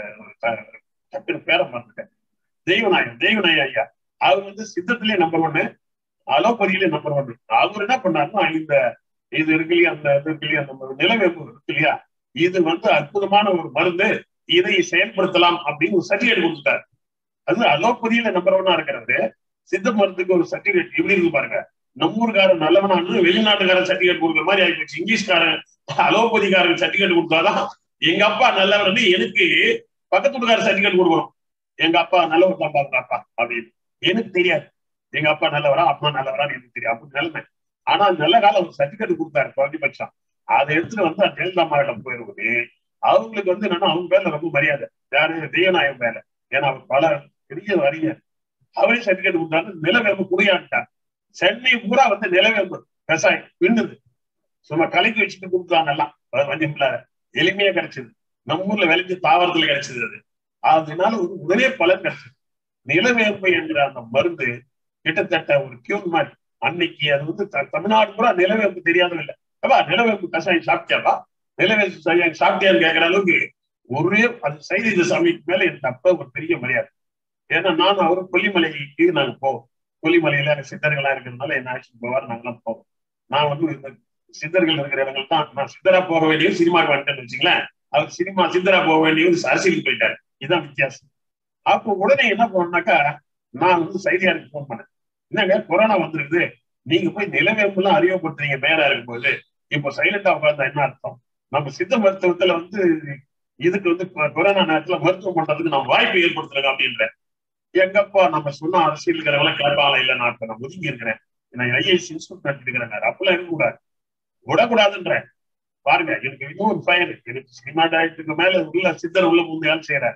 S4: டக்குனு பேரை மறந்துட்டேன் தெய்வநாயகம் தெய்வநாயகம் ஐயா அவர் வந்து சித்தத்திலேயே நம்பர் ஒண்ணு அலோபதியிலே நம்பர் ஒண்ணு அவர் என்ன பண்ணாருன்னா இந்த இது இருக்கு இல்லையா அந்த இது இருக்கு இல்லையா நம்ம நிலவேம்பு இருக்கு இல்லையா இது வந்து அற்புதமான ஒரு மருந்து இதை செயல்படுத்தலாம் அப்படின்னு ஒரு சர்டிபிகேட் கொடுத்துட்டாரு அது அலோபதியில நம்பர் ஒன்னா இருக்கிறது சித்த மருந்துக்கு ஒரு சர்டிபிகேட் எப்படி இருக்கு பாருங்க நம்ம ஊருக்காரன் நல்லவனானு வெளிநாட்டுக்காரன் சர்டிபிகேட் கொடுக்குற மாதிரி ஆயிப்போச்சு இங்கிலீஷ்காரன் அலோபதிக்காரன் சர்டிபிகேட் கொடுத்தாதான் எங்க அப்பா நல்லவர் எனக்கு பக்கத்து வீட்டுக்கார சர்டிபிகேட் கொடுக்கணும் எங்க அப்பா நல்லவர் தான் பாருங்க அப்பா அப்படின்னு எனக்கு தெரியாது எங்க அப்பா நல்லவரா அம்மா நல்லவரா எனக்கு தெரியும் அப்படி நிலைமை ஆனா நல்ல காலம் ஒரு சர்டிபிகேட் கொடுத்தாரு குறைஞ்சபட்சம் அதை எடுத்துட்டு வந்து ஜெயலலிதா அம்மாவிடம் போயிருவது அவங்களுக்கு வந்து என்னன்னா அவங்க பேர்ல ரொம்ப மரியாதை யாரு தெய்வநாயகம் மேல ஏன்னா அவர் பல பெரிய அறிஞர் அவரே சர்டிபிகேட் கொடுத்தாரு நிலவேம்பு குடியாட்டார் சென்னை பூரா வந்து நிலவேம்பு விவசாயம் பின்னுது சும்மா கலக்கி வச்சுட்டு கொடுத்தாங்க எல்லாம் வண்டி இல்லாத எளிமையா கிடைச்சது நம்ம ஊர்ல விளைஞ்சு தாவரத்துல கிடைச்சது அது அதனால உடனே பலன் கிடைச்சது நிலவேம்பு என்ற அந்த மருந்து கிட்டத்தட்ட ஒரு கியூன் மாதிரி அன்னைக்கு அது வந்து தமிழ்நாடு பூரா நிலவேம்பு தெரியாதும் இல்லை அப்பா நிலவேம்பு கஷாயம் சாப்பிட்டியாப்பா நிலவேம்பு கஷாயம் சாப்பிட்டியான்னு கேட்கிற அளவுக்கு ஒரே அது சைதி சாமிக்கு மேல எனக்கு அப்ப ஒரு பெரிய மரியாதை ஏன்னா நான் அவரும் கொல்லிமலைக்கு நாங்க போவோம் கொல்லிமலையில சித்தர்களா இருக்கிறதுனால என்ன ஆக்ஷன் போவார் நாங்களாம் போவோம் நான் வந்து இந்த சித்தர்கள் இருக்கிற இடங்கள் தான் நான் சித்தரா போக வேண்டிய சினிமாவுக்கு வந்துட்டேன்னு வச்சுங்களேன் அவர் சினிமா சித்தரா போக வேண்டிய அரசியலுக்கு போயிட்டாரு இதுதான் வித்தியாசம் அப்போ உடனே என்ன பண்ணாக்கா நான் வந்து சைதியாருக்கு போன் பண்ணேன் என்னங்க கொரோனா வந்துருக்குது நீங்க போய் நிலவேம்புலாம் அறிமுகப்படுத்துறீங்க மேலா இருக்கும்போது இப்போ சைலண்டா உட்கார்ந்தா என்ன அர்த்தம் நம்ம சித்த மருத்துவத்துல வந்து இதுக்கு வந்து கொரோனா நேரத்துல மருத்துவம் பண்றதுக்கு நம்ம வாய்ப்பு ஏற்படுத்துறோம் அப்படின்ற எங்கப்பா நம்ம சொன்ன அரசியல்கிறவங்கள கேட்பாங்களா இல்ல நான் இப்ப நான் ஒதுங்கி இருக்கிறேன் நான் ஐஏஎஸ் இன்ஸ்டியூட் நடத்திட்டு இருக்கிறேன் அப்பெல்லாம் இருக்கக்கூடாது விடக்கூடாதுன்ற பாருங்க எனக்கு இன்னும் ஒரு பயன் எனக்கு சினிமா டைரக்டருக்கு மேல உள்ள சித்தர் உள்ள முந்தையால் செய்யறாரு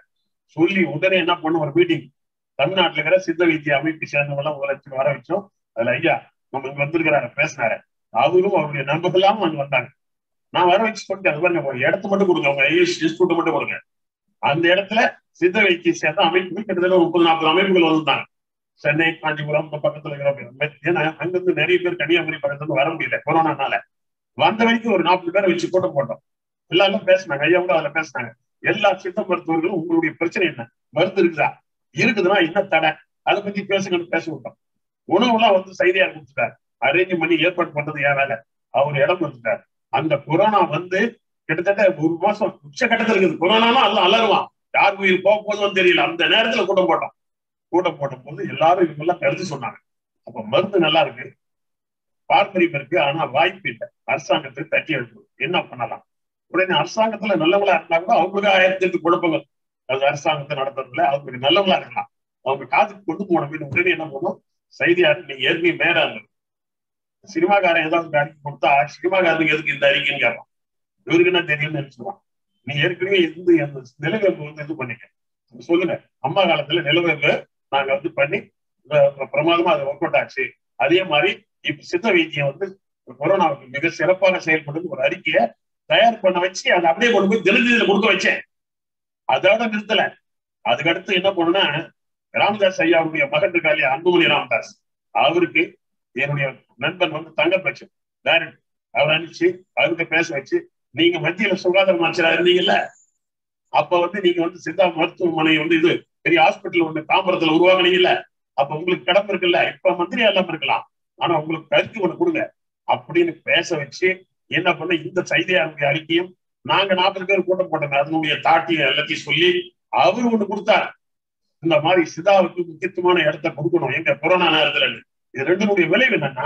S4: சொல்லி உடனே என்ன பண்ண ஒரு மீட்டிங் தமிழ்நாட்டுல இருக்கிற சித்த வைத்திய அமைப்பு சேர்ந்தவங்க எல்லாம் ஒரு லட்சம் வர வச்சோம் அதுல ஐயா நம்ம இங்க வந்திருக்கிறாரு பேசினாரு அவரும் அவருடைய நண்பர்கள்லாம் அங்க வந்தாங்க நான் வர வச்சு சொல்லிட்டு அது பாருங்க ஒரு இடத்த மட்டும் கொடுங்க உங்க இன்ஸ்டியூட் மட்டும் கொடுங்க அந்த இடத்துல சித்த வைத்திய சேர்ந்த அமைப்புகள் கிட்டத்தட்ட ஒரு முப்பது நாற்பது அமைப்புகள் வந்திருந்தாங்க சென்னை காஞ்சிபுரம் இந்த பக்கத்துல இருக்கிற ஏன்னா அங்கிருந்து நிறைய பேர் கன்னியாகுமரி பக்கத்துல இருந்து வர முடியல கொரோனானால வந்த வரைக்கும் ஒரு நாற்பது பேரை வச்சு கூட்டம் போட்டோம் எல்லாரும் பேசினாங்க ஐயா கூட அதுல பேசினாங்க எல்லா சித்த மருத்துவர்களும் உங்களுடைய பிரச்சனை என்ன மருந்து இருக்குதா இருக்குதுன்னா என்ன தடை அதை பத்தி பேசுங்கன்னு பேச விட்டோம் உணவுலாம் வந்து சைதியா கொடுத்துட்டாரு அரேஞ்ச் பண்ணி ஏற்பாடு பண்றது என் வேலை அவர் இடம் கொடுத்துட்டாரு அந்த கொரோனா வந்து கிட்டத்தட்ட ஒரு மாசம் உச்சகட்டத்தில் இருக்குது கொரோனாலாம் எல்லாம் அலருவான் யார் உயிர் போக போதும் தெரியல அந்த நேரத்துல கூட்டம் போட்டோம் கூட்டம் போட்ட போது எல்லாரும் இவங்க எல்லாம் கருத்து சொன்னாங்க அப்ப மருந்து நல்லா இருக்கு பாரம்பரியம் இருக்கு ஆனா வாய்ப்பு இல்லை அரசாங்கத்துக்கு தட்டி எழுப்பு என்ன பண்ணலாம் உடனே அரசாங்கத்துல நல்லவங்களா இருந்தா கூட அவங்களுக்கு ஆயிரத்தி எட்டு குழப்பங்கள் அது அரசாங்கத்தை நடத்துறதுல அவங்களுக்கு நல்லவங்களா இருக்கலாம் அவங்க காதுக்கு கொண்டு போன மீன் உடனே என்ன பண்ணும் செய்தியாரு நீங்க ஏற்கனவே மேரா இருந்தது சினிமாக்காரன் ஏதாவது அறிக்கை கொடுத்தா சினிமாக்காரனுக்கு எதுக்கு இந்த அறிக்கைன்னு கேட்பான் இவருக்கு என்ன தெரியும்னு நினைச்சுவான் நீ ஏற்கனவே இருந்து அந்த நிலவேம்பு வந்து இது பண்ணிக்க சொல்லுங்க அம்மா காலத்துல நிலவேம்பு நாங்க வந்து பண்ணி பிரமாதமா அது ஒர்க் அவுட் ஆச்சு அதே மாதிரி இப்ப சித்த வைத்தியம் வந்து கொரோனாவுக்கு மிக சிறப்பாக செயல்படுது ஒரு அறிக்கையை தயார் பண்ண வச்சு அதை அப்படியே கொண்டு போய் தினதியில கொடுக்க வச்சேன் அதோட நிறுத்தல அதுக்கடுத்து என்ன பண்ணுனா ராமதாஸ் ஐயாவுடைய மகன் இருக்கா இல்லையா அன்புமணி ராமதாஸ் அவருக்கு என்னுடைய நண்பன் வந்து தங்கப்பச்சு டைரக்ட் அவர் அனுப்பிச்சு அவர்கிட்ட பேச வச்சு நீங்க மத்தியில சுகாதார அமைச்சரா இருந்தீங்கல்ல அப்ப வந்து நீங்க வந்து சித்தா மருத்துவமனை வந்து இது பெரிய ஹாஸ்பிட்டல் ஒண்ணு தாம்பரத்துல உருவாக்குனீங்கல்ல அப்ப உங்களுக்கு கடமை இருக்குல்ல இப்ப மந்திரி எல்லாம் இருக்கலாம் ஆனா உங்களுக்கு கருத்து ஒண்ணு கொடுங்க அப்படின்னு பேச வச்சு என்ன பண்ண இந்த செய்தியாளருடைய அறிக்கையும் நாங்க நாற்பது பேர் கூட்டம் போட்டோங்க அதனுடைய தாட்டி எல்லாத்தையும் சொல்லி அவரு ஒண்ணு கொடுத்தாரு இந்த மாதிரி சிதாவுக்கு முக்கியத்துவமான இடத்த கொடுக்கணும் எங்க கொரோனா நேரத்துல இது ரெண்டுனுடைய விளைவு என்னன்னா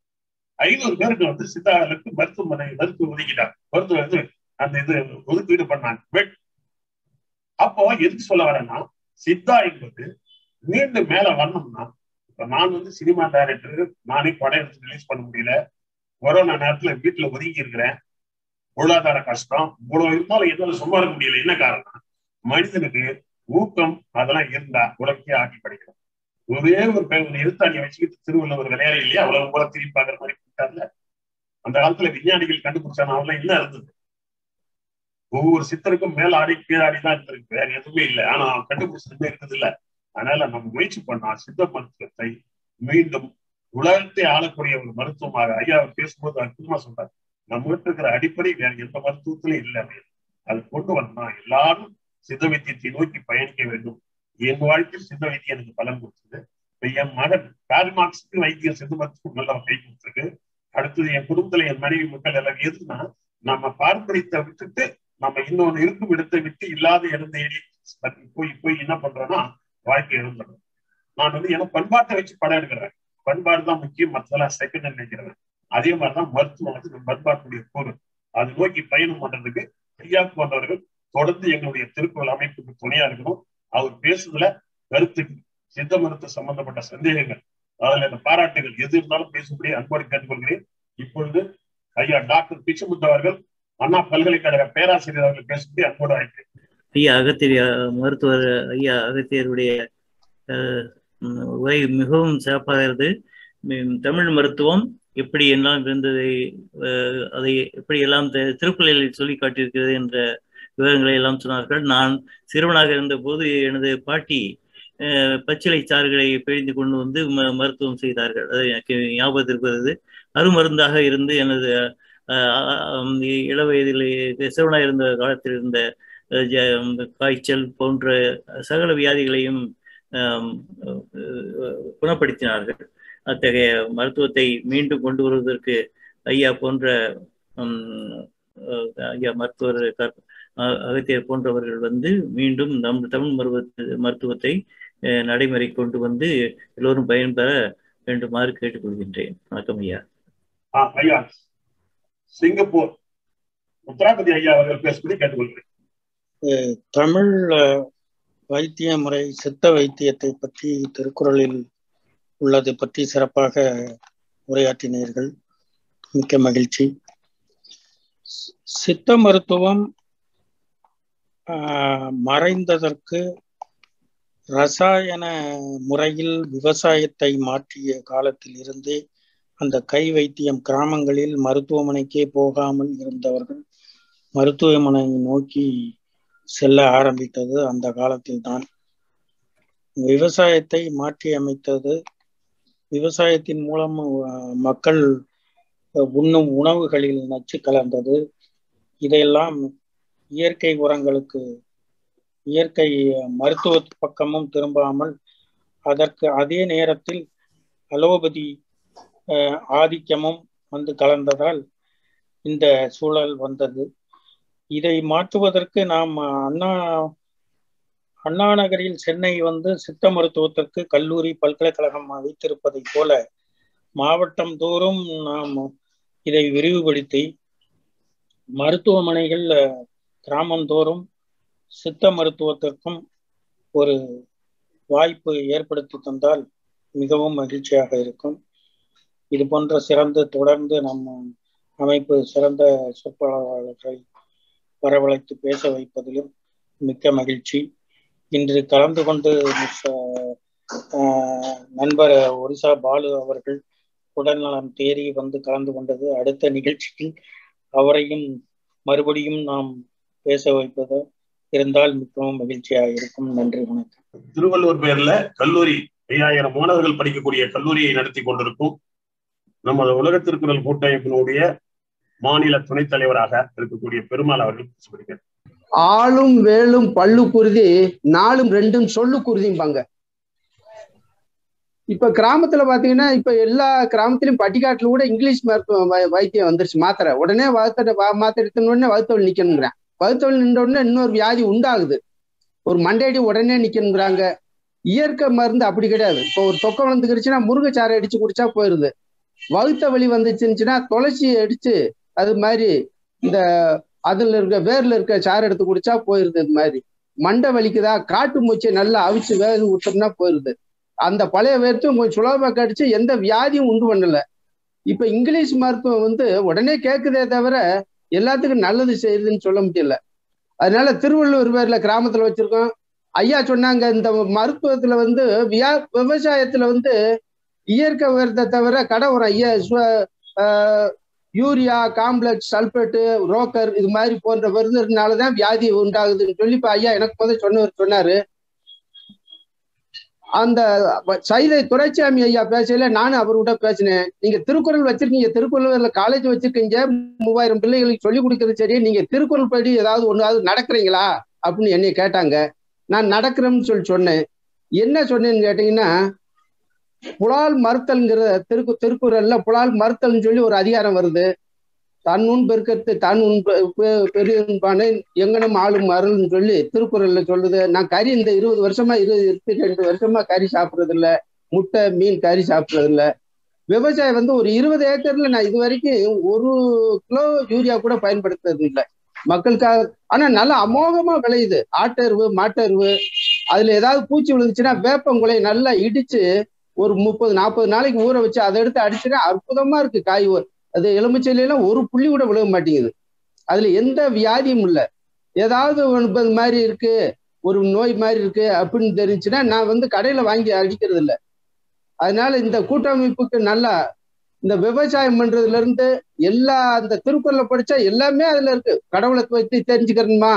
S4: ஐநூறு பேருக்கு வந்து சித்தாவுக்கு மருத்துவமனை மருத்துவ ஒதுக்கிட்டாங்க மருத்துவ இது அந்த இது ஒதுக்கீடு பண்ணாங்க பெட் அப்போ எதுக்கு சொல்ல வரேன்னா சித்தா என்பது மீண்டும் மேல வரணும்னா இப்ப நான் வந்து சினிமா டைரக்டர் நானே படம் எடுத்து ரிலீஸ் பண்ண முடியல கொரோனா நேரத்துல வீட்டுல ஒதுங்கி இருக்கிறேன் பொருளாதார கஷ்டம் இவ்வளவு இருந்தாலும் என்னால சும்மா இருக்க முடியல என்ன காரணம் மனிதனுக்கு ஊக்கம் அதெல்லாம் இருந்தா உலகத்தையே ஆக்கி படிக்கணும் ஒரே ஒரு எழுத்தாணியை வச்சுக்கிட்டு திருவள்ளுவர் விளையாட இல்லையா அவ்வளவு போல திரும்பி பாக்குற மாதிரி போட்டார்ல அந்த காலத்துல விஞ்ஞானிகள் கண்டுபிடிச்ச நாவெல்லாம் என்ன இருந்தது ஒவ்வொரு சித்தருக்கும் மேல ஆடி கீழாடி தான் இருந்திருக்கு வேற எதுவுமே இல்லை ஆனா கண்டுபிடிச்சதுமே இருக்குது இல்ல அதனால நம்ம முயற்சி பண்ணா சித்த மருத்துவத்தை மீண்டும் உலகத்தை ஆளக்கூடிய ஒரு மருத்துவமாக ஐயா அவர் பேசும்போது அற்புதமா சொல்றாரு நம்ம கிட்ட இருக்கிற அடிப்படை வேற எந்த மருத்துவத்திலும் இல்லை அது கொண்டு வந்தா எல்லாரும் சித்த வைத்தியத்தை நோக்கி பயணிக்க வேண்டும் என் வாழ்க்கையில் சித்த வைத்தியம் எனக்கு பலன் கொடுத்தது இப்ப என் மகன் கார்மார்க்ஸுக்கு வைத்தியம் சித்த மருத்துவம் நல்லா கை கொடுத்துருக்கு அடுத்தது என் குடும்பத்துல என் மனைவி மக்கள் எல்லாம் எதுனா நம்ம பாரம்பரியத்தை விட்டுட்டு நம்ம இன்னொன்னு இருக்கும் இடத்தை விட்டு இல்லாத இடத்தை தேடி போய் போய் என்ன பண்றோம்னா வாழ்க்கை எழுந்துடும் நான் வந்து எனக்கு பண்பாட்டை வச்சு படம் எடுக்கிறேன் பண்பாடு தான் முக்கியம் மற்றதெல்லாம் செகண்ட் நினைக்கிறேன் அதே மாதிரிதான் மருத்துவம் வந்து நம்ம பண்பாட்டுடைய பொருள் அது நோக்கி பயணம் பண்றதுக்கு ஐயா போன்றவர்கள் தொடர்ந்து எங்களுடைய திருக்குறள் அமைப்புக்கு துணையா இருக்கணும் அவர் பேசுறதுல கருத்து சித்த மருத்துவ சம்பந்தப்பட்ட சந்தேகங்கள் அதுல இந்த பாராட்டுகள் எது இருந்தாலும் பேசும்படி அன்போடு கேட்டுக்கொள்கிறேன் இப்பொழுது ஐயா டாக்டர் பிச்சமுத்து அவர்கள் அண்ணா பல்கலைக்கழக பேராசிரியர் அவர்கள் பேசும்படி அன்போடு அழைக்கிறேன்
S6: ஐயா அகத்தியர் மருத்துவர் ஐயா அகத்தியருடைய உரை மிகவும் சிறப்பாக இருந்தது தமிழ் மருத்துவம் எப்படி எல்லாம் இருந்ததை அதை எப்படி எல்லாம் திருக்குறளில் சொல்லி காட்டியிருக்கிறது என்ற விவரங்களை எல்லாம் சொன்னார்கள் நான் சிறுவனாக இருந்த போது எனது பாட்டி பச்சிலை சாறுகளை பிழிந்து கொண்டு வந்து மருத்துவம் செய்தார்கள் அது எனக்கு ஞாபகத்திற்கு வருது அருமருந்தாக இருந்து எனது இளவயதில் சிறுவனாக இருந்த காலத்தில் இருந்த காய்ச்சல் போன்ற சகல வியாதிகளையும் குணப்படுத்தினார்கள் அத்தகைய மருத்துவத்தை மீண்டும் கொண்டு வருவதற்கு ஐயா போன்ற ஐயா மருத்துவர் அகத்தியர் போன்றவர்கள் வந்து மீண்டும் நம் தமிழ் மருத்துவ மருத்துவத்தை நடைமுறை கொண்டு வந்து எல்லோரும் பயன்பெற வேண்டுமாறு கேட்டுக்கொள்கின்றேன் வணக்கம் ஐயா
S4: ஐயா சிங்கப்பூர் உத்தராபதி ஐயா அவர்கள் பேசுபடி கேட்டுக்கொள்கிறேன்
S7: தமிழ் வைத்திய முறை சித்த வைத்தியத்தை பற்றி திருக்குறளில் உள்ளதை பற்றி சிறப்பாக உரையாற்றினீர்கள் மிக்க மகிழ்ச்சி சித்த மருத்துவம் மறைந்ததற்கு ரசாயன முறையில் விவசாயத்தை மாற்றிய காலத்தில் இருந்தே அந்த கை வைத்தியம் கிராமங்களில் மருத்துவமனைக்கே போகாமல் இருந்தவர்கள் மருத்துவமனை நோக்கி செல்ல ஆரம்பித்தது அந்த காலத்தில் தான் விவசாயத்தை மாற்றி அமைத்தது விவசாயத்தின் மூலம் அஹ், மக்கள் உண்ணும் உணவுகளில் நச்சு கலந்தது இதையெல்லாம் இயற்கை உரங்களுக்கு இயற்கை மருத்துவ பக்கமும் திரும்பாமல் அதற்கு அதே நேரத்தில் அலோபதி அஹ், ஆதிக்கமும் வந்து கலந்ததால் இந்த சூழல் வந்தது இதை மாற்றுவதற்கு நாம் அண்ணா அண்ணா நகரில் சென்னை வந்து சித்த மருத்துவத்திற்கு கல்லூரி பல்கலைக்கழகம் வைத்திருப்பதைப் போல மாவட்டம் தோறும் நாம் இதை விரிவுபடுத்தி மருத்துவமனைகள் அஹ், கிராமந்தோறும் சித்த மருத்துவத்திற்கும் ஒரு வாய்ப்பு ஏற்படுத்தி தந்தால் மிகவும் மகிழ்ச்சியாக இருக்கும் இது போன்ற சிறந்த தொடர்ந்து நம்ம அமைப்பு சிறந்த சொற்பொழிவாளர்களை வரவழைத்து பேச வைப்பதிலும் மிக்க மகிழ்ச்சி இன்று கலந்து கொண்டு மிஸ், ஆஹ், நண்பர் ஒரிசா பாலு அவர்கள் உடல்நலம் தேறி வந்து கலந்து கொண்டது அடுத்த நிகழ்ச்சியில் அவரையும் மறுபடியும் நாம் பேச வைப்பது இருந்தால் மிகவும் மகிழ்ச்சியாக இருக்கும் நன்றி வணக்கம்
S4: திருவள்ளுவர் பேர்ல கல்லூரி ஐயாயிரம் மாணவர்கள் படிக்கக்கூடிய கல்லூரியை நடத்தி கொண்டிருக்கும் நமது உலக திருக்குறள் கூட்டமைப்பினுடைய மாநில துணைத் தலைவராக இருக்கக்கூடிய பெருமாள் அவர்கள் பேசுகிறேன்
S8: ஆளும் வேலும் பல்லு குருதி நாலும் ரெண்டும் சொல்லு குருதிம்பாங்க இப்ப கிராமத்துல பாத்தீங்கன்னா இப்ப எல்லா கிராமத்திலயும் பட்டிக்காட்டுல கூட இங்கிலீஷ் மருத்துவ வை- வைத்தியம் வந்துருச்சு மாத்திரை உடனே வகுத்த மாத்திரை எடுத்த உடனே வகுத்தவள் நிக்கணுங்கிறேன் வகுத்தவள் நின்ற உடனே இன்னொரு வியாதி உண்டாகுது ஒரு மண்டையடி உடனே நிக்கணுங்கிறாங்க இயற்கை மருந்து அப்படி கிடையாது இப்போ ஒரு தொக்கம் வந்துக்கிருச்சுன்னா முருங்கைச்சாறை அடிச்சு குடிச்சா போயிருது வகுத்த வலி வந்துச்சுன்னா துளசி அடிச்சு அது மாதிரி இந்த அதுல இருக்க வேர்ல இருக்க சாறு எடுத்து குடிச்சா போயிருது இது மாதிரி மண்டை வலிக்குதா காட்டு மூச்சை நல்லா அவிச்சு வேக விட்டோம்னா போயிருது அந்த பழைய வேர்த்தும் கொஞ்சம் சுலபமா கடிச்சு எந்த வியாதியும் உண்டு பண்ணல இப்ப இங்கிலீஷ் மருத்துவம் வந்து உடனே கேக்குதே தவிர எல்லாத்துக்கும் நல்லது செய்யுதுன்னு சொல்ல முடியல அதனால திருவள்ளுவர் பேர்ல கிராமத்துல வச்சிருக்கோம் ஐயா சொன்னாங்க இந்த மருத்துவத்துல வந்து வியா விவசாயத்துல வந்து இயற்கை உரத்தை தவிர கடை உரம் ஐயா சு- ஆஹ் யூரியா காம்ப்ளெக்ஸ் சல்பேட்டு ரோக்கர் இது மாதிரி போன்ற மருந்துனாலதான் வியாதி உண்டாகுதுன்னு சொல்லி இப்ப ஐயா எனக்கு முதல் சொன்னவர் சொன்னாரு அந்த சைதை துரைசாமி ஐயா பேசையில நானும் அவர்கிட்ட பேசினேன் நீங்க திருக்குறள் வச்சிருக்கீங்க திருக்குறள்ல காலேஜ் வச்சிருக்கீங்க மூவாயிரம் பிள்ளைகளுக்கு சொல்லி கொடுக்கறது சரி நீங்க திருக்குறள் படி ஏதாவது ஒண்ணாவது நடக்கிறீங்களா அப்படின்னு என்னை கேட்டாங்க நான் நடக்கிறேன்னு சொல்லி சொன்னேன் என்ன சொன்னேன்னு கேட்டீங்கன்னா புலால் மறுத்தல்ங்கிற திருக்கு திருக்குறள்ல புலால் மறுத்தல்னு சொல்லி ஒரு அதிகாரம் வருது தன் உன் பெருக்கத்து தன் உன் பெ- பெ- பெரியன்பானை எங்கனும் ஆளும் அருள்னு சொல்லி திருக்குறள்ல சொல்லுது நான் கறி இந்த இருபது வருஷமா இருபது இருபத்தி ரெண்டு வருஷமா கறி சாப்பிடுறது இல்ல முட்டை மீன் கறி சாப்பிடுறது இல்ல விவசாயம் வந்து ஒரு இருபது ஏக்கர்ல நான் இது வரைக்கும் ஒரு கிலோ யூரியா கூட பயன்படுத்துறது இல்லை மக்களுக்காக ஆனா நல்லா அமோகமா விளையுது ஆட்டருவு மாட்டருவு அதுல ஏதாவது பூச்சி விழுந்துச்சுன்னா வேப்பங்குலை நல்லா இடிச்சு ஒரு முப்பது நாற்பது நாளைக்கு ஊற வச்சு அதை எடுத்து அடிச்சுன்னா அற்புதமா இருக்கு காய் ஊ- அது எலுமிச்சையிலாம் ஒரு புள்ளி கூட விழுக மாட்டேங்குது அதுல எந்த வியாதியும் இல்லை ஏதாவது ஒரு இப்ப இது மாதிரி இருக்கு ஒரு நோய் மாதிரி இருக்கு அப்படின்னு தெரிஞ்சுன்னா நான் வந்து கடையில வாங்கி அடிக்கிறது இல்லை அதனால இந்த கூட்டமைப்புக்கு நல்லா இந்த விவசாயம் பண்றதுல இருந்து எல்லா அந்த திருக்குறளை படிச்சா எல்லாமே அதுல இருக்கு கடவுளை பத்தி தெரிஞ்சுக்கணுமா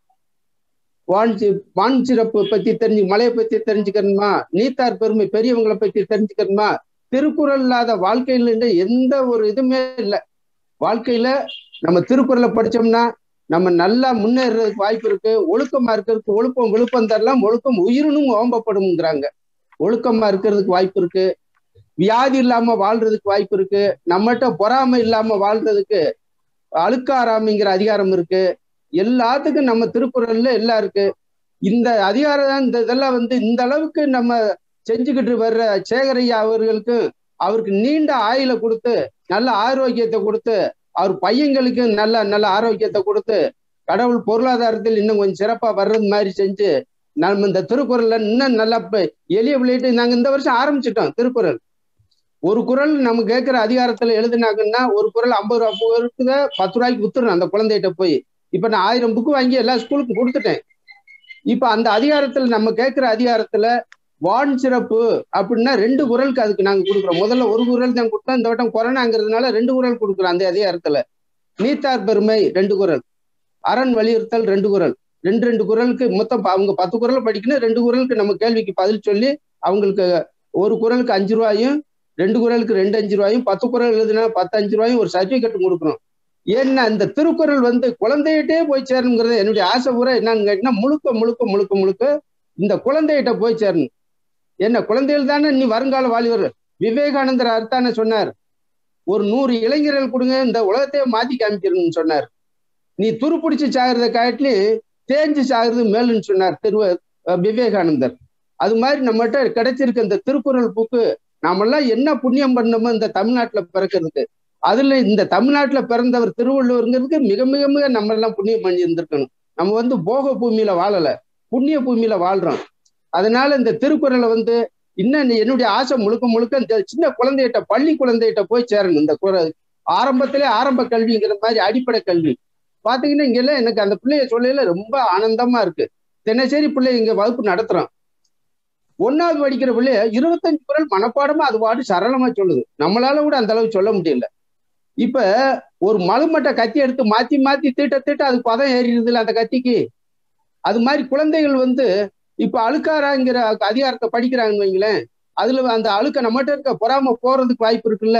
S8: வான் சி- வான் சிறப்பு பத்தி தெரிஞ்சு மலையை பத்தி தெரிஞ்சுக்கணுமா நீத்தார் பெருமை பெரியவங்களை பத்தி தெரிஞ்சுக்கணுமா திருக்குறள் இல்லாத வாழ்க்கையில இருந்து எந்த ஒரு இதுவுமே இல்லை வாழ்க்கையில நம்ம திருக்குறளை படிச்சோம்னா நம்ம நல்லா முன்னேறதுக்கு வாய்ப்பு இருக்கு ஒழுக்கமா இருக்கிறதுக்கு ஒழுக்கம் விழுப்பம் தரலாம் ஒழுக்கம் உயிரினும் ஓம்பப்படும்ங்கிறாங்க ஒழுக்கமா இருக்கிறதுக்கு வாய்ப்பு இருக்கு வியாதி இல்லாம வாழ்றதுக்கு வாய்ப்பு இருக்கு நம்மகிட்ட பொறாமை இல்லாம வாழ்றதுக்கு அழுக்காராமிங்கிற அதிகாரம் இருக்கு எல்லாத்துக்கும் நம்ம திருக்குறள்ல எல்லாம் இருக்கு இந்த அதிகாரம் இந்த இதெல்லாம் வந்து இந்த அளவுக்கு நம்ம செஞ்சுக்கிட்டு வர்ற சேகரையா அவர்களுக்கு அவருக்கு நீண்ட ஆயுளை கொடுத்து நல்ல ஆரோக்கியத்தை கொடுத்து அவர் பையங்களுக்கு நல்ல நல்ல ஆரோக்கியத்தை கொடுத்து கடவுள் பொருளாதாரத்தில் இன்னும் கொஞ்சம் சிறப்பா வர்றது மாதிரி செஞ்சு நம்ம இந்த திருக்குறள்ல இன்னும் நல்லா ப- எளிய விளையாட்டு நாங்க இந்த வருஷம் ஆரம்பிச்சிட்டோம் திருக்குறள் ஒரு குறள் நம்ம கேட்கிற அதிகாரத்துல எழுதுனாங்கன்னா ஒரு குறள் ஐம்பது ரூபா பு- இருக்குது பத்து ரூபாய்க்கு வித்துறேன் அந்த குழந்தைகிட்ட போய் இப்ப நான் ஆயிரம் புக்கு வாங்கி எல்லா ஸ்கூலுக்கும் கொடுத்துட்டேன் இப்ப அந்த அதிகாரத்துல நம்ம கேட்கிற அதிகாரத்துல வான் சிறப்பு அப்படின்னா ரெண்டு குரலுக்கு அதுக்கு நாங்க கொடுக்குறோம் முதல்ல ஒரு குரல் தான் கொடுத்தோம் இந்த வட்டம் கொரோனாங்கிறதுனால ரெண்டு குரல் கொடுக்குறோம் அந்த அதிகாரத்துல நீத்தார் பெருமை ரெண்டு குரல் அரண் வலியுறுத்தல் ரெண்டு குரல் ரெண்டு ரெண்டு குரலுக்கு மொத்தம் ப- அவங்க பத்து குரல் படிக்கணும் ரெண்டு குரலுக்கு நம்ம கேள்விக்கு பதில் சொல்லி அவங்களுக்கு ஒரு குரலுக்கு அஞ்சு ரூபாயும் ரெண்டு குரலுக்கு ரெண்டு அஞ்சு ரூபாயும் பத்து குரல் எழுதுனா பத்து அஞ்சு ரூபாயும் ஒரு சர்டிபிகேட் கொடுக்கணும் ஏன்னா இந்த திருக்குறள் வந்து குழந்தைகிட்டே போய் சேரணுங்கிறது என்னுடைய ஆசை பூரா என்னன்னு கேட்டீங்கன்னா முழுக்க முழுக்க முழுக்க முழுக்க இந்த குழந்தைகிட்ட போய் சேரணும் என்ன குழந்தைகள் தானே நீ வருங்கால வாலிபர் விவேகானந்தர் அர்த்தான சொன்னார் ஒரு நூறு இளைஞர்கள் கொடுங்க இந்த உலகத்தையே மாத்தி காமிக்கணும்னு சொன்னார் நீ துருப்பிடிச்சு சாகிறத காட்டிலும் தேஞ்சு சாகிறது மேலுன்னு சொன்னார் திரு அஹ் விவேகானந்தர் அது மாதிரி நம்மகிட்ட கிடைச்சிருக்க இந்த திருக்குறள் புக்கு நாமெல்லாம் என்ன புண்ணியம் பண்ணோமோ இந்த தமிழ்நாட்டுல பிறக்கிறதுக்கு அதுல இந்த தமிழ்நாட்டுல பிறந்தவர் திருவள்ளுவருங்கிறதுக்கு மிக மிக மிக நம்ம எல்லாம் புண்ணியம் பண்ணி இருந்திருக்கணும் நம்ம வந்து போக பூமியில வாழல புண்ணிய பூமியில வாழ்றோம் அதனால இந்த திருக்குறளை வந்து இன்னும் என்னுடைய ஆசை முழுக்க முழுக்க இந்த சின்ன குழந்தைகிட்ட பள்ளி குழந்தைகிட்ட போய் சேரணும் இந்த குற- ஆரம்பத்திலே ஆரம்ப கல்விங்கிற மாதிரி அடிப்படை கல்வி பாத்தீங்கன்னா இங்க எல்லாம் எனக்கு அந்த பிள்ளைய சொல்லையில ரொம்ப ஆனந்தமா இருக்கு தினசரி பிள்ளை இங்க வகுப்பு நடத்துறோம் ஒன்னாவது படிக்கிற பிள்ளைய இருபத்தஞ்சு குரல் மனப்பாடமா அது பாட்டு சரளமா சொல்லுது நம்மளால கூட அந்த அளவுக்கு சொல்ல முடியல இப்ப ஒரு மலுமட்டை கத்தி எடுத்து மாத்தி மாத்தி தீட்ட தீட்ட அது பதம் ஏறிடுதுல அந்த கத்திக்கு அது மாதிரி குழந்தைகள் வந்து இப்ப அழுக்காராங்கிற அதிகாரத்தை படிக்கிறாங்கன்னு வைங்களேன் அதுல அந்த அழுக்க நம்மகிட்ட இருக்க பொறாம போறதுக்கு வாய்ப்பு இருக்குல்ல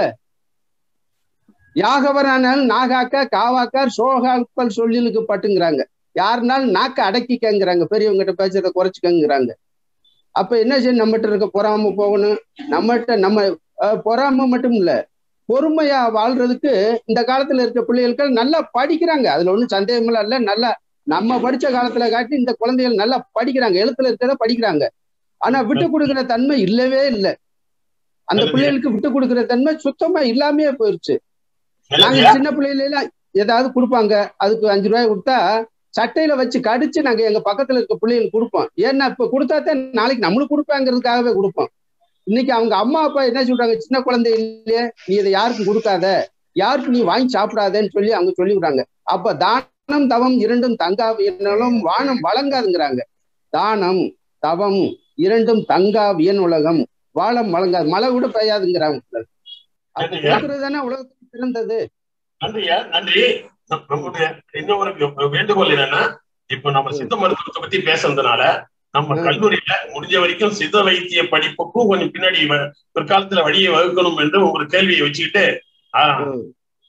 S8: யாகவரானாலும் நாகாக்கா காவாக்கார் சோகாக்கள் சொல்லிலுக்கு பட்டுங்கிறாங்க யாருனாலும் நாக்க அடக்கிக்கங்கிறாங்க பெரியவங்ககிட்ட பேசுறத குறைச்சிக்கங்கிறாங்க அப்ப என்ன செய்யணும் நம்மகிட்ட இருக்க பொறாம போகணும் நம்மகிட்ட நம்ம அஹ், பொறாம மட்டும் இல்ல பொறுமையா வாழ்றதுக்கு இந்த காலத்துல இருக்க பிள்ளைகளுக்கு நல்லா படிக்கிறாங்க அதுல ஒண்ணும் சந்தேகமெல்லாம் இல்ல நல்லா நம்ம படிச்ச காலத்துல காட்டி இந்த குழந்தைகள் நல்லா படிக்கிறாங்க எழுத்துல இருக்கிறத படிக்கிறாங்க ஆனா விட்டு கொடுக்கிற தன்மை இல்லவே இல்லை அந்த
S4: நல்லது.
S8: பிள்ளைகளுக்கு விட்டு கொடுக்கிற தன்மை சுத்தமா இல்லாமையே போயிருச்சு நாங்க சின்ன பிள்ளையில எல்லாம் ஏதாவது கொடுப்பாங்க அதுக்கு அஞ்சு ரூபாய் கொடுத்தா சட்டையில வச்சு கடிச்சு நாங்க எங்க பக்கத்துல இருக்க பிள்ளைகளுக்கு கொடுப்போம் ஏன்னா இப்ப கொடுத்தா தான் நாளைக்கு நம்மளுக்கு கொடுப்பாங்கிறதுக்காகவே கொடுப்போம் இன்னைக்கு அவங்க அம்மா அப்பா என்ன சொல்றாங்க சின்ன குழந்தை இல்லையே நீ இதை யாருக்கும் கொடுக்காத யாருக்கும் நீ வாங்கி சாப்பிடாதேன்னு சொல்லி அவங்க சொல்லி விடுறாங்க அப்ப தானம் தவம் இரண்டும் தங்காவு என்னும் வானம் வழங்காதுங்கிறாங்க தானம் தவம் இரண்டும் தங்கா வியன் உலகம் வாழம் வழங்காது மழை கூட பெய்யாதுங்கிறாங்க அப்ப
S4: சரிங்க.
S8: கொடுக்கறது தானே உலகத்துக்கு சிறந்தது
S4: நன்றியா நன்றி நம்- நம்முடைய இன்னொரு வேண்டுகோள் என்னன்னா இப்ப நம்ம சித்த மருத்துவத்தை பத்தி பேசுறதுனால நம்ம
S8: ம்.
S4: கல்லூரியில முடிஞ்ச வரைக்கும் சித்த வைத்திய படிப்புக்கும் கொஞ்சம் பின்னாடி வ- பிற்காலத்துல வழியை வகுக்கணும் என்று ஒரு கேள்வியை வச்சுக்கிட்டு ஆஹ்,
S8: ம்.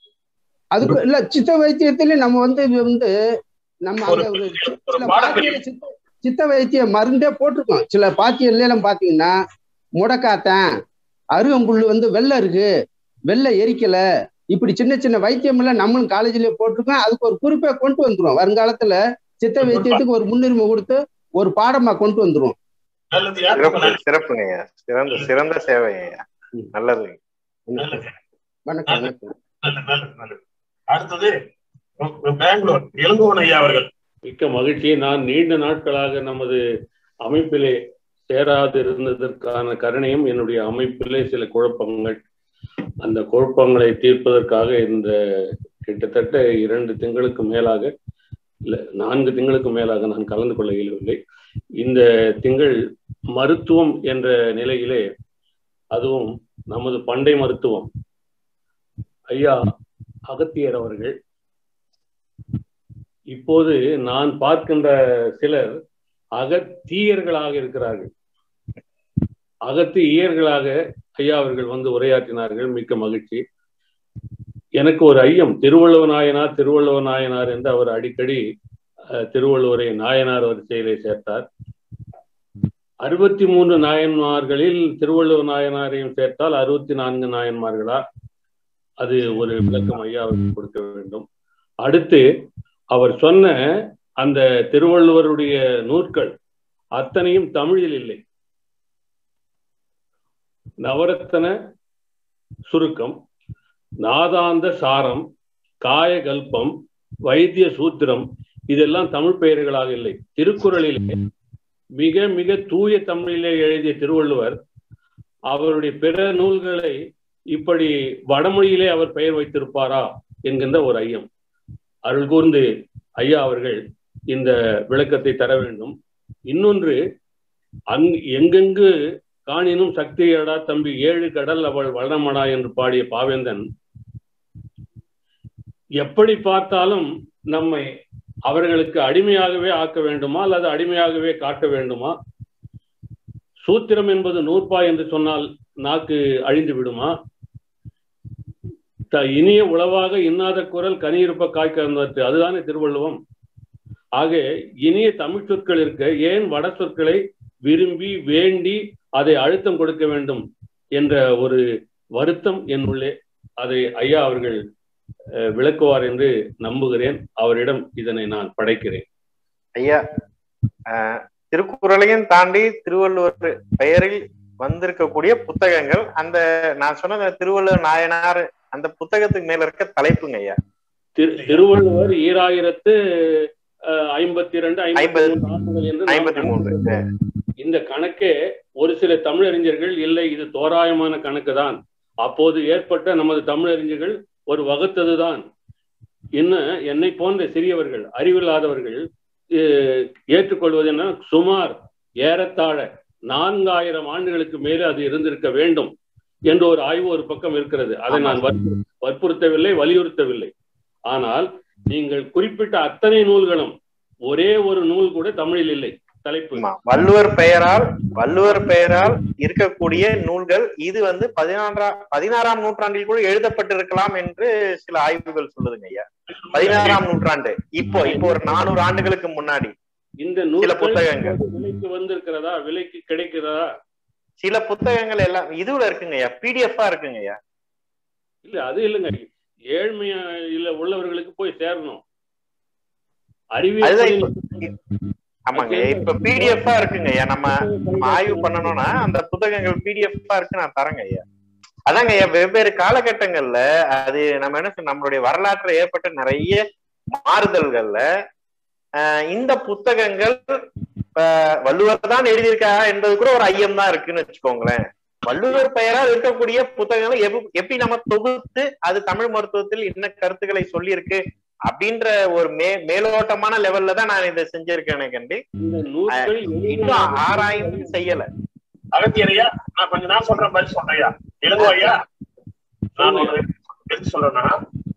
S8: அதுக்கு இல்ல சித்த வைத்தியத்துல நம்ம வந்து இது வந்து நம்ம
S4: ஒரு
S8: அங்க ஒரு
S4: ஒரு
S8: சில
S4: பாடப்பிரிவு
S8: பாத்தியில சித்த சித்த வைத்திய மருந்தே போட்டிருக்கோம் சில பாத்தியல்ல எல்லாம் பாத்தீங்கன்னா முடக்காத்தான் அருகம்புல்லு வந்து வெள்ளை இருக்கு வெள்ளை எரிக்கல இப்படி சின்ன சின்ன வைத்தியம் எல்லாம் நம்மளும் காலேஜ்லயே போட்டிருக்கோம் அதுக்கு ஒரு குறிப்பை கொண்டு வந்துரும் வருங்காலத்துல சித்த வைத்தியத்துக்கு ஒரு முன்னுரிமை கொடுத்து ஒரு பாடமா கொண்டு வந்துரும்
S4: நல்லதுயா ரொம்ப
S5: சிறப்பு
S4: நன்றி.
S5: சிறப்புங்க சிறந்த சிறந்த சேவைங்க நல்லது
S4: நல்லது
S8: வணக்கம் வணக்கம்
S4: நல்லது நல்லது நல்லது அடுத்தது பெங்களூர் இளங்கோவன் ஐயா அவர்கள்
S9: மிக்க மகிழ்ச்சி நான் நீண்ட நாட்களாக நமது அமைப்பிலே சேராதிருந்ததற்கான கருணையும் என்னுடைய அமைப்பிலே சில குழப்பங்கள் அந்த குழப்பங்களை தீர்ப்பதற்காக இந்த கிட்டத்தட்ட இரண்டு திங்களுக்கு மேலாக இல்ல நான்கு திங்களுக்கு மேலாக நான் கலந்து கொள்ள இயலவில்லை இந்த திங்கள் மருத்துவம் என்ற நிலையிலே அதுவும் நமது பண்டை மருத்துவம் ஐயா அகத்தியர் அவர்கள் இப்போது நான் பார்க்கின்ற சிலர் அகத்தீயர்களாக இருக்கிறார்கள் அகத்து ஈயர்களாக ஐயா அவர்கள் வந்து உரையாற்றினார்கள் மிக்க மகிழ்ச்சி எனக்கு ஒரு ஐயம் திருவள்ளுவ நாயனார் திருவள்ளுவ நாயனார் என்று அவர் அடிக்கடி அஹ், திருவள்ளுவரை நாயனார் வரிசையிலே சேர்த்தார் அறுபத்தி மூன்று நாயன்மார்களில் திருவள்ளுவ நாயனாரையும் சேர்த்தால் அறுபத்தி நான்கு நாயன்மார்களா அது ஒரு விளக்கம் ஐயா அவர்கள் கொடுக்க வேண்டும் அடுத்து அவர் சொன்ன அந்த திருவள்ளுவருடைய நூற்கள் அத்தனையும் தமிழில் இல்லை நவரத்தன சுருக்கம் நாதாந்த சாரம் காயகல்பம் வைத்திய சூத்திரம் இதெல்லாம் தமிழ் பெயர்களாக இல்லை திருக்குறளிலே மிக மிக தூய தமிழிலே எழுதிய திருவள்ளுவர் அவருடைய பிற நூல்களை இப்படி வடமொழியிலே அவர் பெயர் வைத்திருப்பாரா என்கின்ற ஒரு ஐயம் அருள் கூர்ந்து ஐயா அவர்கள் இந்த விளக்கத்தை தர வேண்டும் இன்னொன்று அங் எங்கெங்கு காணினும் சக்தியடா தம்பி ஏழு கடல் அவள் வளமடா என்று பாடிய பாவேந்தன் எப்படி பார்த்தாலும் நம்மை அவர்களுக்கு அடிமையாகவே ஆக்க வேண்டுமா அல்லது அடிமையாகவே காட்ட வேண்டுமா சூத்திரம் என்பது நூற்பா என்று சொன்னால் நாக்கு அழிந்து விடுமா த- இனிய உளவாக இன்னாத குரல் கனியிருப்ப காய்க்கந்தது அதுதானே திருவள்ளுவம் ஆக இனிய தமிழ் சொற்கள் இருக்க ஏன் வட சொற்களை விரும்பி வேண்டி அதை அழுத்தம் கொடுக்க வேண்டும் என்ற ஒரு வருத்தம் என் உள்ளே அதை ஐயா அவர்கள் அஹ், விளக்குவார் என்று நம்புகிறேன் அவரிடம் இதனை நான் படைக்கிறேன்
S5: ஐயா ஆஹ், திருக்குறளையும் தாண்டி திருவள்ளுவர் பெயரில் வந்திருக்கக்கூடிய புத்தகங்கள் அந்த நான் சொன்ன அந்த திருவள்ளுவர் நாயனார் அந்த புத்தகத்துக்கு மேல இருக்க தலைப்புங்க ஐயா
S9: திரு திருவள்ளுவர் ஈராயிரத்து அஹ், ஐம்பத்தி இரண்டு ஐம்பத்தி மூன்று ஆண்டுகள் என்று நாம்
S5: ஐம்பத்தி மூன்று
S9: கணக்கிடுகிறோம். இந்த கணக்கே ஒரு சில தமிழறிஞர்கள் இல்லை இது தோராயமான கணக்கு தான் அப்போது ஏற்பட்ட நமது தமிழறிஞர்கள் ஒரு வகுத்ததுதான் இன்னும் என்னை போன்ற சிறியவர்கள் அறிவில்லாதவர்கள் அஹ், ஏற்றுக்கொள்வது என்ன சுமார் ஏறத்தாழ நான்காயிரம் ஆண்டுகளுக்கு மேலே அது இருந்திருக்க வேண்டும் என்ற ஒரு ஆய்வு ஒரு பக்கம் இருக்கிறது அதை நான் வற்பு- வற்புறுத்தவில்லை வலியுறுத்தவில்லை ஆனால் நீங்கள் குறிப்பிட்ட அத்தனை நூல்களும் ஒரே ஒரு நூல் கூட தமிழில் இல்லை தலைப்பு
S5: ஆமா. வள்ளுவர் பெயரால் வள்ளுவர் பெயரால் இருக்கக்கூடிய நூல்கள் இது வந்து பதினாறாம் பதினாறாம் நூற்றாண்டில் கூட எழுதப்பட்டிருக்கலாம் என்று சில ஆய்வுகள் சொல்லுதுங்க ஐயா பதினாறாம் நூற்றாண்டு இப்போ இப்போ ஒரு நானூறு ஆண்டுகளுக்கு முன்னாடி
S9: இந்த
S5: சில
S9: நூல்கள்
S5: புத்தகங்கள்
S9: விலைக்கு வந்திருக்கிறதா விலைக்கு கிடைக்கிறதா
S5: சில புத்தகங்கள் எல்லாம் இதுல இருக்குங்க ஐயா பிடிஎஃபா இருக்குங்க ஐயா
S9: இல்ல அது இல்லைங்க ஏழ்மையா இல்ல உள்ளவர்களுக்கு போய் சேரணும் அறிவியல்
S5: அதுதான்
S9: தொழில்நுட்பம்
S5: ஆமாங்க இப்ப பிடிஎஃபா இருக்குங்க ஐயா நம்ம நம்ம ஆய்வு பண்ணணும்னா அந்த புத்தகங்கள் பிடிஎஃபா இருக்கு நான் தரேங்க ஐயா அதாங்க ஐயா வெவ்வேறு காலகட்டங்கள்ல அது நம்ம என்ன சொல்ல நம்மளுடைய வரலாற்றுல ஏற்பட்ட நிறைய மாறுதல்கள்ல ஆஹ் இந்த புத்தகங்கள் ஆஹ் வள்ளுவர் தான் எழுதியிருக்கா என்பது கூட ஒரு ஐயம் தான் இருக்குன்னு வச்சுக்கோங்களேன் வள்ளுவர் பெயரால் இருக்கக்கூடிய புத்தகங்களை எப்~ எப்படி நம்ம தொகுத்து அது தமிழ் மருத்துவத்தில் என்ன கருத்துக்களை சொல்லியிருக்கு அப்படின்ற ஒரு மே மேலோட்டமான லெவல்ல தான் நான் இதை செஞ்சிருக்கேனே கண்டி
S9: இந்த நூல்கள்
S5: இன்னும் ஆராய்ந்து செய்யல
S4: அகத்தியரையா நான் கொஞ்ச நாள் சொல்றேன் பதில் சொல்றையா எழுதுவா ஐயா நான் ஒரு எது சொல்றேன்னா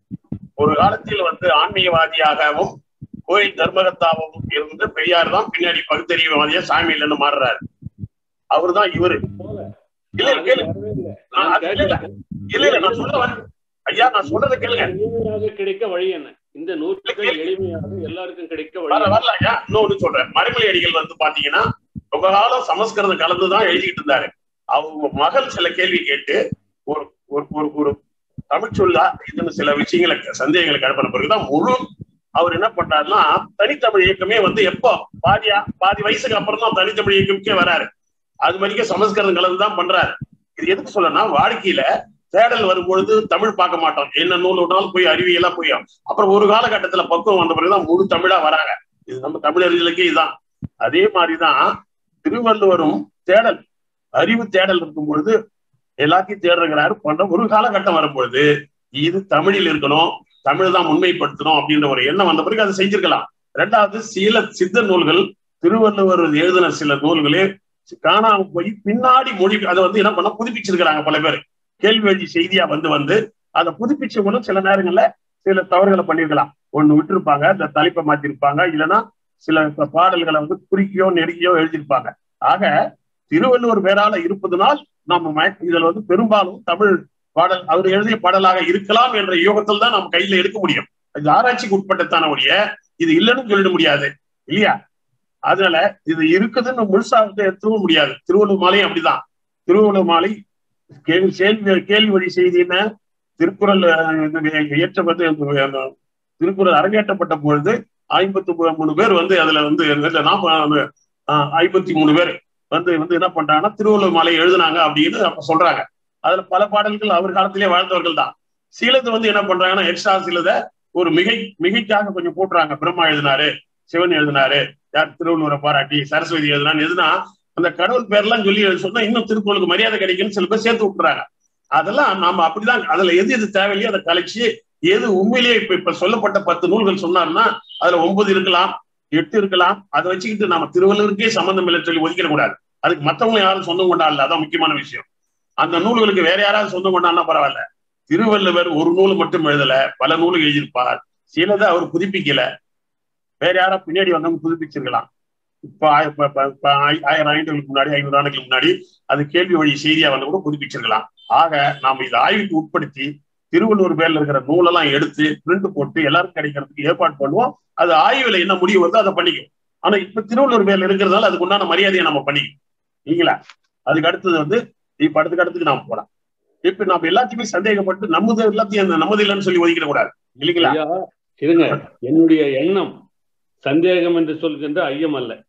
S4: ஒரு காலத்தில் வந்து ஆன்மீகவாதியாகவும் கோயில் தர்மகர்த்தாவும் இருந்து பெரியார் தான் பின்னாடி பகுத்தறிவுவாதியா சாமி இல்லைன்னு மாறுறாரு அவர்தான் இவரு இல்ல இல்ல கேளு நான் அது இல்ல இல்ல. இல்ல இல்ல நான் சொல்ல வரேன் ஐயா நான் சொல்றதை கேளுங்க
S9: எளிமையாக கிடைக்க வழி என்ன இந்த நூல்கள் எளிமையாக எல்லாருக்கும் கிடைக்க வழி
S4: வர
S9: என்ன?
S4: வரல ஐயா இன்னொன்னு சொல்றேன் மறைமலை அடிகள் வந்து பாத்தீங்கன்னா ரொம்ப காலம் சமஸ்கிருதம் கலந்துதான் எழுதிட்டு இருந்தாரு அவங்க மகள் சில கேள்வி கேட்டு ஒரு ஒரு ஒரு ஒரு தமிழ் சொல்லா இதுன்னு சில விஷயங்களை சந்தேகங்களை கிளப்பின பிறகுதான் முழு அவர் என்ன பண்றாருன்னா தனித்தமிழ் இயக்கமே வந்து எப்போ பாதியா பாதி வயசுக்கு அப்புறம் தான் தனித்தமிழ் இயக்கம்க்கே வராரு அது வரைக்கும் சமஸ்கிருதம் கலந்து தான் பண்றாரு இது எதுக்கு சொல்லனா வாழ்க்கையில தேடல் வரும்பொழுது தமிழ் பார்க்க மாட்டோம் என்ன நூல் விட்டாலும் போய் அறிவியலா போய் அப்புறம் ஒரு காலகட்டத்துல பக்குவம் வந்த பிறகுதான் முழு தமிழா வராங்க இது நம்ம தமிழர்களுக்கே இதுதான் அதே மாதிரிதான் திருவள்ளுவரும் தேடல் அறிவு தேடல் இருக்கும் பொழுது எல்லாத்தையும் தேடுறாரு பண்ற ஒரு காலகட்டம் வரும்பொழுது இது தமிழில் இருக்கணும் தமிழ் தான் முன்மைப்படுத்தணும் அப்படின்ற ஒரு எண்ணம் வந்த பிறகு அதை செஞ்சிருக்கலாம் ரெண்டாவது சில சித்த நூல்கள் திருவள்ளுவர் எழுதின சில நூல்களே காணாம போய் பின்னாடி மொழி அதை வந்து என்ன பண்ண புதுப்பிச்சிருக்கிறாங்க பல பேர் கேள்வி வழி செய்தியா வந்து வந்து அதை புதுப்பிச்சவங்களும் சில நேரங்கள்ல சில தவறுகளை பண்ணிருக்கலாம் ஒண்ணு விட்டுருப்பாங்க இந்த தலைப்பை மாத்திருப்பாங்க இல்லைன்னா சில பாடல்களை வந்து குறுக்கியோ நெருக்கியோ எழுதியிருப்பாங்க ஆக திருவள்ளுவர் பேரால இருப்பதனால் நம்ம ம- இதுல வந்து பெரும்பாலும் தமிழ் பாடல் அவர் எழுதிய பாடலாக இருக்கலாம் என்ற யோகத்தில் தான் நம்ம கையில எடுக்க முடியும் இது ஆராய்ச்சிக்கு உட்பட்டத்தான ஒழிய இது இல்லைன்னு சொல்லிட முடியாது இல்லையா அதனால இது இருக்குதுன்னு முழுசா வந்து எடுத்துக்க முடியாது திருவள்ளுவர் மாலையும் அப்படிதான் திருவள்ளுவர் மாலை கேள்வி கேள்வி கேள்வி வழி செய்தி என்ன திருக்குறள் அஹ், இது இயற்றப்பட்டு அந்த திருக்குறள் அரங்கேற்றப்பட்ட பொழுது ஐம்பத்தி மூணு பேர் வந்து அதுல வந்து இல்ல, நாப்ப- அஹ், ஐம்பத்தி மூணு பேர் வந்து வந்து என்ன பண்றாங்கன்னா திருவள்ளுவர் மாலை எழுதுனாங்க அப்படின்னு அப்ப சொல்றாங்க அதுல பல பாடல்கள் அவர் காலத்திலே வாழ்ந்தவர்கள் தான் சிலது வந்து என்ன பண்றாங்கன்னா எக்ஸ்ட்ரா சிலத ஒரு மிகை மிகைக்காக கொஞ்சம் போட்டுறாங்க பிரம்மா எழுதினாரு சிவன் எழுதினாரு யார் திருவள்ளுவரை பாராட்டி சரஸ்வதி எழுதினான்னு எதுனா அந்த கடவுள் பேர்லாம் சொல்லி எழுத சொன்னா இன்னும் திருக்குறளுக்கு மரியாதை கிடைக்குன்னு சில பேர் சேர்த்து விட்டுறாங்க அதெல்லாம் நாம அப்படிதான் அதுல எது எது தேவையில்லையோ அதை கலைச்சு எது உண்மையிலேயே இப்ப இப்ப சொல்லப்பட்ட பத்து நூல்கள் சொன்னார்னா அதுல ஒன்பது இருக்கலாம் எட்டு இருக்கலாம் அதை வச்சுக்கிட்டு நம்ம திருவள்ளுவருக்கே சம்பந்தம் இல்லைன்னு சொல்லி ஒதுக்கிட கூடாது அதுக்கு மத்தவங்களும் யாரும் சொந்தம் கொண்டாடல அதான் முக்கியமான விஷயம் அந்த நூல்களுக்கு வேற யாராவது சொந்தம் கொண்டாடினா பரவாயில்ல திருவள்ளுவர் ஒரு நூல் மட்டும் எழுதல பல நூல் எழுதியிருப்பார் சிலதை அவர் புதுப்பிக்கல வேற யாரா பின்னாடி வந்தவங்க புதுப்பிச்சிருக்கலாம் இப்ப ஆய- இப்ப- இப்ப- இப்ப ஆய- ஆயிரம் ஆண்டுகளுக்கு முன்னாடி ஐநூறு ஆண்டுகளுக்கு முன்னாடி அது கேள்வி வழி செய்தியா வந்து கூட புதுப்பிச்சிருக்கலாம் ஆக நாம இதை ஆய்வுக்கு உட்படுத்தி திருவள்ளுவர் பேர்ல இருக்கிற நூலெல்லாம் எடுத்து பிரிண்ட் போட்டு எல்லாருக்கும் கிடைக்கிறதுக்கு ஏற்பாடு பண்ணுவோம் அது ஆய்வுல என்ன முடிவு வருதோ அதை பண்ணிக்கும் ஆனா இப்ப திருவள்ளுவர் பேர்ல இருக்கிறதால அதுக்கு உண்டான மரியாதையை நம்ம பண்ணிக்கணும் இல்லைங்களா அதுக்கு அடுத்தது வந்து இப்ப அடுத்துக்கு அடுத்துக்கு நாம போலாம் இப்ப நம்ம எல்லாத்தையுமே சந்தேகப்பட்டு நம்மது எல்லாத்தையும் அந்த நம்மது இல்லைன்னு சொல்லி ஒதுக்கிட கூடாது இல்லைங்களா
S9: ஐயா இருங்க என்னுடைய எண்ணம் சந்தேகம் என்று சொல்கின்ற ஐயம் அல்ல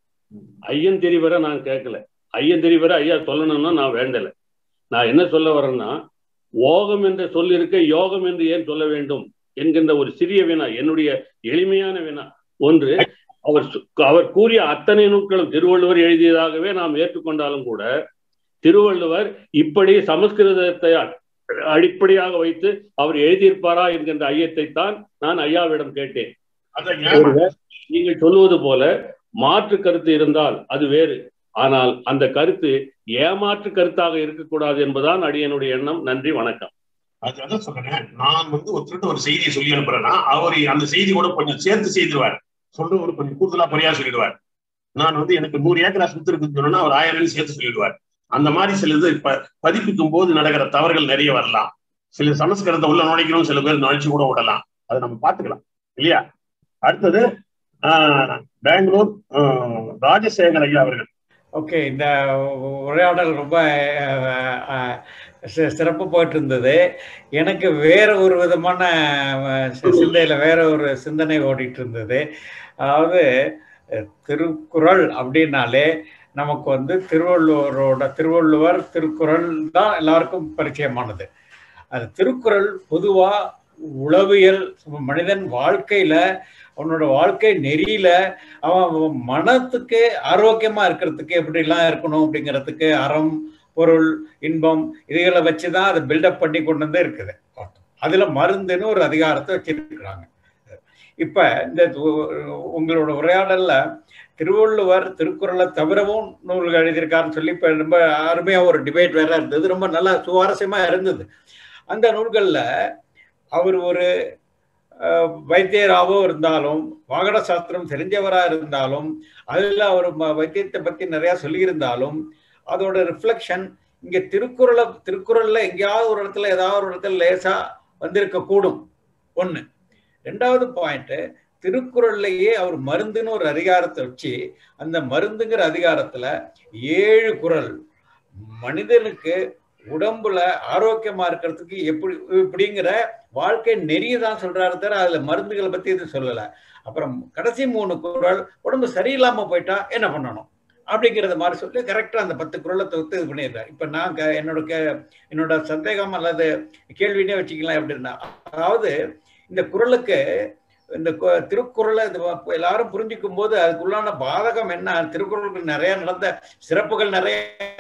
S9: ஐயன் தெரிவர நான் கேட்கல ஐயன் தெரிவர ஐயா சொல்லணும்னா நான் வேண்டல நான் என்ன சொல்ல வரேன்னா ஓகம் என்ற சொல் இருக்க யோகம் என்று ஏன் சொல்ல வேண்டும் என்கின்ற ஒரு சிறிய வினா என்னுடைய எளிமையான வினா ஒன்று அவர் சு- அவர் கூறிய அத்தனை நூட்களும் திருவள்ளுவர் எழுதியதாகவே நாம் ஏற்றுக்கொண்டாலும் கூட திருவள்ளுவர் இப்படி சமஸ்கிருதத்தை அடிப்படையாக வைத்து அவர் எழுதியிருப்பாரா என்கின்ற ஐயத்தை தான் நான் ஐயாவிடம் கேட்டேன்
S4: அதான் ஏமா
S9: ஒருவேளை நீங்கள் சொல்லுவது போல மாற்று கருத்து இருந்தால் அது வேறு ஆனால் அந்த கருத்து ஏமாற்று கருத்தாக இருக்கக்கூடாது என்பதுதான் அடியனுடைய எண்ணம் நன்றி வணக்கம்
S4: அது அதான் சொல்றேன் நான் வந்து ஒருத்தர்கிட்ட ஒரு செய்தியை சொல்லி அனுப்புறேன்னா அவர் அந்த செய்தி கூட கொஞ்சம் சேர்த்து செய்திருவார் சொல்றவர் கொஞ்சம் கூடுதலா குறையா சொல்லிடுவார் நான் வந்து எனக்கு நூறு ஏக்கரா சொத்து இருக்குன்னு சொன்னா அவர் ஆயிரம் சேர்த்து சொல்லிடுவார் அந்த மாதிரி சில இது இப்ப பதிப்பிக்கும் போது நடக்கிற தவறுகள் நிறைய வரலாம் சில சமஸ்கிருதத்தை உள்ள நுழைக்கணும் சில பேர் நுழைச்சு கூட விடலாம் அதை நம்ம பார்த்துக்கலாம் இல்லையா அடுத்தது ஆஹ், பெங்களூர் ஆஹ், ராஜசேகர் ஐயா அவர்கள்
S10: ஓகே இந்த உரையாடல் ரொம்ப அஹ், அஹ், சி- சிறப்பு போயிட்டு இருந்தது எனக்கு வேற ஒரு விதமான அஹ், சி- சிந்தையில வேற ஒரு சிந்தனை ஓடிட்டு இருந்தது அதாவது அஹ், திருக்குறள் அப்படின்னாலே நமக்கு வந்து திருவள்ளுவரோட திருவள்ளுவர் திருக்குறள் தான் எல்லாருக்கும் பரிச்சயமானது அது திருக்குறள் பொதுவா உளவியல் மனிதன் வாழ்க்கையில அவனோட வாழ்க்கை நெறியில அவன் மனத்துக்கு ஆரோக்கியமா இருக்கிறதுக்கு எப்படிலாம் இருக்கணும் அப்படிங்கிறதுக்கு அறம் பொருள் இன்பம் இதுகளை வச்சுதான் அதை பில்டப் பண்ணி கொண்டு வந்து இருக்குது அதுல மருந்துன்னு ஒரு அதிகாரத்தை வச்சிருக்கிறாங்க இப்ப இந்த து- உங்களோட உரையாடல்ல திருவள்ளுவர் திருக்குறளை தவிரவும் நூல்கள் எழுதியிருக்காருன்னு சொல்லி இப்ப ரொம்ப அருமையா ஒரு டிபேட் வேற இருந்தது ரொம்ப நல்லா சுவாரஸ்யமா இருந்தது அந்த நூல்கள்ல அவர் ஒரு அஹ், வைத்தியராகவோ இருந்தாலும் வாகன சாஸ்திரம் தெரிஞ்சவரா இருந்தாலும் அதுல அவர் ம- வைத்தியத்தை பத்தி நிறைய சொல்லியிருந்தாலும் அதோட ரிஃப்ளெக்ஷன் இங்க திருக்குறளை திருக்குறள்ல எங்கேயாவது ஒரு இடத்துல ஏதாவது ஒரு இடத்துல லேசா வந்திருக்க கூடும் ஒண்ணு ரெண்டாவது பாயிண்ட் திருக்குறள்லயே அவர் மருந்துன்னு ஒரு அதிகாரத்தை வச்சு அந்த மருந்துங்கிற அதிகாரத்துல ஏழு குறள் மனிதனுக்கு உடம்புல ஆரோக்கியமா இருக்கிறதுக்கு எப்படி இப்படிங்கிற வாழ்க்கை நெறிய தான் சொல்றாரு தவிர அதுல மருந்துகளை பத்தி எதுவும் சொல்லல அப்புறம் கடைசி மூணு குறள் உடம்பு சரியில்லாம போயிட்டா என்ன பண்ணணும் அப்படிங்கிறத மாதிரி சொல்லி கரெக்டா அந்த பத்து குறளை தொகுத்து இது பண்ணிடுறாரு இப்ப நான் க- என்னோட கே- என்னோட சந்தேகம் அல்லது கேள்வினே வச்சுக்கலாம் எப்படின்னா அதாவது இந்த குறளுக்கு இந்த கு- திருக்குறளை இது வ- எல்லாரும் புரிஞ்சுக்கும் போது அதுக்குள்ளான பாதகம் என்ன திருக்குறளுக்கு நிறைய நடந்த சிறப்புகள் நிறைய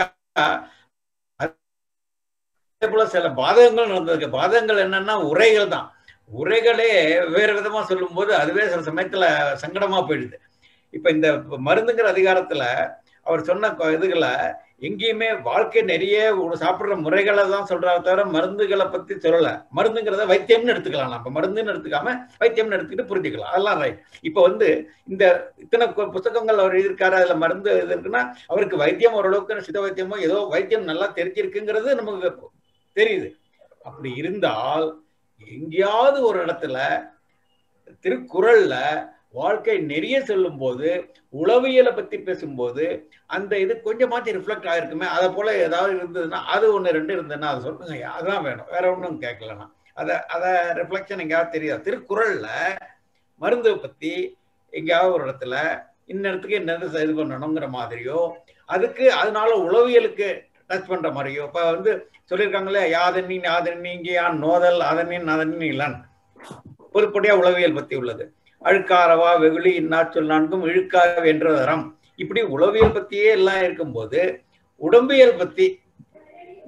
S10: அதே போல சில பாதகங்கள் நடந்திருக்கு பாதகங்கள் என்னன்னா உரைகள் தான் உரைகளே வேறு விதமா சொல்லும்போது அதுவே சில சமயத்துல சங்கடமா போயிடுது இப்ப இந்த மருந்துங்கிற அதிகாரத்துல அவர் சொன்ன கொ- இதுகளை எங்கேயுமே வாழ்க்கை நிறைய ஒரு சாப்பிடுற முறைகளை தான் சொல்றாரு தவிர மருந்துகளை பத்தி சொல்லல மருந்துங்கிறத வைத்தியம்னு எடுத்துக்கலாம் நம்ம மருந்துன்னு எடுத்துக்காம வைத்தியம்னு எடுத்துக்கிட்டு புரிஞ்சுக்கலாம் அதெல்லாம் ரைட் இப்ப வந்து இந்த இத்தனை கு- புத்தகங்கள் அவர் எழுதியிருக்காரு அதுல மருந்து இது இருக்குன்னா அவருக்கு வைத்தியம் ஓரளவுக்கு சித்த வைத்தியமோ ஏதோ வைத்தியம் நல்லா தெரிஞ்சிருக்குங்கிறது நமக்கு தெரியுது அப்படி இருந்தால் எங்கேயாவது ஒரு இடத்துல திருக்குறள்ல வாழ்க்கை நெறிய சொல்லும் போது உளவியலை பத்தி பேசும்போது அந்த இது கொஞ்சமாச்சும் ரிஃப்ளெக்ட் ஆயிருக்குமே அதை போல ஏதாவது இருந்ததுன்னா அது ஒண்ணு ரெண்டு இருந்ததுன்னா அதை சொல்லுங்க அதான் வேணும் வேற ஒன்றும் கேட்கலண்ணா அதை அதை ரிஃப்ளெக்ஷன் எங்கேயாவது தெரியாது திருக்குறள்ல மருந்து பத்தி எங்கேயாவது ஒரு இடத்துல இந்த இடத்துக்கு என்ன இது பண்ணணுங்கிற மாதிரியோ அதுக்கு அதனால உளவியலுக்கு டச் பண்ற மாதிரியோ இப்ப வந்து சொல்லியிருக்காங்களே யாதனி யாதனி இங்கே யான் நோதல் அதனின் அதனின் இளன் பொதுப்படியா உளவியல் பத்தி உள்ளது அழுக்காரவா வெகுளி இன்னாச்சொல் நான்கும் இழுக்கார வென்ற தரம் இப்படி உளவியல் பத்தியே எல்லாம் இருக்கும்போது உடம்பியல் பத்தி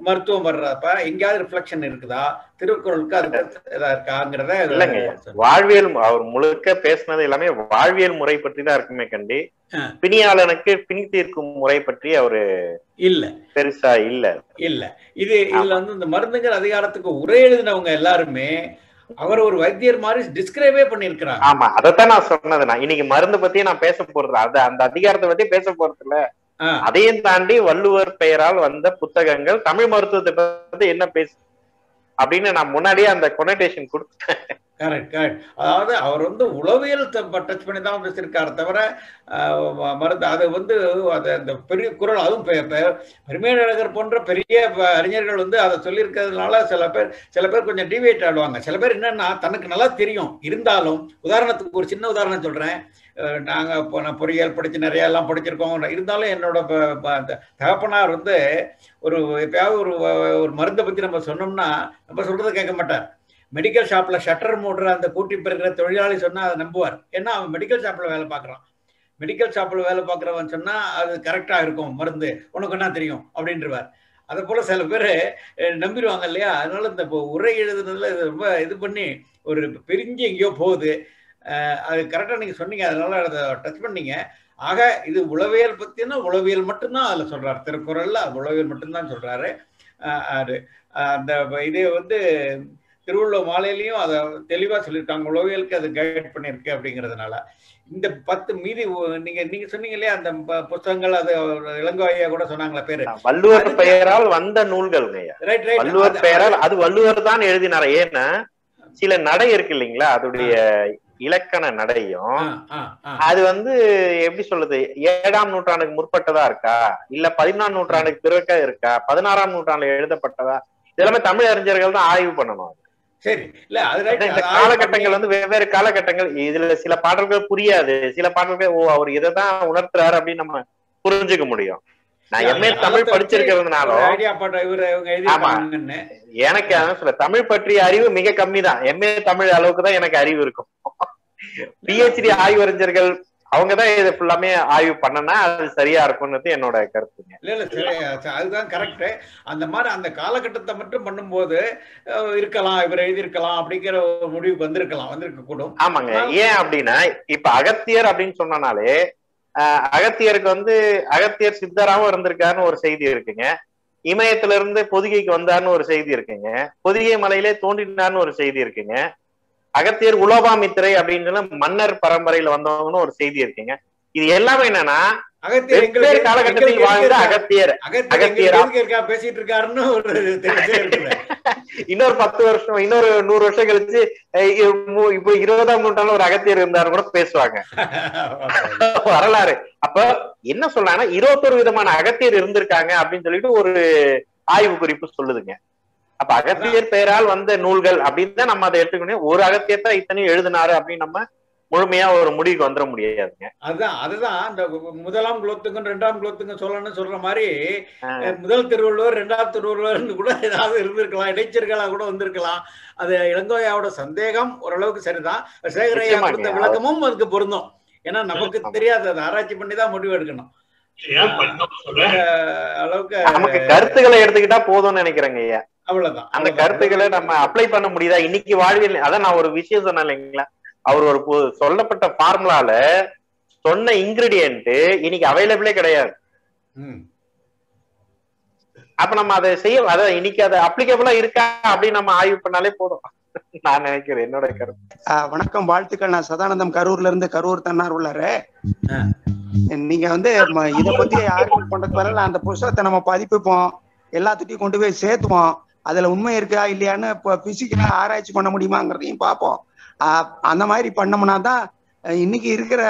S10: மருத்துவம் வர்றப்ப எங்கேயாவது ரிஃப்ளெக்ஷன் இருக்குதா திருக்குறளுக்கு அது இதா இருக்காங்கிறத
S5: இல்லைங்க வாழ்வியல் அவர் முழுக்க பேசுனது எல்லாமே வாழ்வியல் முறை பற்றி தான் இருக்குமே கண்டி
S10: ஆ.
S5: பிணியாளனுக்கு பிணி தீர்க்கும் முறை பற்றி அவரு
S10: இல்ல
S5: பெருசா இல்ல
S10: இல்ல இது இதுல வந்து இந்த மருந்துங்கிற அதிகாரத்துக்கு உரை எழுதினவங்க எல்லாருமே அவர் ஒரு வைத்தியர் மாதிரி டிஸ்கிரைபே பண்ணிருக்கிறாங்க
S5: ஆமா அதைத்தான் நான் சொன்னது நான் இன்னைக்கு மருந்து பத்தி நான் பேச போறது அது அந்த அதிகாரத்தை பத்தி பேச போறது இல்ல அதையும் தாண்டி வள்ளுவர் பெயரால் வந்த புத்தகங்கள் தமிழ் மருத்துவத்தை பத்தி என்ன பேசு அப்படின்னு நான் முன்னாடியே அந்த கொனடேஷன் கொடுத்தேன்
S10: கரெக்ட் கரெக்ட் அதாவது அவர் வந்து உளவியல் டச் பண்ணி தான் பேசியிருக்காரு தவிர ஆஹ், ம- மருந்து அது வந்து அது அந்த பெரிய குரல் அதுவும் பெ- பெ- பெருமையழகர் போன்ற பெரிய ப- அறிஞர்கள் வந்து அதை சொல்லியிருக்கிறதுனால சில பேர் சில பேர் கொஞ்சம் டிவியேட் ஆடுவாங்க சில பேர் என்னன்னா தனக்கு நல்லா தெரியும் இருந்தாலும் உதாரணத்துக்கு ஒரு சின்ன உதாரணம் சொல்றேன் அஹ், நாங்க இப்போ நான் பொறியியல் படிச்சு நிறைய எல்லாம் படிச்சிருக்கோம் இருந்தாலும் என்னோட ப- ப- அந்த தகப்பனார் வந்து ஒரு எப்பயாவது ஒரு ஒரு மருந்தை பத்தி நம்ம சொன்னோம்னா நம்ம சொல்றதை கேட்க மாட்டார் மெடிக்கல் ஷாப்ல ஷட்டர் மூடுற அந்த கூட்டி பெறுகிற தொழிலாளி சொன்னா அதை நம்புவார் ஏன்னா அவன் மெடிக்கல் ஷாப்ல வேலை பார்க்கறான் மெடிக்கல் ஷாப்ல வேலை பார்க்கறவன் சொன்னா அது கரெக்டா இருக்கும் மருந்து உனக்கு என்ன தெரியும் அப்படின்றவார் அதை போல சில பேர் நம்பிடுவாங்க இல்லையா அதனால இந்த இப்போ உரை எழுதுனதுல இது ரொம்ப இது பண்ணி ஒரு பிரிஞ்சு எங்கேயோ போகுது அஹ் அது கரெக்டா நீங்க சொன்னீங்க அதனால அதை டச் பண்ணீங்க ஆக இது உளவியல் பத்தினா உளவியல் மட்டும்தான் அதுல சொல்றாரு திருக்குறள்ல உளவியல் மட்டும்தான் சொல்றாரு அஹ் அது அஹ் அந்த இதே வந்து திருவள்ளுவர் மாலையிலையும் அதை தெளிவா சொல்லியிருக்காங்க உளவியலுக்கு அது கைட் பண்ணியிருக்கு அப்படிங்கிறதுனால இந்த பத்து மீதி ஒ- நீங்க நீங்க சொன்னீங்க இல்லையா அந்த ப- புஸ்தகங்கள் அது இளங்கோயா கூட சொன்னாங்களே பேரு
S5: வள்ளுவர் பெயரால் வந்த நூல்கள்ங்க ஐயா
S10: ரைட் ரைட்
S5: வள்ளுவர் பெயரால் அது வள்ளுவர் தான் எழுதினார் ஏன்னா சில நடை இருக்கு இல்லைங்களா அதோடைய இலக்கண நடையும் அது வந்து எப்படி சொல்றது ஏழாம் நூற்றாண்டுக்கு முற்பட்டதா இருக்கா இல்ல பதினாம் நூற்றாண்டுக்கு பிறக்க இருக்கா பதினாறாம் நூற்றாண்டுல எழுதப்பட்டதா இதெல்லாமே தமிழ் அறிஞர்கள் தான் ஆய்வு பண்ணணும்
S10: சரி இல்ல அது ரைட்
S5: இந்த காலகட்டங்கள் வந்து வெவ்வேறு காலகட்டங்கள் இதுல சில பாடல்கள் புரியாது சில பாடல்கள் ஓ அவர் இதைதான் உணர்த்துறாரு அப்படின்னு நம்ம புரிஞ்சுக்க முடியும் நான் எம்ஏ தமிழ் படிச்சிருக்கிறதுனாலும்
S10: ஐடியா பண்ற இவரு இவங்க எழுதிருக்காங்கன்னு
S5: எனக்கு அதான் சொல்ல தமிழ் பற்றிய அறிவு மிக கம்மி தான் எம்ஏ தமிழ் அளவுக்கு தான் எனக்கு அறிவு இருக்கும் பிஹெச்டி ஆய்வறிஞர்கள் அவங்க தான் இதை ஃபுல்லாமே ஆய்வு பண்ணனா அது சரியா இருக்கும்ன்றது என்னோட கருத்துங்க
S10: இல்ல இல்ல சரி சரி, அதுதான் கரெக்ட் அந்த மாதிரி அந்த காலகட்டத்தை மட்டும் பண்ணும்போது அஹ், இருக்கலாம் இவர் எழுதியிருக்கலாம் அப்படிங்கிற ஒரு முடிவுக்கு வந்திருக்கலாம் வந்திருக்க கூடும்
S5: ஆமாங்க ஏன் அப்படின்னா இப்ப அகத்தியர் அப்படின்னு சொன்னனாலே ஆஹ், அகத்தியருக்கு வந்து அகத்தியர் சித்தராவும் இருந்திருக்காருன்னு ஒரு செய்தி இருக்குங்க இமயத்துல இருந்து பொதிகைக்கு வந்தார்னு ஒரு செய்தி இருக்குங்க பொதிகை மலையிலே தோன்றினார்னு ஒரு செய்தி இருக்குங்க அகத்தியர் உலோபாமித்திரை அப்படின்னு மன்னர் பரம்பரையில வந்தவங்கன்னு ஒரு செய்தி இருக்குங்க இது எல்லாமே என்னன்னா
S10: அகத்தியர்
S5: வெவ்வேறு
S10: எங்களுக்கு-
S5: காலகட்டத்தில்
S10: எங்களுக்கு
S5: வாழ்ந்த
S10: எதுக்கு
S5: அகத்தியர்
S10: அகத்தியர்
S5: அகத்தியரா
S10: எங்களுக்கு இருக்கா பேசிட்டு இருக்காருன்னு ஒரு தெரிஞ்சே இருக்குது
S5: இன்னொரு பத்து வருஷம் இன்னொரு நூறு வருஷம் கழிச்சு அஹ் இ- மு- இப்போ இருபதாம் நூற்றாண்டுல ஒரு அகத்தியர் இருந்தாரு கூட பேசுவாங்க வரலாறு அப்ப என்ன சொல்றாங்கன்னா இருபத்தொரு விதமான அகத்தியர் இருந்திருக்காங்க அப்படின்னு சொல்லிட்டு ஒரு ஆய்வு குறிப்பு சொல்லுதுங்க அப்ப அகத்தியர் பெயரால் வந்த நூல்கள் அப்படின்னு தான் நம்ம அதை எடுத்துக்கணும் ஒரு அகத்தியர் தான் இத்தனையும் எழுதினாரு அப்படின்னு நம்ம முழுமையா ஒரு முடிவுக்கு வந்துட முடியாதுங்க
S10: அதுதான் அதுதான் அந்த முதலாம் குலத்துக்கும் ரெண்டாம் குலத்துக்கும் சொல்லணும்னு சொல்ற மாதிரி அஹ், முதல் திருவள்ளுவர் ரெண்டாம் திருவள்ளுவர்னு கூட ஏதாவது இருந்திருக்கலாம் இடைச்சர்களா கூட வந்திருக்கலாம் அது இளங்கோயாவோட சந்தேகம் ஓரளவுக்கு சரிதான் சேகரையா
S5: நிச்சயமாங்க.
S10: கொடுத்த விளக்கமும் அதுக்கு பொருந்தும் ஏன்னா நமக்கு தெரியாது அதை ஆராய்ச்சி பண்ணி தான் முடிவு எடுக்கணும் அஹ், அளவுக்கு
S5: நமக்கு கருத்துக்களை எடுத்துக்கிட்டா போதும்னு நினைக்கிறேங்க ஐயா
S10: அவ்வளவுதான்
S5: அந்த கருத்துக்களை நம்ம அப்ளை பண்ண முடியுதா இன்னைக்கு வாழ்வியல் அதான் நான் ஒரு விஷயம் சொன்னேன் இல்லைங்களா அவர் ஒரு பு- சொல்லப்பட்ட ஃபார்முலால சொன்ன இன்கிரிடியன்ட் இன்னைக்கு அவைலபிளே கிடையாது
S10: ம்.
S5: அப்ப நம்ம அதை செய்ய அதான் இன்னைக்கு அது அப்ளிகபிளா இருக்கா அப்படின்னு நம்ம ஆய்வு பண்ணாலே போதும் நான் நினைக்கிறேன் என்னோட கருத்து
S11: ஆஹ் வணக்கம் வாழ்த்துக்கள் நான் சதானந்தம் கரூர்ல இருந்து கரூர் தன்னார் உள்ளாரு நீங்க வந்து ம- இத பத்தி ஆர்கியூ பண்றது பதிலா அந்த புஸ்தகத்தை நம்ம பதிப்பிப்போம் எல்லாத்துட்டையும் கொண்டு போய் சேர்த்துவோம் அதுல உண்மை இருக்கா இல்லையான்னு இப்போ பிசிக்கலா ஆராய்ச்சி பண்ண முடியுமாங்கிறதையும் பார்ப்போம் ஆஹ் அந்த மாதிரி பண்ணோம்னா தான் அஹ் இன்னைக்கு இருக்கிற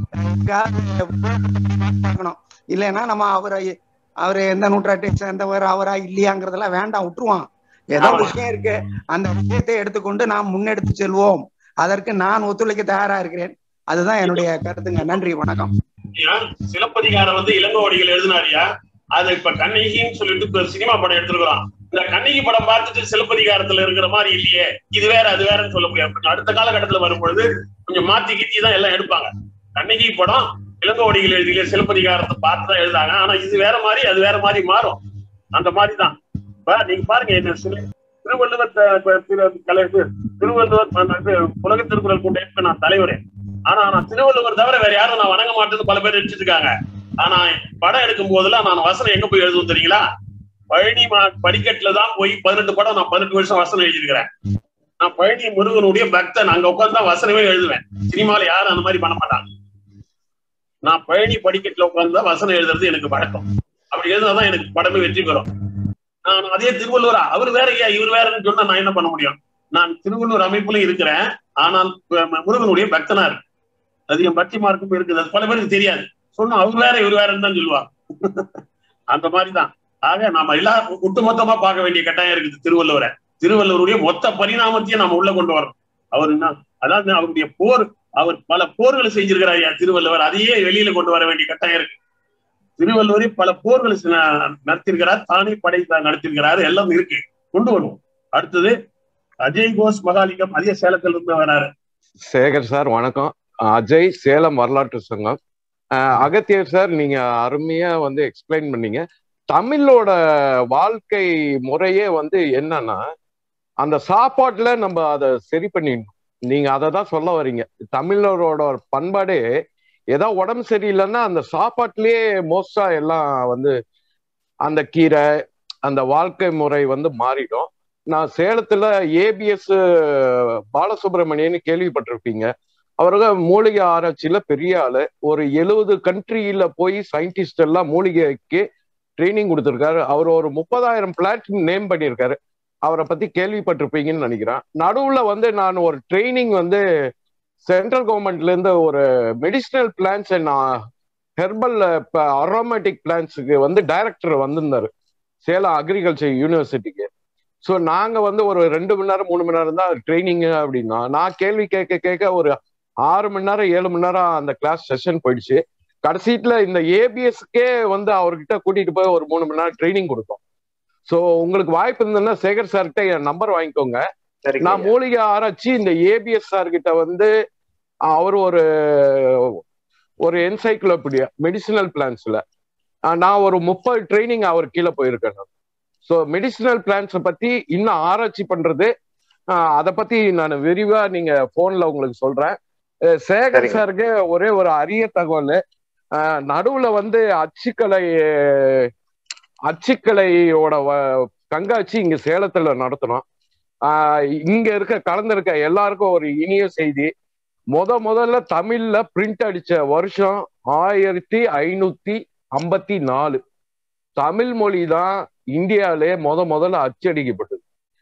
S11: பார்க்கணும் இல்லைன்னா நம்ம அவரை அவரு எந்த நூற்றாட்டை சேர்ந்தவர் அவரா இல்லையாங்கிறதெல்லாம் வேண்டாம் விட்டுருவான் ஏதோ விஷயம் இருக்கு அந்த விஷயத்தை எடுத்துக்கொண்டு நாம் முன்னெடுத்து செல்வோம் அதற்கு நான் ஒத்துழைக்க தயாரா இருக்கிறேன் அதுதான் என்னுடைய கருத்துங்க நன்றி வணக்கம்
S4: ஐயா, சிலப்பதிகாரம் வந்து இளங்கோவடிகள் எழுதினாரியா அது இப்ப கண்ணகின்னு சொல்லிட்டு இப்ப சினிமா படம் எடுத்திருக்கிறோம் இந்த கண்ணகி படம் பார்த்துட்டு சிலப்பதிகாரத்துல இருக்கிற மாதிரி இல்லையே இது வேற அது வேறன்னு சொல்ல முடியாது அடுத்த காலகட்டத்துல வரும்பொழுது கொஞ்சம் மாத்தி கீத்தி தான் எல்லாம் எடுப்பாங்க கண்ணகி படம் இளங்கோவடிகள் எழுதிய சிலப்பதிகாரத்தை பார்த்து தான் எழுதாங்க ஆனா இது வேற மாதிரி அது வேற மாதிரி மாறும் அந்த மாதிரி தான் இப்ப நீங்க பாருங்க என்ன சொல்லி திருவள்ளுவர் த- இப்ப திரு கலை இது திருவள்ளுவர் நான் இது உலக திருக்குறள் கூட்டமைப்பு நான் தலைவரே ஆனா நான் திருவள்ளுவர் தவிர வேற யாரும் நான் வணங்க மாட்டேன்னு பல பேர் நினைச்சிட்டு இருக்காங்க ஆனா படம் எடுக்கும் போதெல்லாம் நான் வசனம் எங்க போய் எழுதுவோம் தெரியுங்களா பழனி மா- படிக்கட்டுல தான் போய் பதினெட்டு படம் நான் பதினெட்டு வருஷம் வசனம் எழுதியிருக்கிறேன் நான் பழனி முருகனுடைய பக்தன் அங்க உட்கார்ந்து தான் வசனமே எழுதுவேன் சினிமால யாரும் அந்த மாதிரி பண்ண மாட்டாங்க நான் பழனி படிக்கட்டுல உட்கார்ந்து தான் வசனம் எழுதுறது எனக்கு பழக்கம் அப்படி எழுதினாதான் எனக்கு படமே வெற்றி பெறும் நான் அதே திருவள்ளுவரா அவர் வேற ஏன் இவர் வேறன்னு சொன்னா நான் என்ன பண்ண முடியும் நான் திருவள்ளுவர் அமைப்புல இருக்கிறேன் ஆனால் ம- முருகனுடைய பக்தனா இருக்கு அது என் பக்தி மார்க்கும் இருக்குது அது பல பேருக்கு தெரியாது சொன்னா அவர் வேற இவர் வேறன்னு தான் சொல்லுவாங்க அந்த மாதிரிதான் ஆக நாம எல்லா ஒட்டுமொத்தமா பார்க்க வேண்டிய கட்டாயம் இருக்குது திருவள்ளுவரை திருவள்ளுவருடைய மொத்த பரிணாமத்தையும் நம்ம உள்ள கொண்டு வரணும் அவர் என்ன அதாவது அவருடைய போர் அவர் பல போர்களை செஞ்சிருக்கிறார் ஐயா திருவள்ளுவர் அதையே வெளியில கொண்டு வர வேண்டிய கட்டாயம் இருக்கு திருவள்ளுவரே பல போர்களை செ- நடத்தியிருக்கிறார் தானே படை த- நடத்தியிருக்கிறார் எல்லாம் இருக்கு கொண்டு வருவோம் அடுத்தது அஜய் கோஷ் மகாலிங்கம் அதே சேலத்துல இருந்து வராரு
S12: சேகர் சார் வணக்கம் அஜய் சேலம் வரலாற்று சங்கம் அஹ் அகத்தியர் சார் நீங்க அருமையா வந்து எக்ஸ்பிளைன் பண்ணீங்க தமிழோட வாழ்க்கை முறையே வந்து என்னன்னா அந்த சாப்பாட்டுல நம்ம அதை சரி பண்ணிடணும் நீங்க அதை தான் சொல்ல வர்றீங்க தமிழரோட பண்பாடே ஏதோ உடம்பு சரியில்லைன்னா அந்த சாப்பாட்டுலயே மோஸ்டா எல்லாம் வந்து அந்த கீரை அந்த வாழ்க்கை முறை வந்து மாறிடும் நான் சேலத்துல ஏபிஎஸ் பாலசுப்ரமணியன்னு கேள்விப்பட்டிருப்பீங்க அவருங்க மூலிகை ஆராய்ச்சியில பெரிய ஆளு ஒரு எழுபது கண்ட்ரியில போய் சயின்டிஸ்ட் எல்லாம் மூலிகைக்கு ட்ரைனிங் கொடுத்துருக்காரு அவர் ஒரு முப்பதாயிரம் பிளாட் நேம் பண்ணியிருக்காரு அவரை பத்தி கேள்விப்பட்டிருப்பீங்கன்னு நினைக்கிறேன் நடுவுல வந்து நான் ஒரு ட்ரைனிங் வந்து சென்ட்ரல் கவர்மெண்ட்ல இருந்து ஒரு மெடிசினல் பிளான்ஸ் நான் ஹெர்பல் அரோமேட்டிக் பிளான்ஸுக்கு வந்து டைரக்டர் வந்திருந்தாரு சேலம் அக்ரிகல்ச்சர் யூனிவர்சிட்டிக்கு ஸோ நாங்க வந்து ஒரு ரெண்டு மணி நேரம் மூணு மணி நேரம் தான் ட்ரைனிங் அப்படின்னா நான் கேள்வி கேட்க கேட்க ஒரு ஆறு மணி நேரம் ஏழு மணி நேரம் அந்த கிளாஸ் செஷன் போயிடுச்சு கடைசீட்ல இந்த ஏபிஎஸ்க்கே வந்து அவர்கிட்ட கூட்டிட்டு போய் ஒரு மூணு மணி நேரம் ட்ரைனிங் கொடுத்தோம் ஸோ உங்களுக்கு வாய்ப்பு இருந்ததுன்னா சேகர் சார்கிட்ட என் நம்பர் வாங்கிக்கோங்க
S5: சரிங்க
S12: நான் மூலிகை ஆராய்ச்சி இந்த ஏபிஎஸ் சார் கிட்ட வந்து அவர் ஒரு ஒரு என்சைக்ளோபீடியா மெடிசினல் பிளான்ஸ்ல நான் ஒரு முப்பது ட்ரைனிங் அவர் கீழே போயிருக்கேன் நான் ஸோ மெடிசினல் பிளான்ஸை பத்தி இன்னும் ஆராய்ச்சி பண்றது ஆஹ் அதை பத்தி நான் விரிவா நீங்க போன்ல உங்களுக்கு சொல்றேன் அஹ் சேகர்
S5: சரிங்க.
S12: சாருக்கு ஒரே ஒரு அரிய தகவல் ஆஹ் நடுவுல வந்து அச்சுக்கலை அச்சுக்கலையோட வ- கண்காட்சி இங்க சேலத்துல நடத்தணும் ஆஹ் இங்க இருக்க கலந்திருக்க எல்லாருக்கும் ஒரு இனிய செய்தி முத முதல்ல தமிழ்ல பிரிண்ட் அடிச்ச வருஷம் ஆயிரத்தி ஐநூத்தி ஐம்பத்தி நாலு தமிழ் மொழி தான் இந்தியாவிலே முத முதல்ல அச்சடிக்கப்பட்டது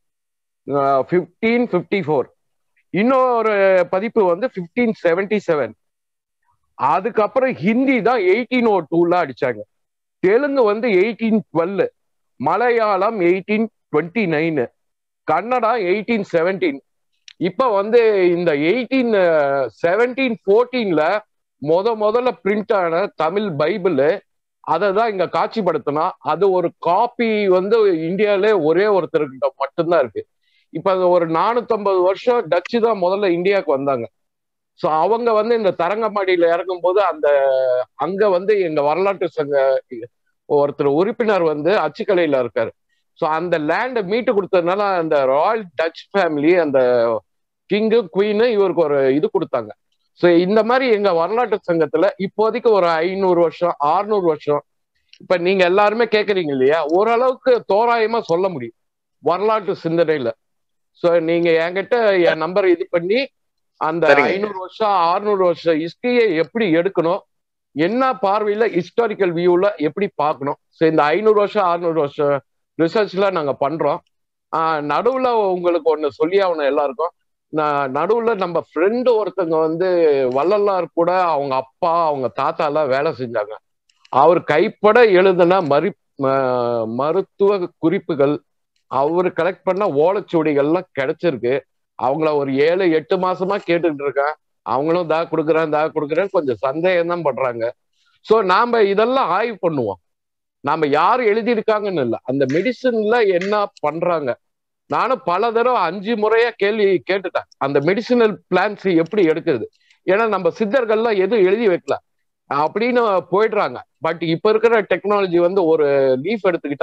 S12: ஃபிஃப்டீன் ஃபிஃப்டி ஃபோர் இன்னொரு பதிப்பு வந்து ஃபிஃப்டீன் செவன்டி செவன் அதுக்கப்புறம் ஹிந்தி தான் எயிட்டீன் ஓ டூல அடிச்சாங்க தெலுங்கு வந்து eighteen twelve Malayalam eighteen twenty nine Kannada eighteen seventeen இப்ப வந்து இந்த எயிட்டீன் செவன்டீன் ஃபோர்டீன்ல முத முதல்ல பிரிண்ட் ஆன தமிழ் பைபிள் அதை தான் இங்க காட்சிப்படுத்தினா அது ஒரு காப்பி வந்து இந்தியாவிலே ஒரே ஒருத்தர்கிட்ட மட்டும்தான் இருக்கு இப்ப அது ஒரு நானூத்தம்பது வருஷம் டச்சு தான் முதல்ல இந்தியாவுக்கு வந்தாங்க ஸோ அவங்க வந்து இந்த தரங்கம்பாடியில இறங்கும் போது அந்த அங்க வந்து எங்க வரலாற்று சங்க ஒருத்தர் உறுப்பினர் வந்து அச்சுக்கலையில இருக்காரு ஸோ அந்த லேண்டை மீட்டு கொடுத்ததுனால அந்த ராயல் டச் ஃபேமிலி அந்த கிங்கு குவீனு இவருக்கு ஒரு இது கொடுத்தாங்க ஸோ இந்த மாதிரி எங்க வரலாற்று சங்கத்துல இப்போதைக்கு ஒரு ஐநூறு வருஷம் ஆறுநூறு வருஷம் இப்ப நீங்க எல்லாருமே கேக்குறீங்க இல்லையா ஓரளவுக்கு தோராயமா சொல்ல முடியும் வரலாற்று சிந்தனையில ஸோ நீங்க என்கிட்ட என் நம்பர் இது பண்ணி அந்த
S5: சரிங்க.
S12: ஐநூறு வருஷம் ஆறுநூறு வருஷம் ஹிஸ்டரியை எப்படி எடுக்கணும் என்ன பார்வையில ஹிஸ்டாரிக்கல் வியூல எப்படி பார்க்கணும் ஸோ இந்த ஐநூறு வருஷம் அறுநூறு வருஷம் ரிசர்ச்ல நாங்க பண்றோம் ஆஹ் நடுவுல உங்களுக்கு ஒண்ணு சொல்லி ஆகணும் எல்லாருக்கும் நான் நடுவுல நம்ம ஃப்ரெண்டு ஒருத்தங்க வந்து வள்ளலார் கூட அவங்க அப்பா அவங்க தாத்தா எல்லாம் வேலை செஞ்சாங்க அவர் கைப்பட எழுதின மறு ம- மருத்துவ குறிப்புகள் அவர் கலெக்ட் பண்ண ஓலைச்சுவடிகள்லாம் கிடைச்சிருக்கு அவங்கள ஒரு ஏழு எட்டு மாசமா கேட்டுட்டு இருக்கேன் அவங்களும் தா கொடுக்குறேன் தா கொடுக்குறேன் கொஞ்சம் சந்தேகம் தான் பண்றாங்க ஸோ நாம இதெல்லாம் ஆய்வு பண்ணுவோம் நாம யார் எழுதியிருக்காங்கன்னு இல்லை அந்த மெடிசன்ல என்ன பண்றாங்க நானும் பல தடவை அஞ்சு முறையா கேள்வி கேட்டுட்டேன் அந்த மெடிசினல் பிளான்ஸ் எப்படி எடுக்கிறது ஏன்னா நம்ம சித்தர்கள்லாம் எதுவும் எழுதி வைக்கல அப்படின்னு போயிடுறாங்க பட் இப்ப இருக்கிற டெக்னாலஜி வந்து ஒரு லீஃப் எடுத்துக்கிட்டா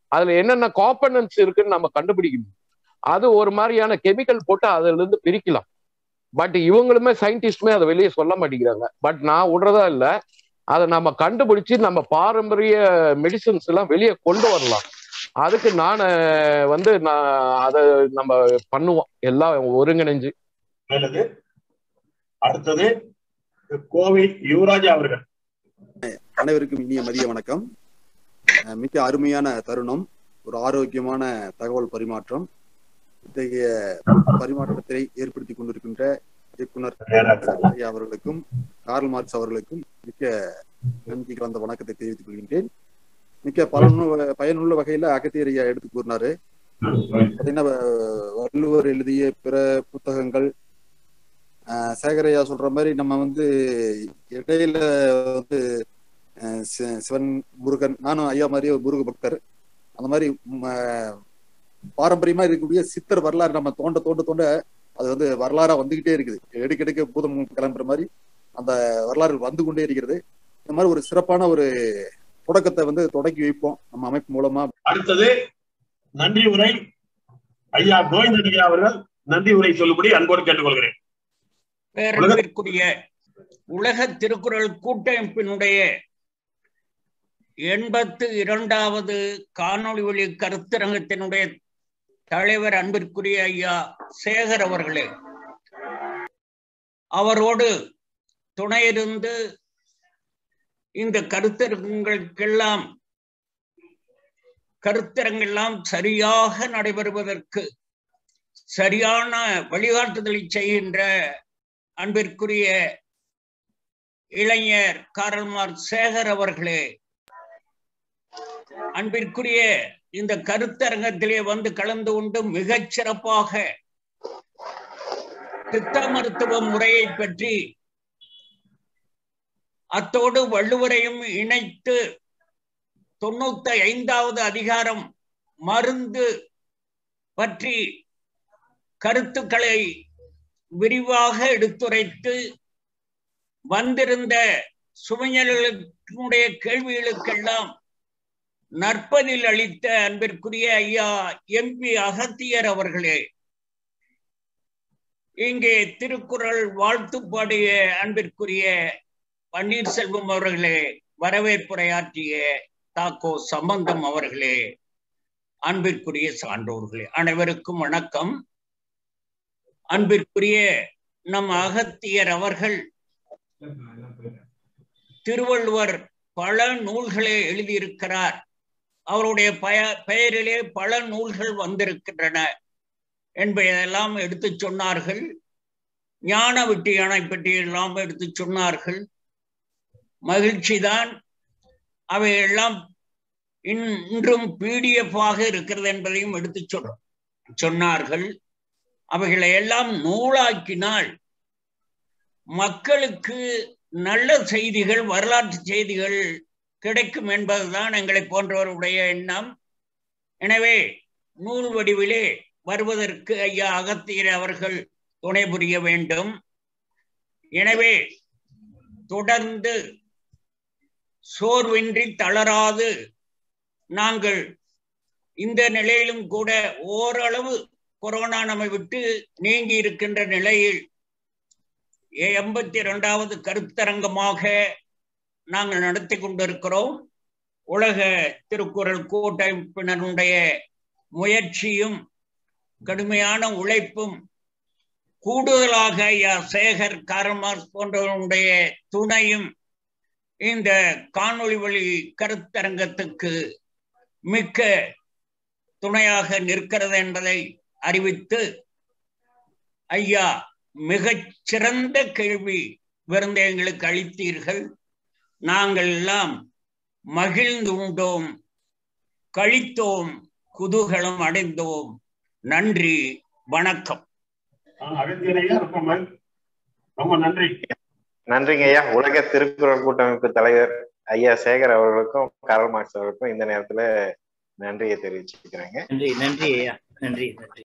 S12: அதுல என்னென்ன காம்பனன்ட்ஸ் இருக்குன்னு நம்ம கண்டுபிடிக்கணும் அது ஒரு மாதிரியான கெமிக்கல் போட்டு அதுல இருந்து பிரிக்கலாம் பட் இவங்களுமே சயின்டிஸ்டுமே அதை வெளியே சொல்ல மாட்டேங்கிறாங்க பட் நான் விடுறதா இல்லை அதை நம்ம கண்டுபிடிச்சு நம்ம பாரம்பரிய மெடிசன்ஸ் எல்லாம் வெளியே கொண்டு வரலாம் அதுக்கு நான் வந்து நான் அதை நம்ம பண்ணுவோம் எல்லாம் ஒருங்கிணைஞ்சு
S4: நல்லது அடுத்தது கோவை யுவராஜா அவர்கள்
S13: அனைவருக்கும் இனிய மதிய வணக்கம் அஹ் மிக அருமையான தருணம் ஒரு ஆரோக்கியமான தகவல் பரிமாற்றம் இத்தகைய பரிமாற்றத்தை ஏற்படுத்தி கொண்டிருக்கின்ற இயக்குனர் ஐயா அவர்களுக்கும் கார்ல் மார்க்ஸ் அவர்களுக்கும் மிக்க நன்றி கலந்த வணக்கத்தை தெரிவித்துக் கொள்கின்றேன் மிக்க பலனு பயனுள்ள வகையில அகத்தியர் ஐயா எடுத்து கூறினாரு பாத்தீங்கன்னா வ- வள்ளுவர் எழுதிய பிற புத்தகங்கள் ஆஹ் சேகரையா சொல்ற மாதிரி நம்ம வந்து இடையில வந்து ஆஹ் சி- சிவன் முருகன் நானும் ஐயா மாதிரியே ஒரு முருக பக்தர் அந்த மாதிரி ம, பாரம்பரியமா இருக்கக்கூடிய சித்தர் வரலாறு நம்ம தோண்ட தோண்ட தோண்ட அது வந்து வரலாறா வந்துகிட்டே இருக்குது எடுக்கெடுக்க பூதம் கிளம்புற மாதிரி அந்த வரலாறு வந்து கொண்டே இருக்கிறது இந்த மாதிரி ஒரு சிறப்பான ஒரு தொடக்கத்தை வந்து தொடக்கி வைப்போம் நம்ம அமைப்பு மூலமா
S4: அடுத்தது நன்றி உரை ஐயா கோவிந்தன் ஐயா அவர்கள் நன்றி உரை சொல்லும்படி அன்போடு கேட்டுக்கொள்கிறேன்
S14: பேரன்பிற்குரிய உலக திருக்குறள் கூட்டமைப்பினுடைய எண்பத்து இரண்டாவது காணொளி வழி கருத்தரங்கத்தினுடைய தலைவர் அன்பிற்குரிய ஐயா சேகர் அவர்களே அவரோடு துணையிருந்து இந்த கருத்தரங்களுக்கெல்லாம் கருத்தரங்கெல்லாம் சரியாக நடைபெறுவதற்கு சரியான வழிகாட்டுதலை செய்கின்ற அன்பிற்குரிய இளைஞர் காரல்மார் சேகர் அவர்களே அன்பிற்குரிய இந்த கருத்தரங்கத்திலே வந்து கலந்து கொண்டு மிகச் சிறப்பாக சித்த மருத்துவ முறையை பற்றி அத்தோடு வள்ளுவரையும் இணைத்து தொண்ணூத்தி ஐந்தாவது அதிகாரம் மருந்து பற்றி கருத்துக்களை விரிவாக எடுத்துரைத்து வந்திருந்த சுமைஞர்களுடைய கேள்விகளுக்கெல்லாம் நற்பதில் அளித்த அன்பிற்குரிய ஐயா எம்பி அகத்தியர் அவர்களே இங்கே திருக்குறள் வாழ்த்து பாடிய அன்பிற்குரிய பன்னீர்செல்வம் அவர்களே வரவேற்புரையாற்றிய தாக்கோ சம்பந்தம் அவர்களே அன்பிற்குரிய சான்றோர்களே அனைவருக்கும் வணக்கம் அன்பிற்குரிய நம் அகத்தியர் அவர்கள் திருவள்ளுவர் பல நூல்களை எழுதியிருக்கிறார் அவருடைய பய பெயரிலே பல நூல்கள் வந்திருக்கின்றன என்பதையெல்லாம் எடுத்து சொன்னார்கள் ஞான விட்டியானை பற்றி எல்லாம் எடுத்து சொன்னார்கள் மகிழ்ச்சிதான் அவையெல்லாம் இன்றும் பிடிஎஃப் ஆக இருக்கிறது என்பதையும் எடுத்து சொல் சொன்னார்கள் அவைகளை எல்லாம் நூலாக்கினால் மக்களுக்கு நல்ல செய்திகள் வரலாற்று செய்திகள் கிடைக்கும் என்பதுதான் எங்களை போன்றவருடைய எண்ணம் எனவே நூல் வடிவிலே வருவதற்கு ஐயா அகத்தியர் அவர்கள் துணை புரிய வேண்டும் எனவே தொடர்ந்து சோர்வின்றி தளராது நாங்கள் இந்த நிலையிலும் கூட ஓரளவு கொரோனா நம்மை விட்டு நீங்கி இருக்கின்ற நிலையில் எண்பத்தி இரண்டாவது கருத்தரங்கமாக நாங்கள் நடத்தி கொண்டிருக்கிறோம் உலக திருக்குறள் கூட்டமைப்பினருடைய முயற்சியும் கடுமையான உழைப்பும் கூடுதலாக ஐயா சேகர் காரமாஸ் போன்றவருடைய துணையும் இந்த காணொளி வழி கருத்தரங்கத்துக்கு மிக்க துணையாக நிற்கிறது என்பதை அறிவித்து ஐயா மிகச் சிறந்த கேள்வி விருந்த எங்களுக்கு அளித்தீர்கள் நாங்கள் எல்லாம் மகிழ்ந்து உண்டோம் கழித்தோம் குதூகலம் அடைந்தோம் நன்றி வணக்கம்
S4: அகத்தியரையா ரொம்ப ம- ரொம்ப நன்றி
S5: நன்றிங்க ஐயா உலக திருக்குறள் கூட்டமைப்பு தலைவர் ஐயா சேகர் அவர்களுக்கும் காரல் மார்க்ஸ் அவர்களுக்கும் இந்த நேரத்துல நன்றியை தெரிவிச்சுக்கிறேங்க
S6: நன்றி நன்றி ஐயா நன்றி நன்றி